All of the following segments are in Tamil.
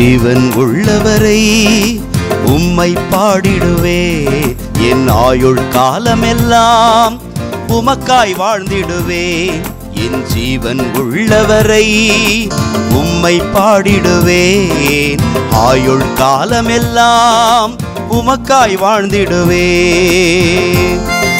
ஜீவன் உள்ளவரை உம்மை பாடிடுவே என் ஆயுள் காலமெல்லாம் உமக்காய் வாழ்ந்திடுவேன் என் ஜீவன் உள்ளவரை உம்மை பாடிடுவேன் ஆயுள் காலமெல்லாம் உமக்காய் வாழ்ந்திடுவேன்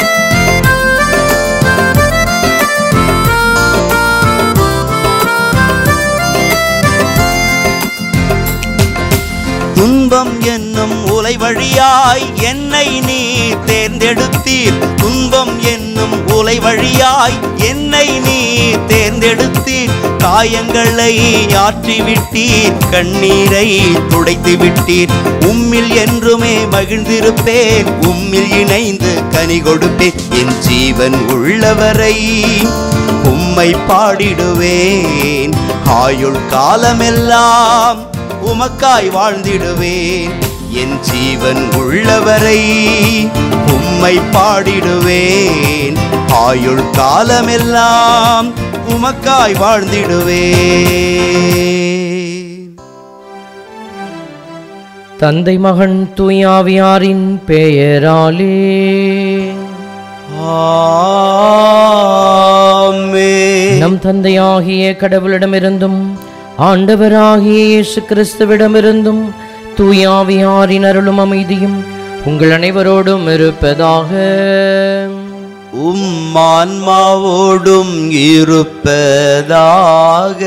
துன்பம் என்னும் உலை வழியாய் என்னை நீ தேர்ந்தெடுத்தீர் துன்பம் என்னும் உலை வழியாய் என்னை நீ தேர்ந்தெடுத்தீர் காயங்களை ஆற்றி விட்டீர் கண்ணீரை துடைத்து விட்டீர் உம்மில் என்றுமே மகிழ்ந்திருப்பேன் உம்மில் இணைந்து கனி கொடுப்பேன் என் ஜீவன் உள்ளவரை உம்மை பாடிடுவேன் ஆயுள் காலமெல்லாம் உமக்காய் வாழ்ந்திடுவேன் என் ஜீவன் உள்ளவரை உம்மை பாடிடுவேன் ஆயுள் காலமெல்லாம் உமக்காய் வாழ்ந்திடுவேன் தந்தை மகன் தூயாவியாரின் பெயராலே ஆமென். நம் தந்தையாகிய கடவுளிடமிருந்தும் ஆண்டவராகிய இயேசு கிறிஸ்துவிடமிருந்தும் தூயாவியாரின் அருளும் அமைதியும் உங்கள் அனைவரோடும் இருப்பதாக உம் ஆன்மாவோடும் இருப்பதாக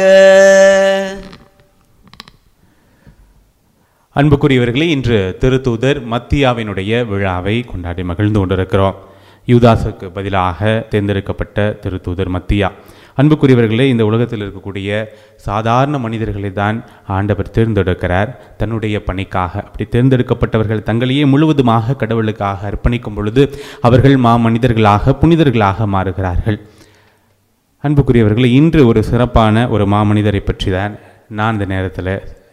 அன்புக்குரியவர்களே இன்று திருத்தூதர் மத்தியாவினுடைய விழாவை கொண்டாடி மகிழ்ந்து கொண்டிருக்கிறோம் யூதாசுக்கு பதிலாக தேர்ந்தெடுக்கப்பட்ட திருத்தூதர் மத்தியா அன்புக்குரியவர்களே இந்த உலகத்தில் இருக்கக்கூடிய சாதாரண மனிதர்களை தான் ஆண்டவர் தேர்ந்தெடுக்கிறார் தன்னுடைய பணிக்காக அப்படி தேர்ந்தெடுக்கப்பட்டவர்கள் தங்களையே முழுவதுமாக கடவுளுக்காக அர்ப்பணிக்கும் பொழுது அவர்கள் மா மனிதர்களாக புனிதர்களாக மாறுகிறார்கள் அன்புக்குரியவர்களே இன்று ஒரு சிறப்பான ஒரு மாமனிதரை பற்றி தான் நான் இந்த நேரத்தில்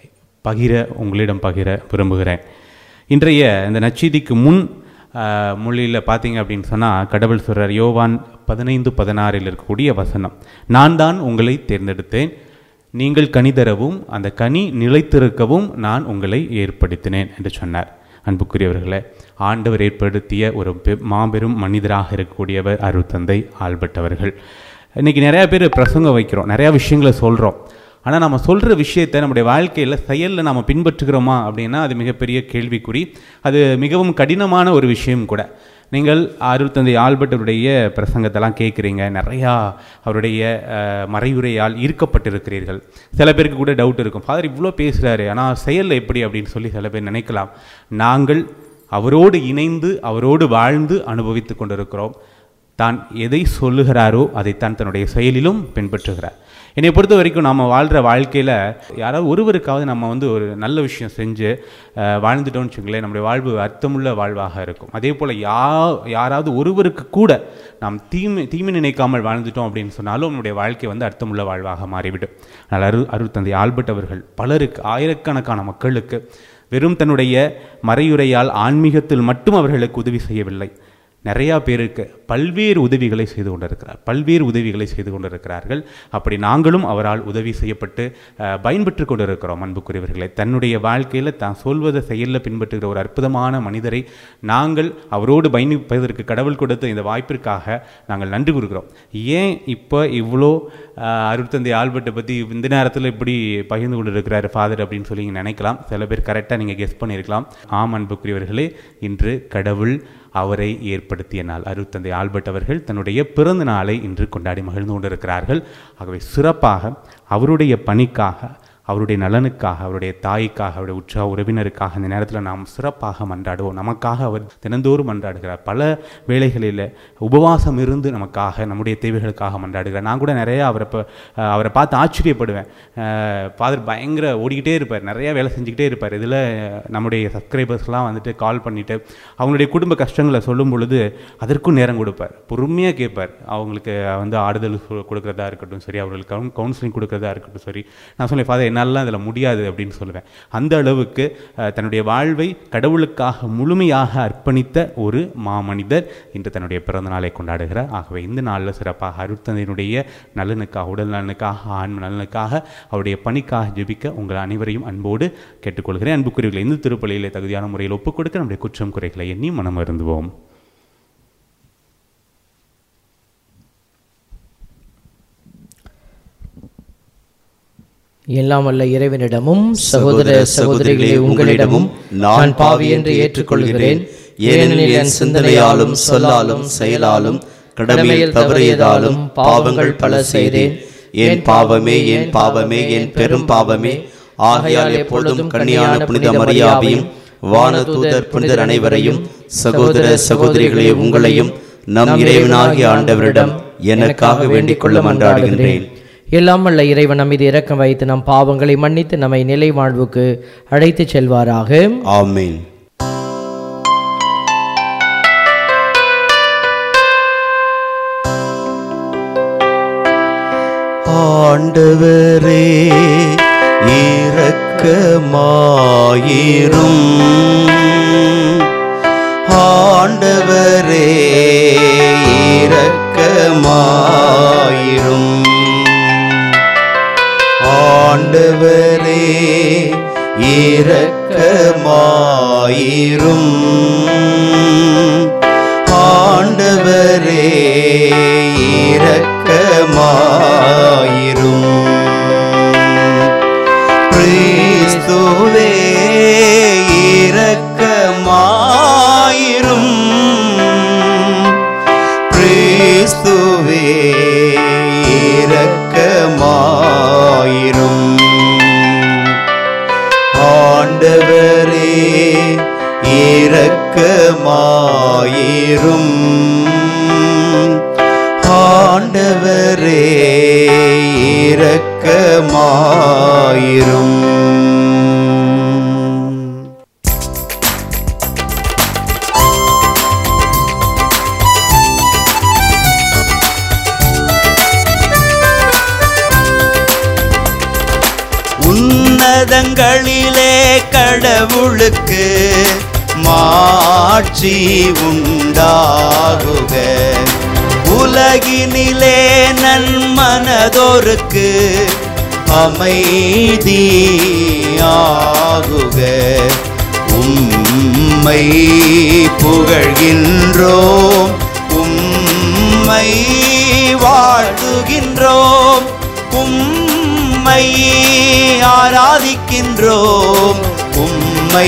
பகிர உங்களிடம் பகிர விரும்புகிறேன் இன்றைய இந்த நச்சீதிக்கு முன் ஆஹ், மொழியில் பார்த்தீங்க அப்படின்னு சொன்னால் கடவுள் சொல்றார் யோவான் பதினைந்து பதினாறில் இருக்கக்கூடிய வசனம் நான் தான் உங்களை தேர்ந்தெடுத்தேன் நீங்கள் கனி தரவும் அந்த கனி நிலைத்திருக்கவும் நான் உங்களை ஏற்படுத்தினேன் என்று சொன்னார் அன்புக்குரியவர்களே ஆண்டவர் ஏற்படுத்திய ஒரு பெ- மாபெரும் மனிதராக இருக்கக்கூடியவர் அருட்தந்தை ஆல்பர்ட் அவர்கள் இன்னைக்கு நிறைய பேர் பிரசங்கம் வைக்கிறோம் நிறைய விஷயங்களை சொல்கிறோம் ஆனால் நம்ம சொல்கிற விஷயத்தை நம்முடைய வாழ்க்கையில் செயலில் நம்ம பின்பற்றுகிறோமா அப்படின்னா அது மிகப்பெரிய கேள்விக்குறி அது மிகவும் கடினமான ஒரு விஷயம் கூட நீங்கள் அருள்தந்தை ஆல்பர்ட் அவருடைய பிரசங்கத்தெல்லாம் கேட்குறீங்க நிறையா அவருடைய அஹ், மறையுரையால் ஈர்க்கப்பட்டிருக்கிறீர்கள் சில பேருக்கு கூட டவுட் இருக்கும் ஃபாதர் இவ்வளோ பேசுகிறாரு ஆனால் செயலில் எப்படி அப்படின்னு சொல்லி சில பேர் நினைக்கலாம் நாங்கள் அவரோடு இணைந்து அவரோடு வாழ்ந்து அனுபவித்து கொண்டிருக்கிறோம் தான் எதை சொல்லுகிறாரோ அதைத்தான் தன்னுடைய செயலிலும் பின்பற்றுகிறார் என்னை பொறுத்த வரைக்கும் நாம் வாழ்கிற வாழ்க்கையில் யாராவது ஒருவருக்காவது நம்ம வந்து ஒரு நல்ல விஷயம் செஞ்சு அஹ், வாழ்ந்துட்டோம்னு வச்சுங்களேன் நம்முடைய வாழ்வு அர்த்தமுள்ள வாழ்வாக இருக்கும் அதே போல் யா யாராவது ஒருவருக்கு கூட நாம் தீமை தீமை நினைக்காமல் வாழ்ந்துட்டோம் அப்படின்னு சொன்னாலும் நம்முடைய வாழ்க்கை வந்து அர்த்தமுள்ள வாழ்வாக மாறிவிடும் அதனால் அரு அருட்தந்தை ஆல்பர்ட் அவர்கள் பலருக்கு ஆயிரக்கணக்கான மக்களுக்கு வெறும் தன்னுடைய மறையுரையால் ஆன்மீகத்தில் மட்டும் அவர்களுக்கு உதவி செய்யவில்லை நிறையா பேருக்கு பல்வேறு உதவிகளை செய்து கொண்டிருக்கிறார் பல்வேறு உதவிகளை செய்து கொண்டிருக்கிறார்கள் அப்படி நாங்களும் அவரால் உதவி செய்யப்பட்டு அஹ், பயன்பெற்று கொண்டிருக்கிறோம் அன்புக்குரியவர்களை தன்னுடைய வாழ்க்கையில் தான் சொல்வதை செயலில் பின்பற்றுகிற ஒரு அற்புதமான மனிதரை நாங்கள் அவரோடு பயணிப்பதற்கு கடவுள் கொடுத்த இந்த வாய்ப்பிற்காக நாங்கள் நன்றி கூறுகிறோம் ஏன் இப்போ இவ்வளோ அஹ், அருட்தந்தை ஆல்பர்ட்டை பற்றி இந்த நேரத்தில் இப்படி பகிர்ந்து கொண்டு இருக்கிறார் ஃபாதர் அப்படின்னு சொல்லி நீங்க நினைக்கலாம் சில பேர் கரெக்டாக நீங்கள் கெஸ் பண்ணியிருக்கலாம் ஆம் அன்புக்குரியவர்களே இன்று கடவுள் அவரை ஏற்படுத்திய நாள் அருட்தந்தை ஆல்பர்ட் அவர்கள் தன்னுடைய பிறந்த நாளை இன்று கொண்டாடி மகிழ்ந்து கொண்டிருக்கிறார்கள் ஆகவே சிறப்பாக அவருடைய பணிக்காக அவருடைய நலனுக்காக அவருடைய தாய்க்காக அவருடைய உற்சாக உறவினருக்காக இந்த நேரத்தில் நாம் சிறப்பாக மன்றாடுவோம் நமக்காக அவர் தினந்தோறும் மன்றாடுகிறார் பல வேளைகளில் உபவாசம் இருந்து நமக்காக நம்முடைய தேவைகளுக்காக மன்றாடுகிறார் நான் கூட நிறைய அவரை ப- அஹ் அவரை பார்த்து ஆச்சரியப்படுவேன் ஃபாதர் பயங்கர ஓடிக்கிட்டே இருப்பார் நிறைய வேலை செஞ்சுக்கிட்டே இருப்பார் இதில் நம்முடைய சப்ஸ்கிரைபர்ஸ்லாம் வந்துட்டு கால் பண்ணிட்டு அவங்களுடைய குடும்ப கஷ்டங்களை சொல்லும் பொழுது அதற்கும் நேரம் கொடுப்பார் பொறுமையாக கேட்பார் அவங்களுக்கு வந்து ஆறுதல் சொ- கொடுக்கறதா இருக்கட்டும் சரி அவர்களுக்கு கவுன்சிலிங் கொடுக்கறதா இருக்கட்டும் சரி நான் சொன்னேன் ஃபாதர் என்னாலலாம் அதில் முடியாது அப்படின்னு சொல்லுவேன் அந்த அளவுக்கு அஹ், தன்னுடைய வாழ்வை கடவுளுக்காக முழுமையாக அர்ப்பணித்த ஒரு மாமனிதர் இன்று தன்னுடைய பிறந்த நாளை கொண்டாடுகிறார் ஆகவே இந்த நாளில் சிறப்பாக அருட்தந்தையினுடைய நலனுக்காக உடல் நலனுக்காக ஆன்ம நலனுக்காக அவருடைய பணிக்காக ஜெபிக்க உங்கள் அனைவரையும் அன்போடு கேட்டுக்கொள்கிறேன் அன்புக்குரியவர்களை இந்த திருப்பலியிலே தகுதியான முறையில் ஒப்புக் கொடுக்க நம்முடைய குற்றம் குறைகளை எண்ணி மனம் அருந்துவோம் எல்லாம் வல்ல இறைவனிடமும் சகோதர சகோதரிகளே உங்களிடமும் நான் பாவி என்று ஏற்றுக்கொள்கிறேன் ஏனெனில் என் சிந்தனையாலும் சொல்லாலும் செயலாலும் கடமையில் தவறியதாலும் பாவங்கள் பல செய்தேன் என் பாவமே என் பாவமே என் பெரும் பாவமே ஆகையால் எப்பொழுதும் கன்னியான புனித மரியாவையும் வானதூதர் புனிதர் அனைவரையும் சகோதர சகோதரிகளே உங்களையும் நம் இறைவனாகிய ஆண்டவரிடம் எனக்காக வேண்டிக் கொள்ள மன்றாடுகின்றேன் எல்லாம் வல்ல இறைவன் நம் மீது இரக்கம் வைத்து நம் பாவங்களை மன்னித்து நம்மை நிலை வாழ்வுக்கு அழைத்துச் செல்வாராக ஆமென் ஆண்டவரே இரக்கமாயிரும் ஆண்டவரே இரக்கமாயிரும் ஆண்டவரே இரக்கமாயிரும் ஆண்டவரே இரக்கமாயிரும் கிறிஸ்துவே இரக்கமாயிரும் கிறிஸ்துவே இரக்கமாயிரும் ஆண்டவரே இரக்கமாயிரும் ஆண்டவரே இரக்கமாயிரும் உன்னதங்களிலே கடவுளுக்கு மாட்சி உண்டாகுக உலகினிலே நன்மனதோருக்கு அமைதியாகுக உம்மை புகழ்கின்றோம் உம்மை வாழ்த்துகின்றோம் உம்மை ஆராதிக்கின்றோம் உம்மை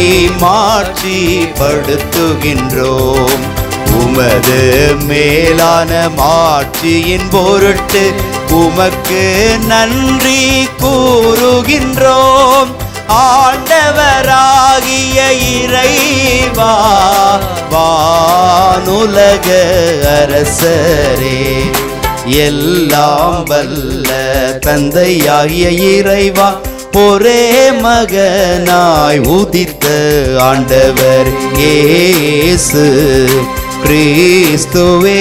மாட்சிப்படுத்துகின்றோம் உமது மேலான மாட்சியின் பொருட்டு உமக்கு நன்றி கூறுகின்றோம் ஆண்டவராகிய இறைவா வானுலக அரசரே எல்லாம் வல்ல தந்தையாகிய இறைவா ஒரே மகனாய் உதித்த ஆண்டவர் இயேசு கிறிஸ்துவே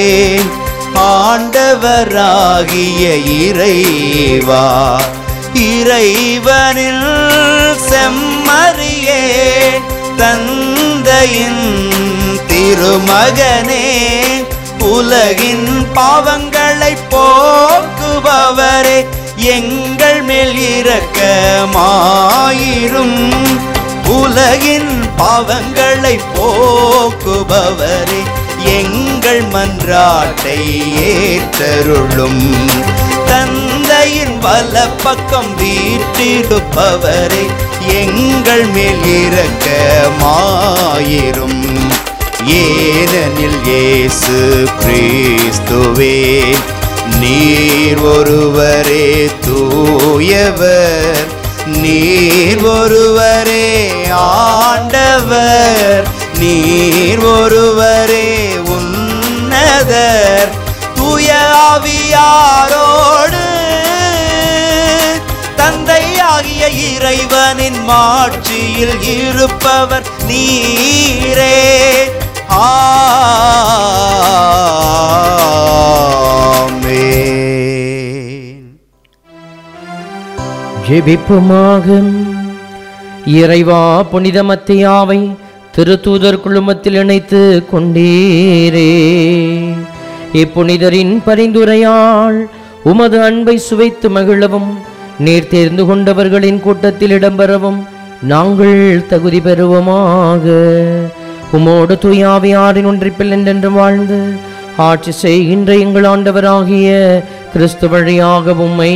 ஆண்டவராகிய இறைவா இறைவனில் செம்மறியே தந்தையின் திருமகனே உலகின் பாவங்களை போக்குபவரே எங்கள் மேல் இரக்கமாயிரும் உலகின் பாவங்களை போக்குபவரே எங்கள் மன்றாட்டை ஏற்றருளும் தந்தையின் வல பக்கம் வீட்டிருப்பவரே எங்கள் மேல் இரக்கமாயிரும் ஏனெனில் இயேசு கிறிஸ்துவே நீர் ஒருவரே தூயவர் நீர் ஒருவரே ஆண்டவர் நீர் ஒருவரே உன்னதர் தூய ஆவியாரோடு தந்தையாகிய இறைவனின் மாட்சியில் இருப்பவர் நீரே ஆமென் ஜெபிப்புமாக இறைவா புனித மத்தியாவை திருத்தூதர் குழுமத்தில் இணைத்து கொண்டீரே இப்புனிதரின் பரிந்துரையால் உமது அன்பை சுவைத்து மகிழவும் நீர் தேர்ந்து கொண்டவர்களின் கூட்டத்தில் இடம்பெறவும் நாங்கள் தகுதி பெறுவோமாக உமோடு தூயாவியாரின் ஒன்றிப்பில் என்றென்றும் வாழ்ந்து ஆட்சி செய்கின்ற எங்கள் ஆண்டவராகிய கிறிஸ்து வழியாக உம்மை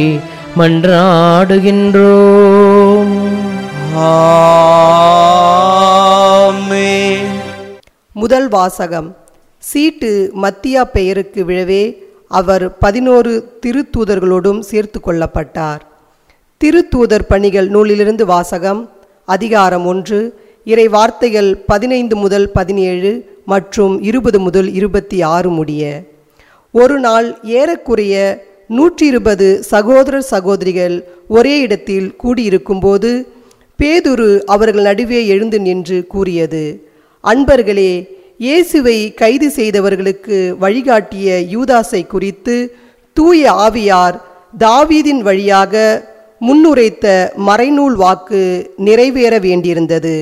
மன்றாடுகின்றோம் ஆமென் முதல் வாசகம் சீட்டு மத்தியா பெயருக்கு விழவே அவர் பதினோரு திருத்தூதர்களோடும் சேர்த்து கொள்ளப்பட்டார் திருத்தூதர் பணிகள் நூலிலிருந்து வாசகம் அதிகாரம் ஒன்று இறை வார்த்தைகள் பதினைந்து முதல் பதினேழு மற்றும் இருபது முதல் இருபத்தி ஆறு முடிய ஒரு நாள் ஏறக்குறைய நூற்றி இருபது சகோதர சகோதரிகள் ஒரே இடத்தில் கூடியிருக்கும்போது பேதுரு அவர்கள் நடுவே எழுந்து நின்று கூறியது அன்பர்களே இயேசுவை கைது செய்தவர்களுக்கு வழிகாட்டிய யூதாசை குறித்து தூய ஆவியார் தாவீதின் வழியாக முன்னுரைத்த மறைநூல் வாக்கு நிறைவேற வேண்டியிருந்தது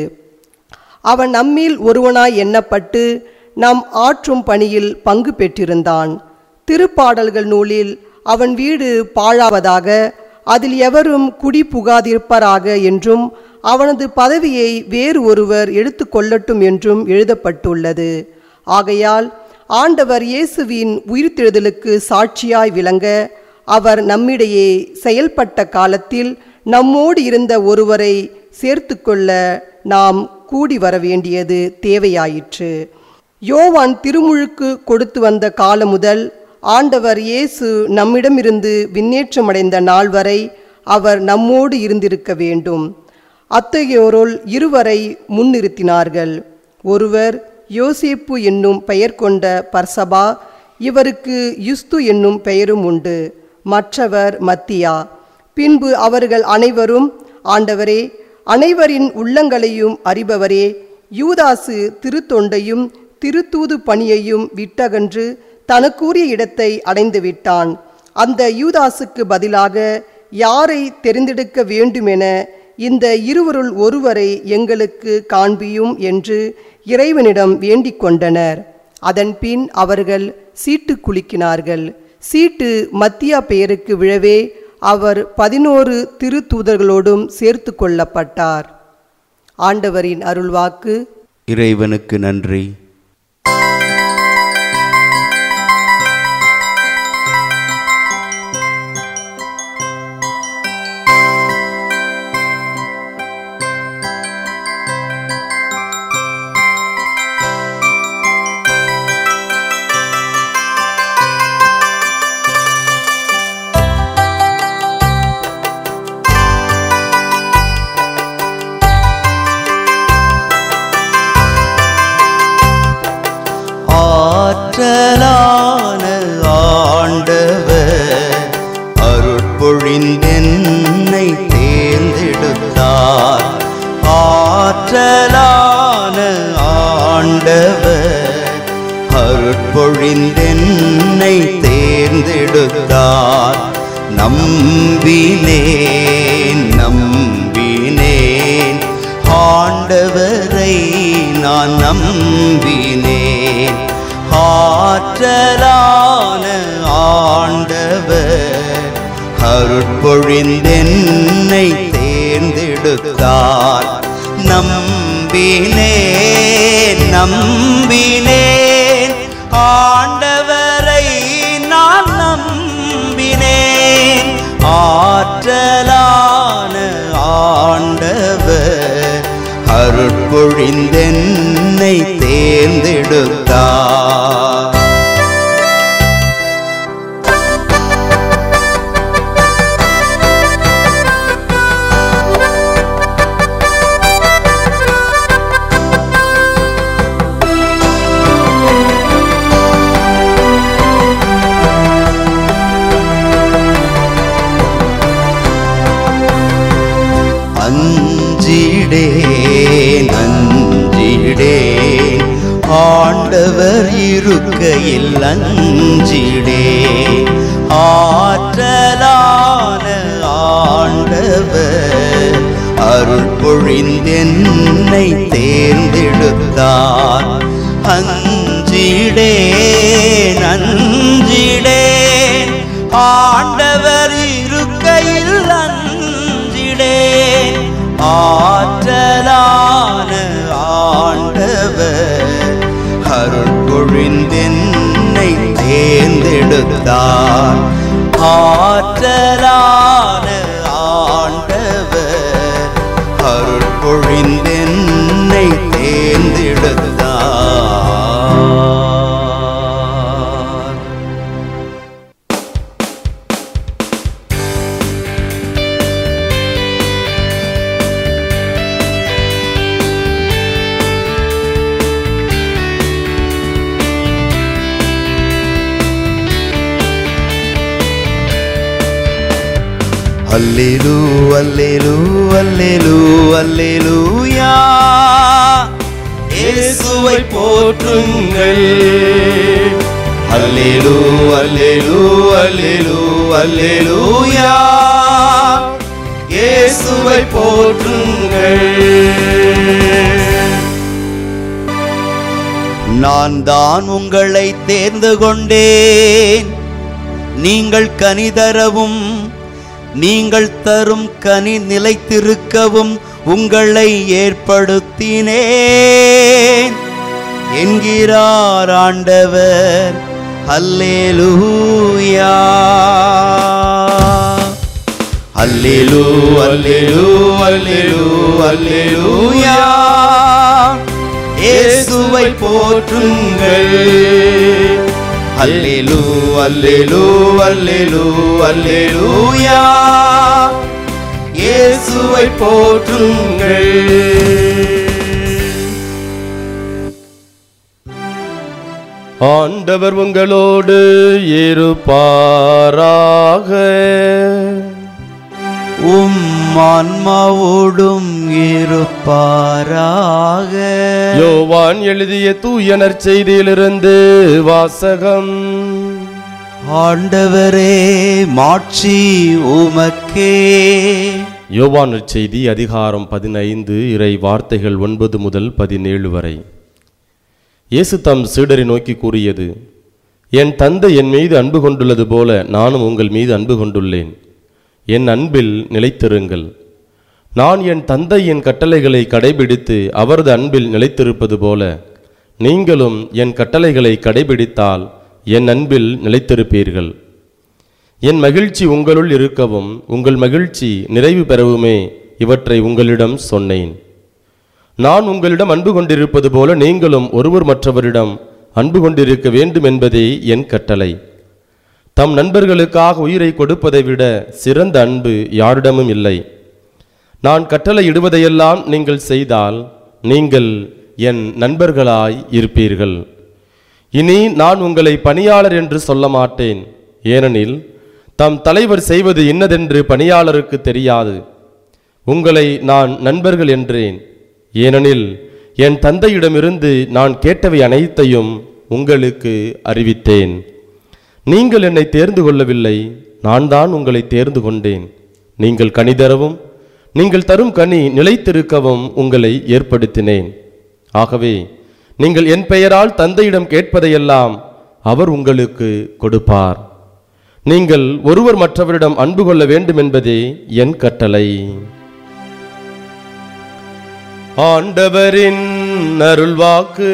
அவன் நம்மில் ஒருவனாய் எண்ணப்பட்டு நம் ஆற்றும் பணியில் பங்கு பெற்றிருந்தான் திருப்பாடல்கள் நூலில் அவன் வீடு பாழாவதாக அதில் எவரும் குடி புகாதிருப்பராக என்றும் அவனது பதவியை வேறு ஒருவர் எடுத்துக்கொள்ளட்டும் என்றும் எழுதப்பட்டுள்ளது ஆகையால் ஆண்டவர் இயேசுவின் உயிர்த்தெழுதலுக்கு சாட்சியாய் விளங்க அவர் நம்மிடையே செயல்பட்ட காலத்தில் நம்மோடு இருந்த ஒருவரை சேர்த்துக்கொள்ள நாம் கூடி வர வேண்டியது தேவையாயிற்று யோவான் திருமுழுக்கு கொடுத்து வந்த காலம் முதல் ஆண்டவர் இயேசு நம்மிடமிருந்து விண்ணேற்றமடைந்த நாள் வரை அவர் நம்மோடு இருந்திருக்க வேண்டும் அத்தகையோருள் இருவரை முன்னிறுத்தினார்கள் ஒருவர் யோசேப்பு என்னும் பெயர் கொண்ட பர்சபா இவருக்கு யுஸ்து என்னும் பெயரும் உண்டு மற்றவர் மத்தியா பின்பு அவர்கள் அனைவரும் ஆண்டவரே அனைவரின் உள்ளங்களையும் அறிபவரே யூதாசு திருத்தொண்டையும் திருத்தூது பணியையும் விட்டகன்று தனக்குரிய இடத்தை அடைந்து விட்டான் அந்த யூதாசுக்கு பதிலாக யாரை தெரிந்தெடுக்க வேண்டுமென இந்த இருவருள் ஒருவரை எங்களுக்கு காண்பியும் என்று இறைவனிடம் வேண்டிக் கொண்டனர் அதன்பின் அவர்கள் சீட்டு குலுக்கினார்கள் சீட்டு மத்தியா பெயருக்கு விழவே அவர் பதினோரு திருத்தூதர்களோடும் சேர்த்து கொள்ளப்பட்டார் ஆண்டவரின் அருள்வாக்கு இறைவனுக்கு நன்றி ஆற்றலான ஆண்டவர் அருட்பொழிந்தென்னை தேர்ந்தெடுத்தார் ஆற்றலான ஆண்டவர் அருட்பொழிந்தென்னை தேர்ந்தெடுத்தார் நம்பினேன் நம்பினேன் ஆண்டவரை நான் நம்பினேன் ஆற்றலான ஆண்டவர் அருட்பொழிந்தென்னை தேர்ந்தெடுத்தார் நம்பினேன் நம்பினேன் ஆண்டவரை நான் நம்பினேன் ஆற்றலான ஆண்டவர் அருட்பொழிந்தென்னை தேர்ந்தெடுத்தார் அஞ்சிடேன் அஞ்சிடேன் ஆண்டவர் இருக்கையில் அஞ்சிடேன் ஆற்றலான ஆண்டவர் ஆண்டவர் அருள் பொழிந்தென்னை தேர்ந்தெடுத்தார் அஞ்சிடே நஞ்சிடே ஆண்டவர் இருக்கையில் அஞ்சிடே ஆற்றலான ஆண்டவர் அருள் பொழிந்தென்னை தேர்ந்தெடுத்தார் ஆற்றலான ஆண்டவர் அருள் பொழிந்தென்னை தேர்ந்தெடுத்தார் அல்லேலூ அல்லேலூ அல்லேலூ அல்லேலூயா இயேசுவை போற்றுங்கள் அல்லேலூ அல்லேலூ அல்லேலூ அல்லேலூயா இயேசுவை போற்றுங்கள் நான் தான் உங்களை தேர்ந்து கொண்டேன் நீங்கள் கனி தரவும் நீங்கள் தரும் கனி நிலைத்திருக்கவும் உங்களை ஏற்படுத்தினேன் என்கிறார் ஆண்டவர் அல்லேலூயா அல்லேலூ அல்லேலூ அல்லேலூ அல்லேலூயா இயேசுவை போற்றுங்கள் அல்லேலூ அல்லேலூ அல்லேலூ அல்லேலூயா இயேசுவை போற்றுங்கள் ஆண்டவர் உங்களோடு இருப்பாராக உம் ஆன்மாவோடும் இருப்பாராக யோவான் எழுதிய தூய நற்செய்தியிலிருந்து வாசகம் ஆண்டவரே மாட்சி உமக்கே யோவான் நற்செய்தி அதிகாரம் பதினைந்து இறை வார்த்தைகள் ஒன்பது முதல் பதினேழு வரை இயேசு தம் சீடரை நோக்கி கூறியது என் தந்தை என் மீது அன்பு கொண்டுள்ளது போல நானும் உங்கள் மீது அன்பு கொண்டுள்ளேன் என் அன்பில் நிலைத்திருங்கள் நான் என் தந்தையின் கட்டளைகளை கடைபிடித்து அவரது அன்பில் நிலைத்திருப்பது போல நீங்களும் என் கட்டளைகளை கடைபிடித்தால் என் அன்பில் நிலைத்திருப்பீர்கள் என் மகிழ்ச்சி உங்களுள் இருக்கவும் உங்கள் மகிழ்ச்சி நிறைவு பெறவுமே இவற்றை உங்களிடம் சொன்னேன் நான் உங்களிடம் அன்பு கொண்டிருப்பது போல நீங்களும் ஒருவர் மற்றவரிடம் அன்பு கொண்டிருக்க வேண்டும் என்பதே என் கட்டளை தம் நண்பர்களுக்காக உயிரை கொடுப்பதை விட சிறந்த அன்பு யாரிடமும் இல்லை நான் கட்டளை இடுவதையெல்லாம் நீங்கள் செய்தால் நீங்கள் என் நண்பர்களாய் இருப்பீர்கள் இனி நான் உங்களை பணியாளர் என்று சொல்ல மாட்டேன் ஏனெனில் தம் தலைவர் செய்வது இன்னதென்று பணியாளருக்கு தெரியாது உங்களை நான் நண்பர்கள் என்றேன் ஏனெனில் என் தந்தையிடமிருந்து நான் கேட்டவை அனைத்தையும் உங்களுக்கு அறிவித்தேன் நீங்கள் என்னை தேர்ந்து கொள்ளவில்லை நான் தான் உங்களை தேர்ந்து கொண்டேன் நீங்கள் கனி தரவும் நீங்கள் தரும் கனி நிலைத்திருக்கவும் உங்களை ஏற்படுத்தினேன் ஆகவே நீங்கள் என் பெயரால் தந்தையிடம் கேட்பதையெல்லாம் அவர் உங்களுக்கு கொடுப்பார் நீங்கள் ஒருவர் மற்றவரிடம் அன்பு கொள்ள வேண்டும் என்பதே என் கட்டளை ஆண்டவரின் அருள்வாக்கு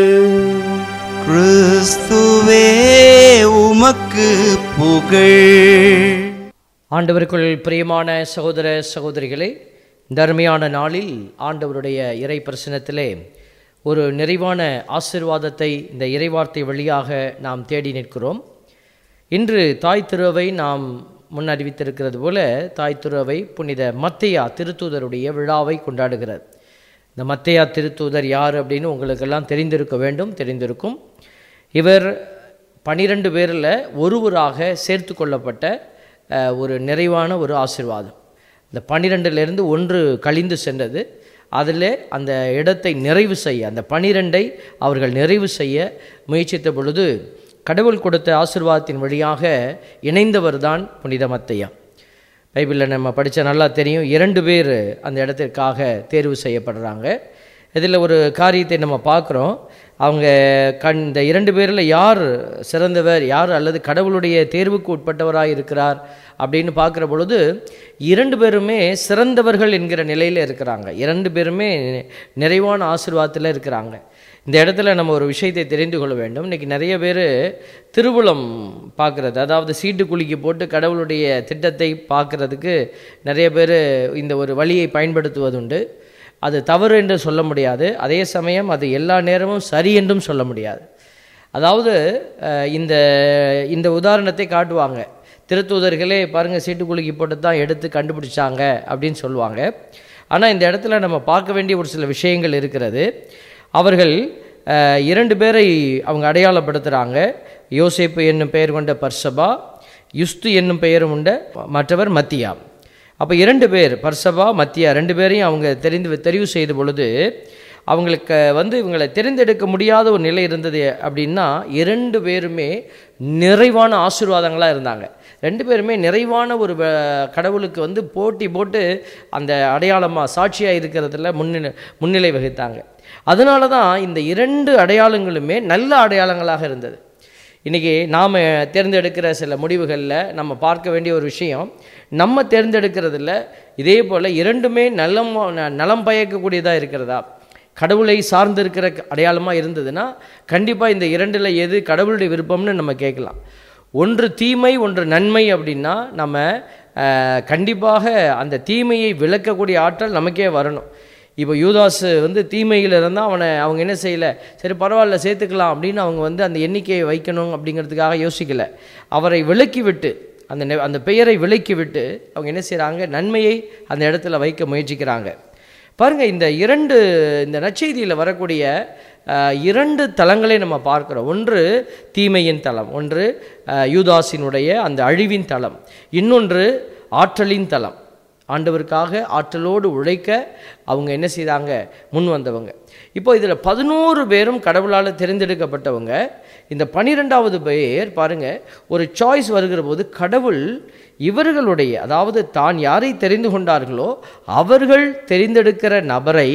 கிறிஸ்துவே உமக்கு புகழ் ஆண்டவருக்குள் பிரியமான சகோதர சகோதரிகளே இந்த அருமையான நாளில் ஆண்டவருடைய இறை பிரசனத்திலே ஒரு நிறைவான ஆசிர்வாதத்தை இந்த இறைவார்த்தை வழியாக நாம் தேடி நிற்கிறோம் இன்று தாய் திருவை நாம் முன் அறிவித்திருக்கிறது போல தாய் திருவை புனித மத்தையா திருத்தூதருடைய விழாவை கொண்டாடுகிறது இந்த மத்தையா திருத்தூதர் யார் அப்படின்னு உங்களுக்கெல்லாம் தெரிந்திருக்க வேண்டும் தெரிந்திருக்கும் இவர் பனிரெண்டு பேரில் ஒருவராக சேர்த்து கொள்ளப்பட்ட அஹ், ஒரு நிறைவான ஒரு ஆசிர்வாதம் இந்த பன்னிரெண்டிலிருந்து ஒன்று கழிந்து சென்றது அதில் அந்த இடத்தை நிறைவு செய்ய அந்த பனிரெண்டை அவர்கள் நிறைவு செய்ய முயற்சித்த பொழுது கடவுள் கொடுத்த ஆசிர்வாதத்தின் வழியாக இணைந்தவர் தான் புனித மத்தையா பைபிளில் நம்ம படித்தா நல்லா தெரியும் இரண்டு பேர் அந்த இடத்திற்காக தேர்வு செய்யப்படுறாங்க இதில் ஒரு காரியத்தை நம்ம பார்க்குறோம் அவங்க கண் இந்த இரண்டு பேரில் யார் சிறந்தவர் யார் அல்லது கடவுளுடைய தேர்வுக்கு உட்பட்டவராக இருக்கிறார் அப்படின்னு பார்க்குற பொழுது இரண்டு பேருமே சிறந்தவர்கள் என்கிற நிலையில் இருக்கிறாங்க இரண்டு பேருமே நிறைவான ஆசீர்வாதத்தில் இருக்கிறாங்க இந்த இடத்துல நம்ம ஒரு விஷயத்தை தெரிந்து கொள்ள வேண்டும் இன்றைக்கி நிறைய பேர் திருவுளம் பார்க்குறது அதாவது சீட்டு குலுக்கி போட்டு கடவுளுடைய திட்டத்தை பார்க்குறதுக்கு நிறைய பேர் இந்த ஒரு வழியை பயன்படுத்துவதுண்டு அது தவறு என்று சொல்ல முடியாது அதே சமயம் அது எல்லா நேரமும் சரி என்றும் சொல்ல முடியாது அதாவது அஹ், இந்த இந்த உதாரணத்தை காட்டுவாங்க திருத்தூதர்களே பாருங்கள் சீட்டு குலுக்கி போட்டு தான் எடுத்து கண்டுபிடிச்சாங்க அப்படின்னு சொல்லுவாங்க ஆனால் இந்த இடத்துல நம்ம பார்க்க வேண்டிய ஒரு சில விஷயங்கள் இருக்கிறது அவர்கள் அஹ், இரண்டு பேரை அவங்க அடையாளப்படுத்துகிறாங்க யோசேப்பு என்னும் பெயர் கொண்ட பர்சபா யுஸ்து என்னும் பெயரும் உண்ட மற்றவர் மத்தியா அப்போ இரண்டு பேர் பர்சபா மத்தியா ரெண்டு பேரையும் அவங்க தெரிந்து தெரிவு செய்த பொழுது அவங்களுக்கு வந்து இவங்களை தெரிந்தெடுக்க முடியாத ஒரு நிலை இருந்தது அப்படின்னா இரண்டு பேருமே நிறைவான ஆசீர்வாதங்களாக இருந்தாங்க ரெண்டு பேருமே நிறைவான ஒரு வ- கடவுளுக்கு வந்து போட்டி போட்டு அந்த அடையாளமாக சாட்சியாக இருக்கிறதுல முன்னிலை முன்னிலை வகித்தாங்க அதனால தான் இந்த இரண்டு அடையாளங்களுமே நல்ல அடையாளங்களாக இருந்தது இன்றைக்கி நாம் தேர்ந்தெடுக்கிற சில முடிவுகளில் நம்ம பார்க்க வேண்டிய ஒரு விஷயம் நம்ம தேர்ந்தெடுக்கிறதுல இதே போல் இரண்டுமே நலம் நலம் பயக்கக்கூடியதாக இருக்கிறதா கடவுளை சார்ந்து இருக்கிற அடையாளமாக இருந்ததுன்னா கண்டிப்பாக இந்த இரண்டில் எது கடவுளுடைய விருப்பம்னு நம்ம கேட்கலாம் ஒன்று தீமை ஒன்று நன்மை அப்படின்னா நம்ம அஹ், கண்டிப்பாக அந்த தீமையை விளக்கக்கூடிய ஆற்றல் நமக்கே வரணும் இப்போ யூதாஸ் வந்து தீமையில் இருந்தால் அவனை அவங்க என்ன செய்யலை சரி பரவாயில்ல சேர்த்துக்கலாம் அப்படின்னு அவங்க வந்து அந்த எண்ணிக்கையை வைக்கணும் அப்படிங்கிறதுக்காக யோசிக்கலை அவரை விலக்கி விட்டு அந்த நெ- அந்த பெயரை விலக்கி விட்டு அவங்க என்ன செய்கிறாங்க நன்மையை அந்த இடத்துல வைக்க முயற்சிக்கிறாங்க பாருங்க இந்த இரண்டு இந்த நற்செய்தியில் வரக்கூடிய அஹ், இரண்டு தலங்களை நம்ம பார்க்கிறோம் ஒன்று தீமையின் தலம் ஒன்று அஹ், யூதாஸினுடைய அந்த அழிவின் தலம் இன்னொன்று ஆற்றலின் தலம் ஆண்டவருக்காக ஆற்றலோடு உழைக்க அவங்க என்ன செய்தாங்க முன் வந்தவங்க இப்போ இதில் பதினோரு பேரும் கடவுளால் தெரிந்தெடுக்கப்பட்டவங்க இந்த பனிரெண்டாவது பேர் பாருங்க ஒரு சாய்ஸ் வருகிற போது கடவுள் இவர்களுடைய அதாவது தான் யாரை தெரிந்து கொண்டார்களோ அவர்கள் தெரிந்தெடுக்கிற நபரை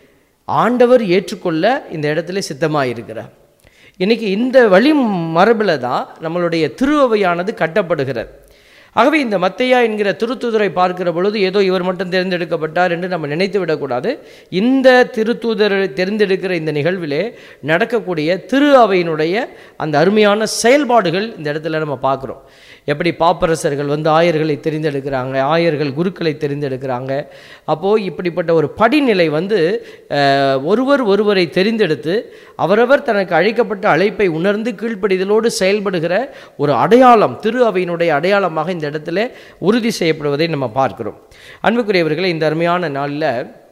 ஆண்டவர் ஏற்றுக்கொள்ள இந்த இடத்துல சித்தமாக இருக்கிறார் இன்னைக்கு இந்த வழி மரபில் தான் நம்மளுடைய திருவவையானது கட்டப்படுகிறது ஆகவே இந்த மத்தையா என்கிற திருத்தூதரை பார்க்கிற பொழுது ஏதோ இவர் மட்டும் தேர்ந்தெடுக்கப்பட்டார் என்று நம்ம நினைத்து விடக்கூடாது இந்த திருத்தூதரை தேர்ந்தெடுக்கிற இந்த நிகழ்விலே நடக்கக்கூடிய திரு அவையினுடைய அந்த அருமையான செயல்பாடுகள் இந்த இடத்துல நம்ம பார்க்குறோம் எப்படி பாப்பரசர்கள் வந்து ஆயர்களை தெரிந்தெடுக்கிறாங்க ஆயர்கள் குருக்களை தெரிந்தெடுக்கிறாங்க அப்போது இப்படிப்பட்ட ஒரு படிநிலை வந்து அஹ், ஒருவர் ஒருவரை தெரிந்தெடுத்து அவரவர் தனக்கு அழைக்கப்பட்ட அழைப்பை உணர்ந்து கீழ்ப்படிதலோடு செயல்படுகிற ஒரு அடையாளம் திரு அவையினுடைய அடையாளமாக இந்த இடத்துல உறுதி செய்யப்படுவதை நம்ம பார்க்கிறோம் அன்புக்குரியவர்களே இந்த அருமையான நாளில்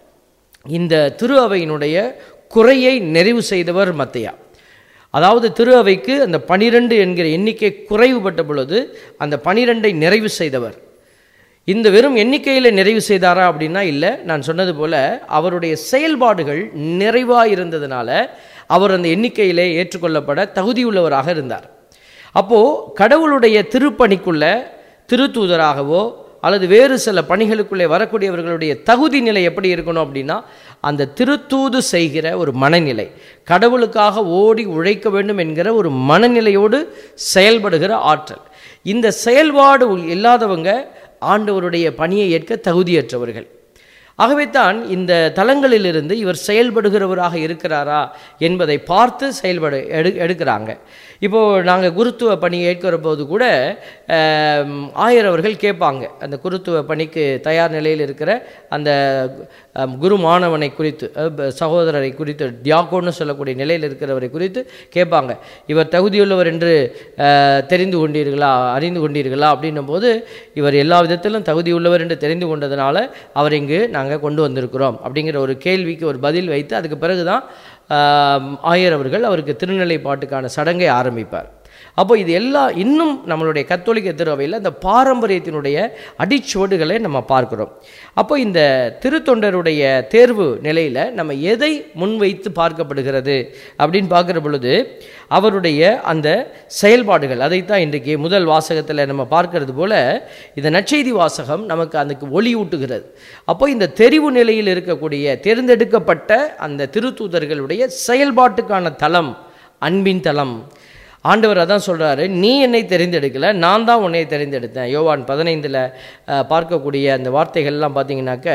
இந்த திரு அவையினுடைய குறையை நிறைவு செய்தவர் மத்தையா அதாவது திரு அவைக்கு அந்த பனிரெண்டு என்கிற எண்ணிக்கை குறைவுபட்ட பொழுது அந்த பனிரெண்டை நிறைவு செய்தவர் இந்த வெறும் எண்ணிக்கையில் நிறைவு செய்தாரா அப்படின்னா இல்லை நான் சொன்னது போல அவருடைய செயல்பாடுகள் நிறைவாக இருந்ததுனால அவர் அந்த எண்ணிக்கையிலே ஏற்றுக்கொள்ளப்பட தகுதியுள்ளவராக இருந்தார் அப்போது கடவுளுடைய திருப்பணிக்குள்ள திருத்தூதராகவோ அல்லது வேறு சில பணிகளுக்குள்ளே வரக்கூடியவர்களுடைய தகுதி நிலை எப்படி இருக்கணும் அப்படின்னா அந்த திருத்தூது செய்கிற ஒரு மனநிலை கடவுளுக்காக ஓடி உழைக்க வேண்டும் என்கிற ஒரு மனநிலையோடு செயல்படுகிற ஆற்றல் இந்த செயல்பாடு இல்லாதவங்க ஆண்டவருடைய பணியை ஏற்க தகுதியற்றவர்கள் ஆகவே தான் இந்த தலங்களிலிருந்து இவர் செயல்படுகிறவராக இருக்கிறாரா என்பதை பார்த்து செயல்படு எடு எடுக்கிறாங்க இப்போது நாங்கள் குருத்துவ பணி ஏற்கிற போது கூட ஆம், ஆயர் அவர்கள் கேட்பாங்க அந்த குருத்துவ பணிக்கு தயார் நிலையில் இருக்கிற அந்த ஆம், குரு மாணவனை குறித்து அஹ், ப- சகோதரரை குறித்து தியாகோன்னு சொல்லக்கூடிய நிலையில் இருக்கிறவரை குறித்து கேட்பாங்க இவர் தகுதியுள்ளவர் என்று அஹ், தெரிந்து கொண்டீர்களா அறிந்து கொண்டீர்களா அப்படின்னும் போது இவர் எல்லா விதத்திலும் தகுதியுள்ளவர் என்று தெரிந்து கொண்டதுனால அவர் இங்கு நாங்கள் கொண்டு வந்திருக்கிறோம் அப்படிங்கிற ஒரு கேள்விக்கு ஒரு பதில் வைத்து அதுக்கு பிறகு தான் ஆயர் அவர்கள் அவருக்கு திருநிலை பாட்டுக்கான சடங்கை ஆரம்பிப்பார் அப்போ இது எல்லாம் இன்னும் நம்மளுடைய கத்தோலிக்க திருவையில் அந்த பாரம்பரியத்தினுடைய அடிச்சுவடுகளை நம்ம பார்க்கிறோம் அப்போ இந்த திருத்தொண்டருடைய தேர்வு நிலையில் நம்ம எதை முன்வைத்து பார்க்கப்படுகிறது அப்படின்னு பார்க்குற பொழுது அவருடைய அந்த செயல்பாடுகள் அதைத்தான் இன்றைக்கு முதல் வாசகத்தில் நம்ம பார்க்கறது போல இந்த நற்செய்தி வாசகம் நமக்கு அதுக்கு ஒளி ஊட்டுகிறது அப்போ இந்த தெரிவு நிலையில் இருக்கக்கூடிய தேர்ந்தெடுக்கப்பட்ட அந்த திருத்தூதர்களுடைய செயல்பாட்டுக்கான தளம் அன்பின் தளம் ஆண்டவர் அதான் சொல்கிறாரு நீ என்னை தெரிந்தெடுக்கல நான் தான் உன்னை தெரிந்தெடுத்தேன் யோவான் பதினைந்தில் பார்க்கக்கூடிய அந்த வார்த்தைகள்லாம் பார்த்தீங்கன்னாக்க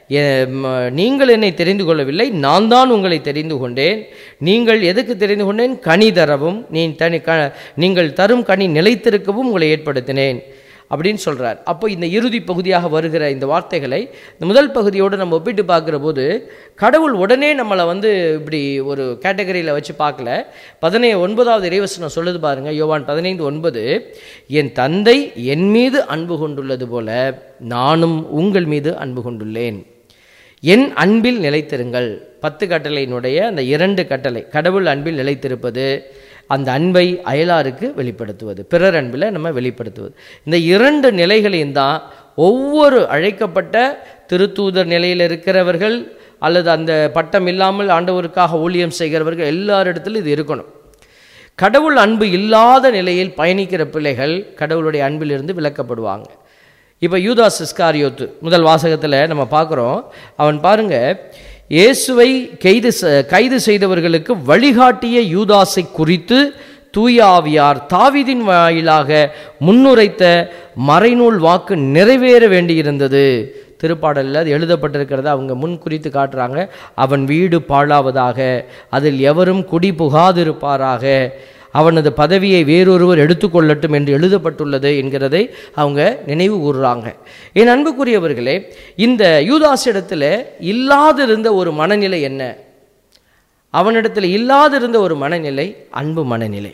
எ- ம- நீங்கள் என்னை தெரிந்து கொள்ளவில்லை நான் தான் உங்களை தெரிந்து கொண்டேன் நீங்கள் எதுக்கு தெரிந்து கொண்டேன் கனி தரவும் நீ தனி க நீங்கள் தரும் கனி நிலைத்திருக்கவும் உங்களை ஏற்படுத்தினேன் அப்படின்னு சொல்றார் அப்போ இந்த இறுதி பகுதியாக வருகிற இந்த வார்த்தைகளை இந்த முதல் பகுதியோடு நம்ம ஒப்பிட்டு பார்க்குற போது கடவுள் உடனே நம்மளை வந்து இப்படி ஒரு கேட்டகரியில் வச்சு பார்க்கல பதினே ஒன்பதாவது இறைவசனம் சொல்லுது பாருங்க யோவான் பதினைந்து ஒன்பது என் தந்தை என் மீது அன்பு கொண்டுள்ளது போல நானும் உங்கள் மீது அன்பு கொண்டுள்ளேன் என் அன்பில் நிலைத்திருங்கள் பத்து கட்டளையினுடைய அந்த இரண்டு கட்டளை கடவுள் அன்பில் நிலைத்திருப்பது அந்த அன்பை அயலாருக்கு வெளிப்படுத்துவது பிறர் அன்பில் நம்ம வெளிப்படுத்துவது இந்த இரண்டு நிலைகளையும் தான் ஒவ்வொரு அழைக்கப்பட்ட திருத்தூதர் நிலையில் இருக்கிறவர்கள் அல்லது அந்த பட்டம் இல்லாமல் ஆண்டவருக்காக ஊழியம் செய்கிறவர்கள் எல்லாரிடத்திலும் இது இருக்கணும் கடவுள் அன்பு இல்லாத நிலையில் பயணிக்கிற பிள்ளைகள் கடவுளுடைய அன்பிலிருந்து விலக்கப்படுவாங்க இப்போ யூதாஸ் இஸ்காரியோத்து முதல் வாசகத்தில் நம்ம பார்க்குறோம் அவன் பாருங்க இயேசுவை கைது செ- கைது செய்தவர்களுக்கு வழிகாட்டிய யூதாஸை குறித்து தூய ஆவியார் தாவீதின் வாயிலாக முன்னுரைத்த மறைநூல் வாக்கு நிறைவேற வேண்டியிருந்தது திருப்பாடலில் அது எழுதப்பட்டிருக்கிறத அவங்க முன் குறித்து காட்டுறாங்க அவன் வீடு பாழாவதாக அதில் எவரும் குடி புகாதிருப்பாராக அவனது பதவியை வேறொருவர் எடுத்துக்கொள்ளட்டும் என்று எழுதப்பட்டுள்ளது என்கிறதை அவங்க நினைவு கூறுறாங்க என் அன்புக்குரியவர்களே இந்த யூதாசிடத்தில் இல்லாதிருந்த ஒரு மனநிலை என்ன அவனிடத்தில் இல்லாதிருந்த ஒரு மனநிலை அன்பு மனநிலை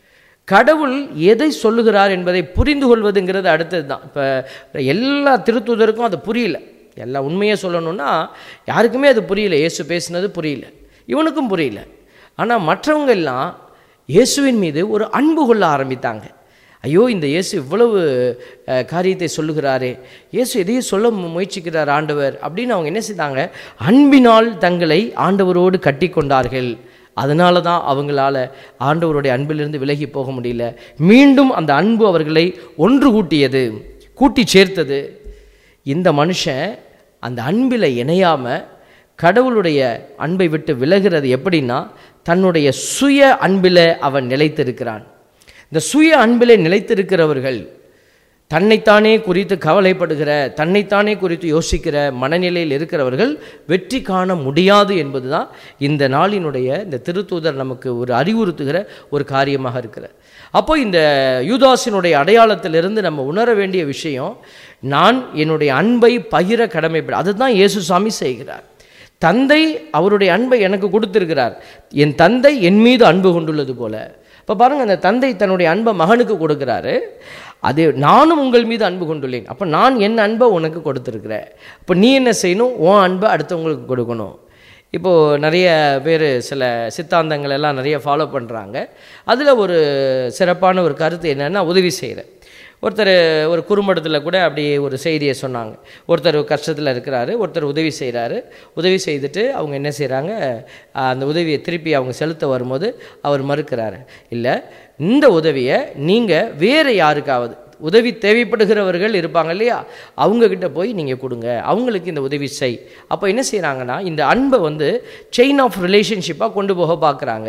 கடவுள் எதை சொல்லுகிறார் என்பதை புரிந்து கொள்வதுங்கிறது அடுத்தது தான் இப்போ எல்லா திருத்துதருக்கும் அது புரியல எல்லா உண்மையை சொல்லணும்னா யாருக்குமே அது புரியல இயேசு பேசினது புரியல இவனுக்கும் புரியல ஆனால் மற்றவங்க எல்லாம் இயேசுவின் மீது ஒரு அன்பு கொள்ள ஆரம்பித்தாங்க ஐயோ இந்த இயேசு இவ்வளவு அஹ், காரியத்தை சொல்லுகிறாரே இயேசு எதையும் சொல்ல மு- முயற்சிக்கிறார் ஆண்டவர் அப்படின்னு அவங்க என்ன செய்தாங்க அன்பினால் தங்களை ஆண்டவரோடு கட்டி கொண்டார்கள் அதனால தான் அவங்களால ஆண்டவருடைய அன்பிலிருந்து விலகி போக முடியல மீண்டும் அந்த அன்பு அவர்களை ஒன்று கூட்டியது கூட்டி சேர்த்தது இந்த மனுஷன் அந்த அன்பில் இணையாம கடவுளுடைய அன்பை விட்டு விலகிறது எப்படின்னா தன்னுடைய சுய அன்பில் அவன் நிலைத்திருக்கிறான் இந்த சுய அன்பிலே நிலைத்திருக்கிறவர்கள் தன்னைத்தானே குறித்து கவலைப்படுகிற தன்னைத்தானே குறித்து யோசிக்கிற மனநிலையில் இருக்கிறவர்கள் வெற்றி காண முடியாது என்பதுதான் இந்த நாளினுடைய இந்த திருத்தூதர் நமக்கு ஒரு அறிவுறுத்துகிற ஒரு காரியமாக இருக்கிறது அப்போ இந்த யூதாசினுடைய அடையாளத்திலிருந்து நம்ம உணர வேண்டிய விஷயம் நான் என்னுடைய அன்பை பகிர கடமைப்பட அதுதான் இயேசு சாமி செய்கிறார் தந்தை அவருடைய அன்பை எனக்கு கொடுத்திருக்கிறார் என் தந்தை என் மீது அன்பு கொண்டுள்ளது போல இப்போ பாருங்க அந்த தந்தை தன்னுடைய அன்பை மகனுக்கு கொடுக்கிறாரு அது நானும் உங்கள் மீது அன்பு கொண்டுள்ளேன் அப்போ நான் என் அன்பை உனக்கு கொடுத்துருக்கிறேன் அப்போ நீ என்ன செய்யணும் உன் அன்பை அடுத்தவங்களுக்கு கொடுக்கணும் இப்போது நிறைய பேர் சில சித்தாந்தங்கள் எல்லாம் நிறைய ஃபாலோ பண்ணுறாங்க அதில் ஒரு சிறப்பான ஒரு கருத்து என்னென்னா உதவி செய்கிற ஒருத்தர் ஒரு குறும்படத்தில் கூட அப்படி ஒரு செய்தியை சொன்னாங்க ஒருத்தர் கஷ்டத்தில் இருக்கிறாரு ஒருத்தர் உதவி செய்கிறாரு உதவி செய்துட்டு அவங்க என்ன செய்கிறாங்க அந்த உதவியை திருப்பி அவங்க செலுத்த வரும்போது அவர் மறுக்கிறாரு இல்லை இந்த உதவியை நீங்கள் வேறு யாருக்காவது உதவி தேவைப்படுகிறவர்கள் இருப்பாங்க இல்லையா அவங்கக்கிட்ட போய் நீங்கள் கொடுங்க அவங்களுக்கு இந்த உதவி செய் அப்போ என்ன செய்கிறாங்கன்னா இந்த அன்பை வந்து செயின் ஆஃப் ரிலேஷன்ஷிப்பாக கொண்டு போக பார்க்குறாங்க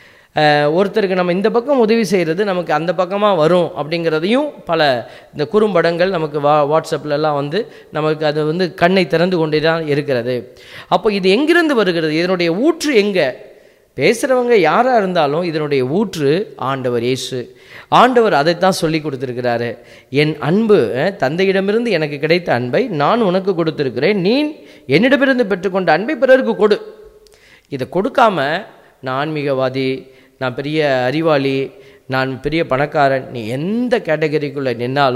அஹ் ஒருத்தருக்கு நம்ம இந்த பக்கம் உதவி செய்கிறது நமக்கு அந்த பக்கமாக வரும் அப்படிங்கிறதையும் பல இந்த குறும்படங்கள் நமக்கு வா வாட்ஸ்அப்லலாம் வந்து நமக்கு அது வந்து கண்ணை திறந்து கொண்டே தான் இருக்கிறது அப்போ இது எங்கிருந்து வருகிறது இதனுடைய ஊற்று எங்கே பேசுகிறவங்க யாராக இருந்தாலும் இதனுடைய ஊற்று ஆண்டவர் இயேசு ஆண்டவர் அதைத்தான் சொல்லி கொடுத்துருக்கிறாரு என் அன்பு அஹ், தந்தையிடமிருந்து எனக்கு கிடைத்த அன்பை நான் உனக்கு கொடுத்துருக்கிறேன் நீ என்னிடமிருந்து பெற்றுக்கொண்ட அன்பை பிறருக்கு கொடு இதை கொடுக்காம நான் ஆன்மீகவாதி நான் பெரிய அறிவாளி நான் பெரிய பணக்காரன் நீ எந்த கேட்டகரிக்குள்ளே நின்னாலும்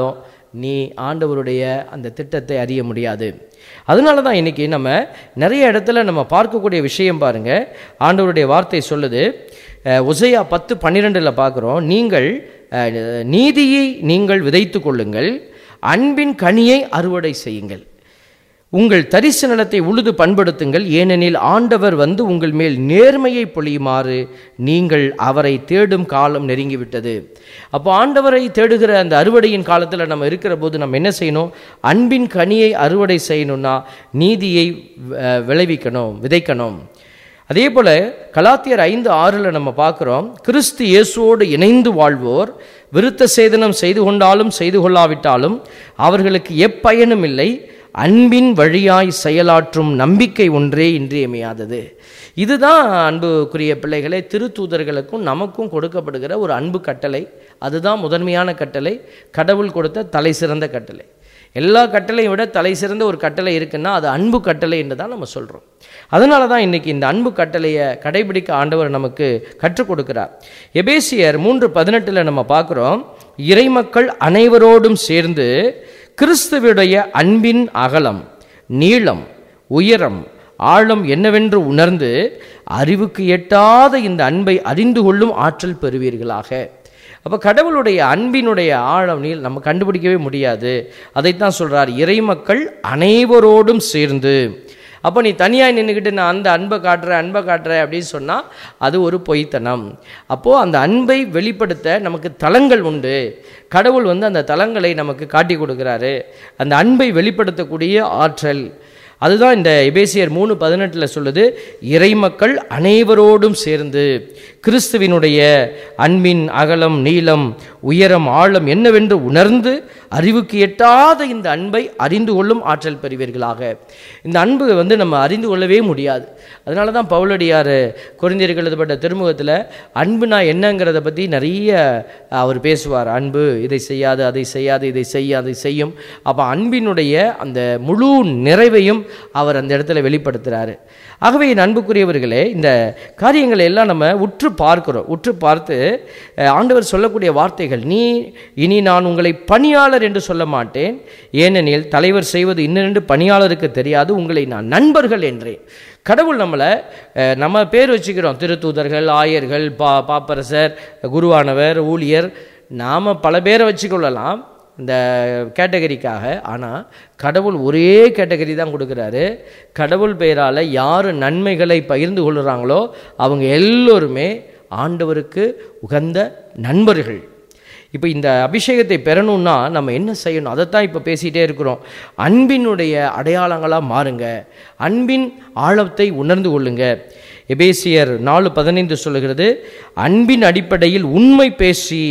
நீ ஆண்டவருடைய அந்த திட்டத்தை அறிய முடியாது அதனால தான் இன்னைக்கு நம்ம நிறைய இடத்துல நம்ம பார்க்கக்கூடிய விஷயம் பாருங்க ஆண்டவருடைய வார்த்தை சொல்லுது அஹ், உசையா பத்து பன்னிரெண்டில் பார்க்குறோம் நீங்கள் அஹ், நீதியை நீங்கள் விதைத்து கொள்ளுங்கள் அன்பின் கனியை அறுவடை செய்யுங்கள் உங்கள் தரிசு நிலத்தை உழுது பண்படுத்துங்கள் ஏனெனில் ஆண்டவர் வந்து உங்கள் மேல் நேர்மையை பொழியுமாறு நீங்கள் அவரை தேடும் காலம் நெருங்கிவிட்டது அப்போ ஆண்டவரை தேடுகிற அந்த அறுவடையின் காலத்தில் நம்ம இருக்கிற போது நம்ம என்ன செய்யணும் அன்பின் கனியை அறுவடை செய்யணும்னா நீதியை அஹ், விளைவிக்கணும் விதைக்கணும் அதே போல கலாத்தியர் ஐந்து ஆறில் நம்ம பார்க்குறோம் கிறிஸ்து இயேசுவோடு இணைந்து வாழ்வோர் விருத்த சேதனம் செய்து கொண்டாலும் செய்து கொள்ளாவிட்டாலும் அவர்களுக்கு எப்பயனும் இல்லை அன்பின் வழியாய் செயலாற்றும் நம்பிக்கை ஒன்றே இன்றியமையாதது இதுதான் அன்புக்குரிய பிள்ளைகளே திருத்தூதர்களுக்கும் நமக்கும் கொடுக்கப்படுகிற ஒரு அன்பு கட்டளை அதுதான் முதன்மையான கட்டளை கடவுள் கொடுத்த தலை சிறந்த கட்டளை எல்லா கட்டளையும் விட தலை சிறந்த ஒரு கட்டளை இருக்குன்னா அது அன்பு கட்டளை என்று தான் நம்ம சொல்கிறோம் அதனால தான் இன்னைக்கு இந்த அன்பு கட்டளையை கடைபிடிக்க ஆண்டவர் நமக்கு கற்றுக் கொடுக்கிறார் எபேசியர் மூன்று பதினெட்டில் நம்ம பார்க்குறோம் இறைமக்கள் அனைவரோடும் சேர்ந்து கிறிஸ்துவுடைய அன்பின் அகலம் நீளம் உயரம் ஆழம் என்னவென்று உணர்ந்து அறிவுக்கு எட்டாத இந்த அன்பை அறிந்து கொள்ளும் ஆற்றல் பெறுவீர்களாக அப்போ கடவுளுடைய அன்பினுடைய ஆழம் நீள் நம்ம கண்டுபிடிக்கவே முடியாது அதைத்தான் சொல்றார் இறைமக்கள் அனைவரோடும் சேர்ந்து அப்போ நீ தனியாக நின்றுக்கிட்டு நான் அந்த அன்பை காட்டுறேன் அன்பை காட்டுறேன் அப்படின்னு சொன்னால் அது ஒரு பொய்த்தனம் அப்போது அந்த அன்பை வெளிப்படுத்த நமக்கு தலங்கள் உண்டு கடவுள் வந்து அந்த தலங்களை நமக்கு காட்டி கொடுக்குறாரு அந்த அன்பை வெளிப்படுத்தக்கூடிய ஆற்றல் அதுதான் இந்த எபேசியர் மூணு பதினெட்டில் சொல்லுது இறைமக்கள் அனைவரோடும் சேர்ந்து கிறிஸ்துவினுடைய அன்பின் அகலம் நீளம் உயரம் ஆழம் என்னவென்று உணர்ந்து அறிவுக்கு எட்டாத இந்த அன்பை அறிந்து கொள்ளும் ஆற்றல் பெறுவீர்களாக இந்த அன்பு வந்து நம்ம அறிந்து கொள்ளவே முடியாது அதனால தான் பவுலடியார் குறைந்தீர்கள் எழுதப்பட்ட திருமுகத்தில் அன்புனா என்னங்கிறத பற்றி நிறைய அவர் பேசுவார் அன்பு இதை செய்யாது அதை செய்யாது இதை செய்ய அதை செய்யும் அப்போ அன்பினுடைய அந்த முழு நிறைவையும் அவர் அந்த இடத்துல வெளிப்படுத்துகிறாரு ஆகவே என் அன்புக்குரியவர்களே இந்த காரியங்களை எல்லாம் நம்ம உற்று பார்க்கிறோம் உற்று பார்த்து அஹ், ஆண்டவர் சொல்லக்கூடிய வார்த்தைகள் நீ இனி நான் உங்களை பணியாளர் என்று சொல்ல மாட்டேன் ஏனெனில் தலைவர் செய்வது இன்னென்று பணியாளருக்கு தெரியாது உங்களை நான் நண்பர்கள் என்றேன் கடவுள் நம்மளை அஹ், நம்ம பேர் வச்சுக்கிறோம் திருத்தூதர்கள் ஆயர்கள் பா பாப்பரசர் குருவானவர் ஊழியர் நாம் பல பேரை வச்சுக்கொள்ளலாம் இந்த கேட்டகரிக்காக ஆனால் கடவுள் ஒரே கேட்டகரி தான் கொடுக்குறாரு கடவுள் பெயரால் யார் நன்மைகளை பகிர்ந்து கொள்கிறாங்களோ அவங்க எல்லோருமே ஆண்டவருக்கு உகந்த நண்பர்கள் இப்போ இந்த அபிஷேகத்தை பெறணும்னா நம்ம என்ன செய்யணும் அதைத்தான் இப்போ பேசிகிட்டே இருக்கிறோம் அன்பினுடைய அடையாளங்களாக மாறுங்க அன்பின் ஆழத்தை உணர்ந்து கொள்ளுங்க எபேசியர் நாலு பதினைந்து சொல்லுகிறது அன்பின் அடிப்படையில் உண்மை பேசி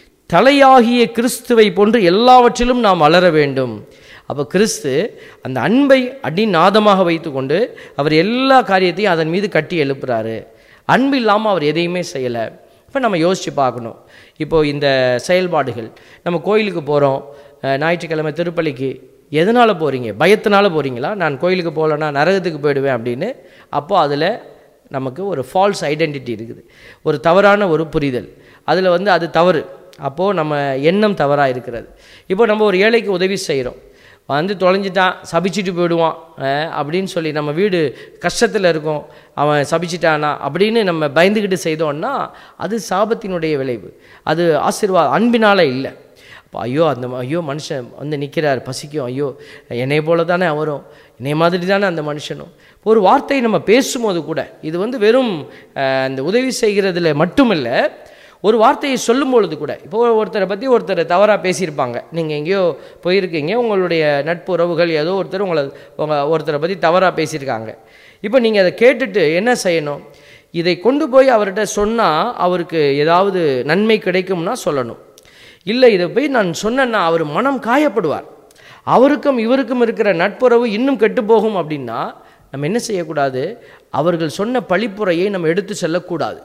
தலையாகிய கிறிஸ்துவை போன்று எல்லாவற்றிலும் நாம் வளர வேண்டும் அப்போ கிறிஸ்து அந்த அன்பை அடிநாதமாக வைத்துக்கொண்டு அவர் எல்லா காரியத்தையும் அதன் மீது கட்டி எழுப்புறாரு அன்பு இல்லாமல் அவர் எதையுமே செய்யலை இப்போ நம்ம யோசித்து பார்க்கணும் இப்போ இந்த செயல்பாடுகள் நம்ம கோயிலுக்கு போகிறோம் ஞாயிற்றுக்கிழமை திருப்பலிக்கு எதனால் போகிறீங்க பயத்தினால போகிறீங்களா நான் கோயிலுக்கு போகலன்னா நரகத்துக்கு போயிடுவேன் அப்படின்னு அப்போ அதில் நமக்கு ஒரு ஃபால்ஸ் ஐடென்டிட்டி இருக்குது ஒரு தவறான ஒரு புரிதல் அதில் வந்து அது தவறு அப்போது நம்ம எண்ணம் தவறாக இருக்கிறது இப்போ நம்ம ஒரு ஏழைக்கு உதவி செய்கிறோம் வந்து தொலைஞ்சிட்டான் சபிச்சிட்டு போயிடுவான் அஹ், அப்படின்னு சொல்லி நம்ம வீடு கஷ்டத்தில் இருக்கும் அவன் சபிச்சிட்டானா அப்படின்னு நம்ம பயந்துக்கிட்டு செய்தோம்னா அது சாபத்தினுடைய விளைவு அது ஆசீர்வாதம் அன்பினால் இல்லை அப்போ ஐயோ அந்த ம- ஐயோ மனுஷன் வந்து நிற்கிறார் பசிக்கும் ஐயோ என்னை போல தானே அவரும் என்னை மாதிரி தானே அந்த மனுஷனும் ஒரு வார்த்தை நம்ம பேசும்போது கூட இது வந்து வெறும் அஹ், அந்த உதவி செய்கிறதுல மட்டுமில்லை ஒரு வார்த்தையை சொல்லும் பொழுது கூட இப்போ ஒருத்தரை பற்றி ஒருத்தர் தவறாக பேசியிருப்பாங்க நீங்கள் எங்கேயோ போயிருக்கீங்க உங்களுடைய நட்பு உறவுகள் ஏதோ ஒருத்தர் உங்களை உங்கள் ஒருத்தரை பற்றி தவறாக பேசியிருக்காங்க இப்போ நீங்கள் அதை கேட்டுட்டு என்ன செய்யணும் இதை கொண்டு போய் அவர்கிட்ட சொன்னால் அவருக்கு ஏதாவது நன்மை கிடைக்கும்னா சொல்லணும் இல்லை இதை போய் நான் சொன்னேன்னா அவர் மனம் காயப்படுவார் அவருக்கும் இவருக்கும் இருக்கிற நட்புறவு இன்னும் கெட்டு போகும் அப்படின்னா நம்ம என்ன செய்யக்கூடாது அவர்கள் சொன்ன பழிப்புரையை நம்ம எடுத்து செல்லக்கூடாது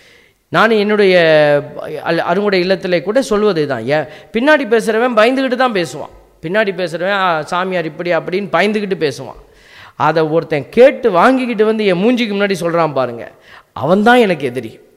நான் என்னுடைய அல்- அருங்குடை இல்லத்திலே கூட சொல்வது தான் ஏன் பின்னாடி பேசுகிறவன் பயந்துக்கிட்டு தான் பேசுவான் பின்னாடி பேசுகிறவன் "ஆ, சாமியார் இப்படி அப்படின்னு பயந்துக்கிட்டு பேசுவான் அதை ஒருத்தன் கேட்டு வாங்கிக்கிட்டு வந்து என் மூஞ்சிக்கு முன்னாடி சொல்கிறான் பாருங்க அவன் தான் எனக்கு எதிரி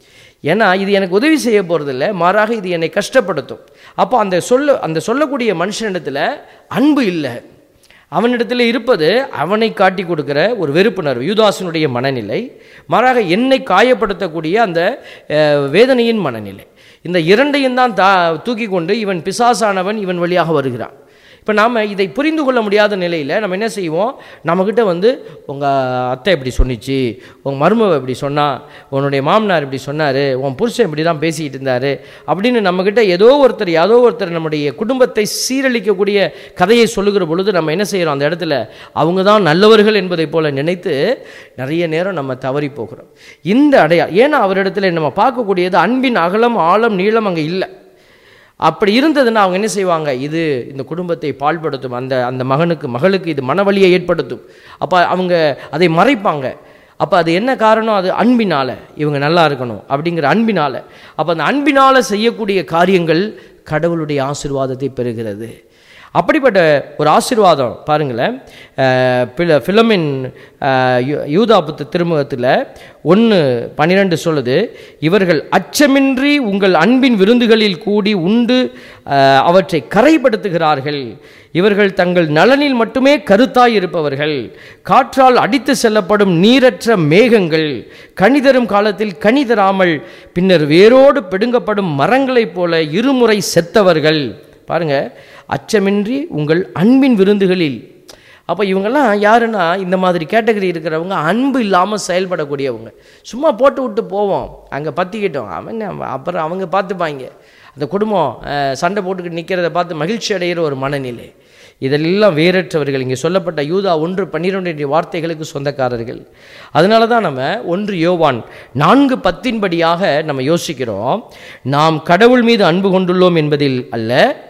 ஏன்னா இது எனக்கு உதவி செய்ய போகிறதில்ல மாறாக இது என்னை கஷ்டப்படுத்தும் அப்போ அந்த சொல்ல அந்த சொல்லக்கூடிய மனுஷனிடத்தில் அன்பு இல்லை அவனிடத்தில் இருப்பது அவனை காட்டி கொடுக்கிற ஒரு வெறுப்புணர்வு யூதாசனுடைய மனநிலை மாறாக என்னை காயப்படுத்தக்கூடிய அந்த அஹ், வேதனையின் மனநிலை இந்த இரண்டையும் தான் தா தூக்கி கொண்டு இவன் பிசாசானவன் இவன் வழியாக வருகிறான் இப்போ நாம் இதை புரிந்து கொள்ள முடியாத நிலையில் நம்ம என்ன செய்வோம் நம்மக்கிட்ட வந்து உங்கள் அத்தை இப்படி சொன்னிச்சு உங்கள் மருமவ இப்படி சொன்னா உன்னுடைய மாமனார் இப்படி சொன்னார் உன் புருஷன் இப்படி தான் பேசிக்கிட்டு இருந்தார் அப்படின்னு நம்மக்கிட்ட ஏதோ ஒருத்தர் ஏதோ ஒருத்தர் நம்முடைய குடும்பத்தை சீரழிக்கக்கூடிய கதையை சொல்லுகிற பொழுது நம்ம என்ன செய்கிறோம் அந்த இடத்துல அவங்க தான் நல்லவர்கள் என்பதை போல நினைத்து நிறைய நேரம் நம்ம தவறி போகிறோம் இந்த அடையா ஏன்னா அவரிடத்துல நம்ம பார்க்கக்கூடியது அன்பின் அகலம் ஆழம் நீளம் அங்கே இல்லை அப்படி இருந்ததுன்னா அவங்க என்ன செய்வாங்க இது இந்த குடும்பத்தை பாழ்படுத்தும் அந்த அந்த மகனுக்கு மகளுக்கு இது மனவலியை ஏற்படுத்தும் அப்போ அவங்க அதை மறைப்பாங்க அப்போ அது என்ன காரணம் அது அன்பினால் இவங்க நல்லா இருக்கணும் அப்படிங்கிற அன்பினால் அப்போ அந்த அன்பினால் செய்யக்கூடிய காரியங்கள் கடவுளுடைய ஆசீர்வாதத்தை பெறுகிறது அப்படிப்பட்ட ஒரு ஆசீர்வாதம் பாருங்களேன் அஹ், பில ஃபிலமின் அஹ், யூ- யூதா புத்த திருமுகத்தில் ஒன்று பன்னிரெண்டு சொல்லுது இவர்கள் அச்சமின்றி உங்கள் அன்பின் விருந்துகளில் கூடி உண்டு அஹ், அவற்றை கரைப்படுத்துகிறார்கள் இவர்கள் தங்கள் நலனில் மட்டுமே கருத்தாய் இருப்பவர்கள் காற்றால் அடித்து செல்லப்படும் நீரற்ற மேகங்கள் கனி தரும் காலத்தில் கனி தராமல் பின்னர் வேரோடு பிடுங்கப்படும் மரங்களைப் போல இருமுறை செத்தவர்கள் பாருங்க அச்சமின்றி உங்கள் அன்பின் விருந்துகளில் அப்போ இவங்கெல்லாம் யாருன்னா இந்த மாதிரி கேட்டகரி இருக்கிறவங்க அன்பு இல்லாமல் செயல்படக்கூடியவங்க சும்மா போட்டு விட்டு போவோம் அங்கே பற்றிக்கிட்டோம் அவன் அவன் அப்புறம் அவங்க பார்த்துப்பாங்க அந்த குடும்பம் அஹ், சண்டை போட்டுக்கிட்டு நிற்கிறத பார்த்து மகிழ்ச்சி அடைகிற ஒரு மனநிலை இதெல்லாம் வேறற்றவர்கள் இங்கே சொல்லப்பட்ட யூதா ஒன்று பன்னிரெண்டு என்ற வார்த்தைகளுக்கு சொந்தக்காரர்கள் அதனால தான் நம்ம ஒன்று யோவான் நான்கு பத்தின்படியாக நம்ம யோசிக்கிறோம் நாம் கடவுள் மீது அன்பு கொண்டுள்ளோம் என்பதில் அல்ல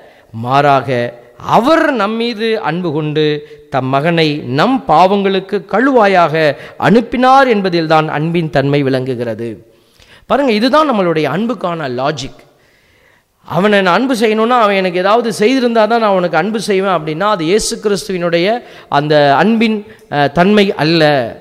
மாறாக அவர் நம்மீது அன்பு கொண்டு தம் மகனை நம் பாவங்களுக்கு கழுவாயாக அனுப்பினார் என்பதில்தான் அன்பின் தன்மை விளங்குகிறது பாருங்க இதுதான் நம்மளுடைய அன்புக்கான லாஜிக் அவனை நான் அன்பு செய்யணும்னா அவன் எனக்கு ஏதாவது செய்திருந்தா தான் நான் அவனுக்கு அன்பு செய்வேன் அப்படின்னா அது இயேசு கிறிஸ்துவினுடைய அந்த அன்பின் அஹ், தன்மை அல்ல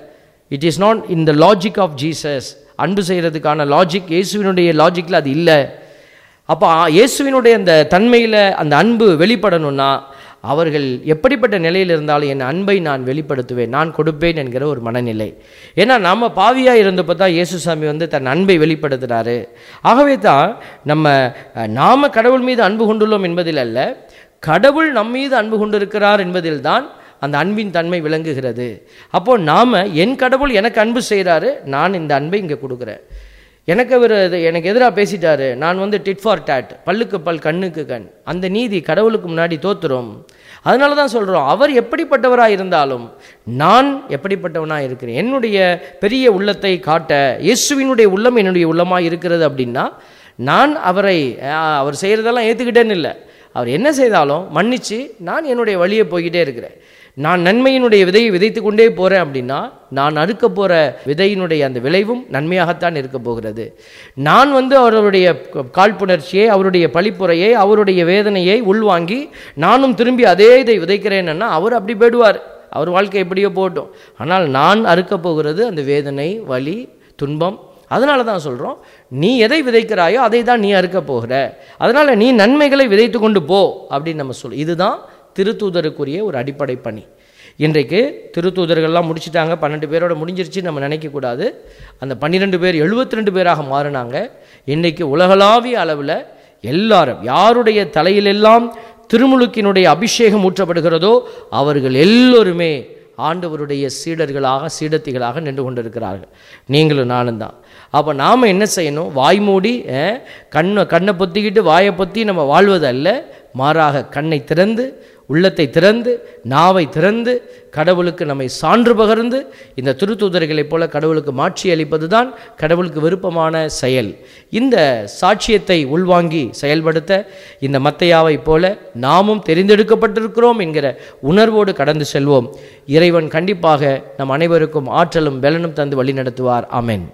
it is not in the logic of Jesus அன்பு செய்கிறதுக்கான லாஜிக் இயேசுவினுடைய லாஜிக்கில் அது இல்லை அப்போ ஆ- இயேசுவினுடைய அந்த தன்மையில் அந்த அன்பு வெளிப்படணும்னா அவர்கள் எப்படிப்பட்ட நிலையில் இருந்தாலும் என் அன்பை நான் வெளிப்படுத்துவேன் நான் கொடுப்பேன் என்கிற ஒரு மனநிலை ஏன்னா நம்ம பாவியாக இருந்தப்போ தான் இயேசுசாமி வந்து தன் அன்பை வெளிப்படுத்துகிறாரு ஆகவே தான் நம்ம அஹ், நாம கடவுள் மீது அன்பு கொண்டுள்ளோம் என்பதில் அல்ல கடவுள் நம் மீது அன்பு கொண்டிருக்கிறார் என்பதில் தான் அந்த அன்பின் தன்மை விளங்குகிறது அப்போ நாம என் கடவுள் எனக்கு அன்பு செய்கிறாரு நான் இந்த அன்பை இங்கே கொடுக்குறேன் எனக்கு அவர் இது- எனக்கு எதிராக பேசிட்டாரு நான் வந்து டிட் ஃபார் டேட் பல்லுக்கு பல் கண்ணுக்கு கண் அந்த நீதி கடவுளுக்கு முன்னாடி தோத்துரும் அதனால தான் சொல்கிறோம் அவர் எப்படிப்பட்டவராக இருந்தாலும் நான் எப்படிப்பட்டவனாக இருக்கிறேன் என்னுடைய பெரிய உள்ளத்தை காட்ட இயேசுவினுடைய உள்ளம் என்னுடைய உள்ளமாக இருக்கிறது அப்படின்னா நான் அவரை அஹ், அவர் செய்கிறதெல்லாம் ஏற்றுக்கிட்டேன்னு இல்லை அவர் என்ன செய்தாலும் மன்னிச்சு நான் என்னுடைய வழியை போய்கிட்டே இருக்கிறேன் நான் நன்மையினுடைய விதையை விதைத்து கொண்டே போகிறேன் அப்படின்னா நான் அறுக்க போகிற விதையினுடைய அந்த விளைவும் நன்மையாகத்தான் இருக்க போகிறது நான் வந்து அவருடைய காழ்ப்புணர்ச்சியை அவருடைய பழிப்புரையை அவருடைய வேதனையை உள்வாங்கி நானும் திரும்பி அதே இதை விதைக்கிறேன்னா அவர் அப்படி போயிடுவார் அவர் வாழ்க்கை எப்படியோ போகட்டும் ஆனால் நான் அறுக்க போகிறது அந்த வேதனை வலி துன்பம் அதனால தான் சொல்கிறோம் நீ எதை விதைக்கிறாயோ அதை தான் நீ அறுக்க போகிற அதனால் நீ நன்மைகளை விதைத்து கொண்டு போ அப்படின்னு நம்ம சொல் இதுதான் திருத்தூதருக்குரிய ஒரு அடிப்படை பணி இன்றைக்கு திருத்தூதர்கள்லாம் முடிச்சிட்டாங்க பன்னெண்டு பேரோட முடிஞ்சிருச்சு நம்ம நினைக்கக்கூடாது அந்த பன்னிரெண்டு பேர் எழுபத்தி ரெண்டு பேராக மாறினாங்க இன்றைக்கு உலகளாவிய அளவில் எல்லாரும் யாருடைய தலையிலெல்லாம் திருமுழுக்கினுடைய அபிஷேகம் ஊற்றப்படுகிறதோ அவர்கள் எல்லோருமே ஆண்டவருடைய சீடர்களாக சீடத்திகளாக நின்று கொண்டிருக்கிறார்கள் நீங்களும் நானும் தான் அப்போ நாம் என்ன செய்யணும் வாய் மூடி அஹ், கண்ணை கண்ணை பொத்திக்கிட்டு வாயை பொத்தி நம்ம வாழ்வதல்ல மாறாக கண்ணை திறந்து உள்ளத்தை திறந்து நாவை திறந்து கடவுளுக்கு நம்மை சான்று பகர்ந்து இந்த திருத்தூதர்களைப் போல கடவுளுக்கு மாட்சி அளிப்பது தான் கடவுளுக்கு விருப்பமான செயல் இந்த சாட்சியத்தை உள்வாங்கி செயல்படுத்த இந்த மத்தையாவைப் போல நாமும் தெரிந்தெடுக்கப்பட்டிருக்கிறோம் என்கிற உணர்வோடு கடந்து செல்வோம் இறைவன் கண்டிப்பாக நம் அனைவருக்கும் ஆற்றலும் பலனும் தந்து வழிநடத்துவார் ஆமென்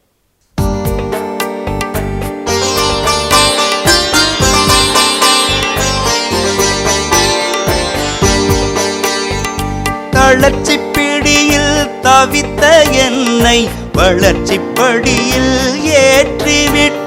தளர்ச்சி பிடியில் தவித்த என்னை வளர்ச்சி படியில் ஏற்றிவிட்ட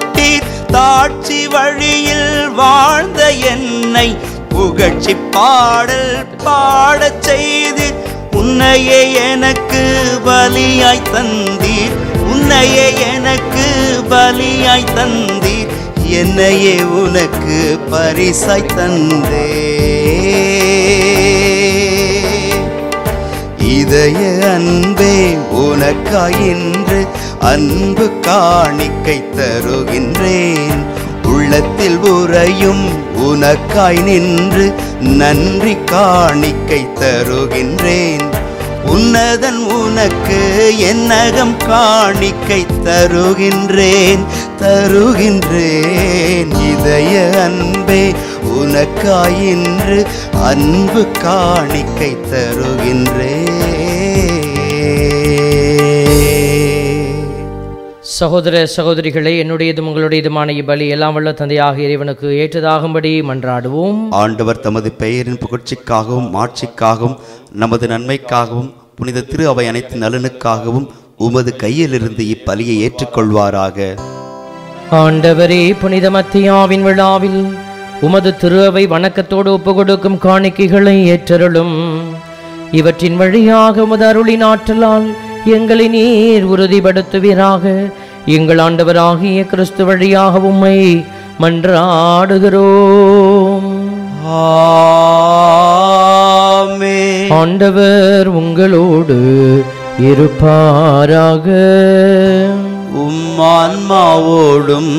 என்னை புகழ்ச்சி பாடல் பாடச் செய்து உன்னையே எனக்கு பலியாய் தந்தீர் உன்னையே எனக்கு பலியாய் தந்தீர் என்னையே உனக்கு பரிசாய் தந்தே இதய அன்பே உனக்காய் இன்று அன்பு காணிக்கை தருகின்றேன் உள்ளத்தில் உறையும் உனக்காய் நின்று நன்றி காணிக்கை தருகின்றேன் உன்னதன் உனக்கு என்னகம் காணிக்கை தருகின்றேன் தருகின்றேன் இதய அன்பே உனக்காய் இன்று அன்பு காணிக்கை தருகின்றேன் சகோதர சகோதரிகளே என்னுடையதும் உங்களுடையதுமான இப்பலி எல்லாம் வல்ல தந்தையாக இறைவனுக்கு ஏற்றதாகும்படி மன்றாடுவோம் ஆண்டவர் தமது பெயரின் புகழ்ச்சிக்காகவும் மாட்சிக்காகவும் நமது நன்மைக்காகவும் புனித திரு அவை அனைத்து நலனுக்காகவும் உமது கையிலிருந்து இப்பலியை ஏற்றுக்கொள்வாராக ஆண்டவரே புனித மத்தியாவின் விழாவில் உமது திரு அவை வணக்கத்தோடு ஒப்புக்கொடுக்கும் காணிக்கைகளை ஏற்றருளும் இவற்றின் வழியாக உமது அருளின் ஆற்றலால் எங்களை நீர் உறுதிப்படுத்துவீராக எங்கள் ஆண்டவராகிய கிறிஸ்து வழியாக உம்மை மன்றாடுகிறோம் ஆமென். ஆண்டவர் உங்களோடு இருப்பாராக உம் ஆன்மாவோடும்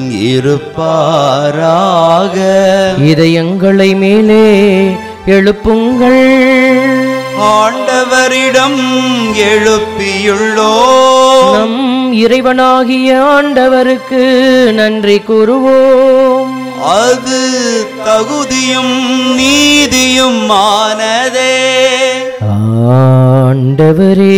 இருப்பாராக இதயங்களை மேலே எழுப்புங்கள் ஆண்டவரிடம் எழுப்பியுள்ளோ நம் இறைவனாகிய ஆண்டவருக்கு நன்றி கூறுவோம் அது தகுதியும் நீதியும் ஆனதே ஆண்டவரே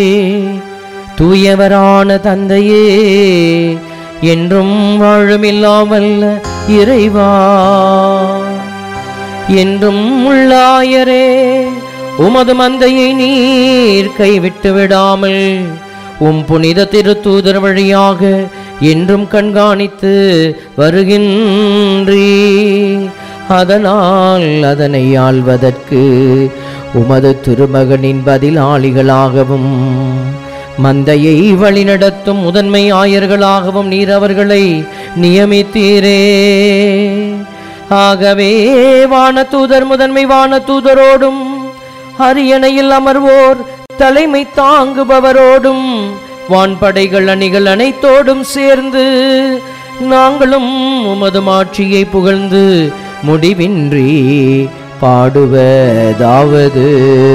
தூயவரான தந்தையே என்றும் வாழுமில்லாமல் இறைவா என்றும் உள்ளாயரே உமது மந்தையை நீர் கைவிட்டு விடாமல் உம் புனித திருத்தூதர் வழியாக என்றும் கண்காணித்து வருகின்றீ அதனால் அதனை ஆள்வதற்கு உமது திருமகனின் பதிலாளிகளாகவும் மந்தையை வழிநடத்தும் முதன்மை ஆயர்களாகவும் நீர் அவர்களை நியமித்தீரே ஆகவே வானதூதர் முதன்மை வானதூதரோடும் அரியணையில் அமர்வோர் தலைமை தாங்குபவரோடும் வான்படைகள் அணிகள் அனைத்தோடும் சேர்ந்து நாங்களும் உமது மாட்சியை புகழ்ந்து முடிவின்றி பாடுவதாவது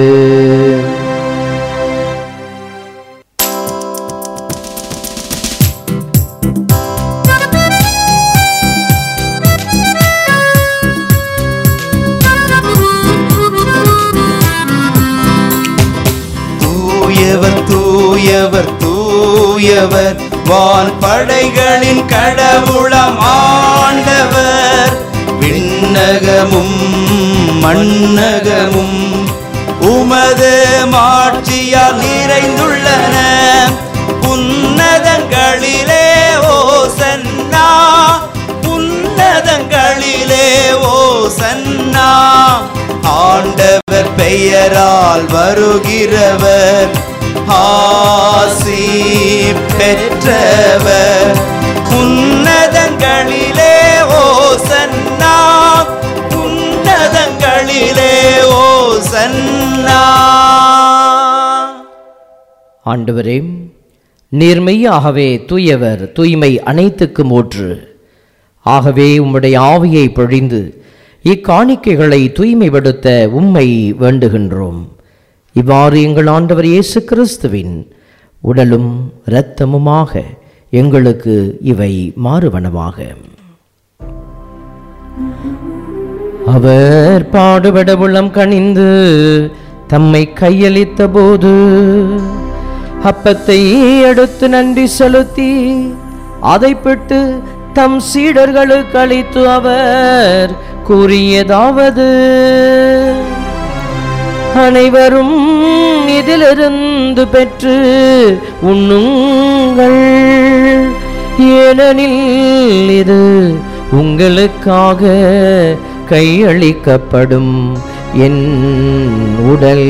தூயவர் தூயவர் தூயவர் வான் படைகளின் கடவுளம் ஆண்டவர் விண்ணகமும் மண்ணகமும் உமது மாட்சியால் நிறைந்துள்ளன உன்னதங்களிலே ஓ சன்னா உன்னதங்களிலே ஓ சன்னா ஆண்டவர் பெயரால் வருகிறவர் ஆசி பெற்றவர் உன்னதங்களிலே ஓ சன்னா உன்னதங்களிலே ஓ சன்னா ஆண்டவரே நேர்மையாகவே தூயவர் தூய்மை அனைத்துக்கும் ஊற்று ஆகவே உம்முடைய ஆவியை பொழிந்து இக்காணிக்கைகளை தூய்மைப்படுத்த உம்மை வேண்டுகின்றோம் இவ்வாறு எங்கள் ஆண்டவர் இயேசு கிறிஸ்துவின் உடலும் இரத்தமுமாக எங்களுக்கு இவை மாறுவனமாக அவர் பாடுபட உள்ளம் கனிந்து தம்மை கையளித்த போது அப்பத்தை எடுத்து நன்றி செலுத்தி அதை பிட்டு தம் சீடர்களுக்கு அளித்து அவர் கூறியதாவது அனைவரும் இதிலிருந்து பெற்று உண்ணுங்கள் ஏனெனில் இது உங்களுக்காக கையளிக்கப்படும் என் உடல்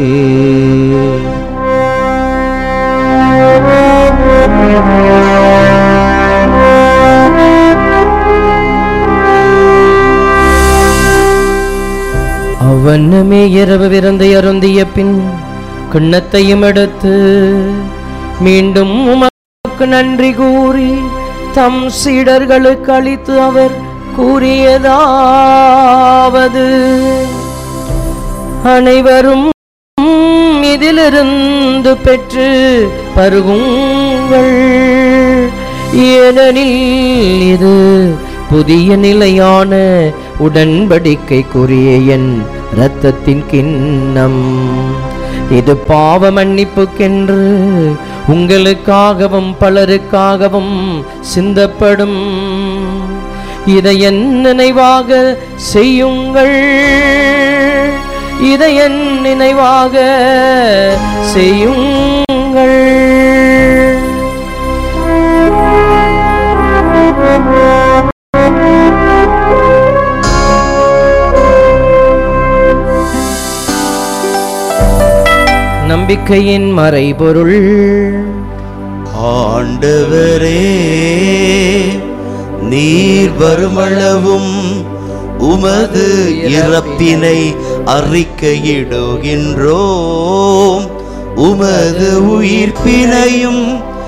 அவனுமே இரவு விருந்தை அருந்திய பின் கிண்ணத்தையும் எடுத்து மீண்டும் உமக்கு நன்றி கூறி தம் சீடர்களுக்கு அளித்து அவர் கூறியதாவது அனைவரும் இதிலிருந்து பெற்று பருகுங்கள் ஏனெனில் இது புதிய நிலையான உடன்படிக்கைக்குரிய என் இரத்தத்தின் கிண்ணம் இது பாவ மன்னிப்புக்கென்று உங்களுக்காகவும் பலருக்காகவும் சிந்தப்படும் இதை என் நினைவாக செய்யுங்கள் இதை என் நினைவாக செய்யுங்கள் நம்பிக்கையின் மறைபொருள் ஆண்டவரே நீர் வருமளவும் உமது இறப்பினை அறிக்கையிடுகின்றோம் உமது உயிர்ப்பினையும்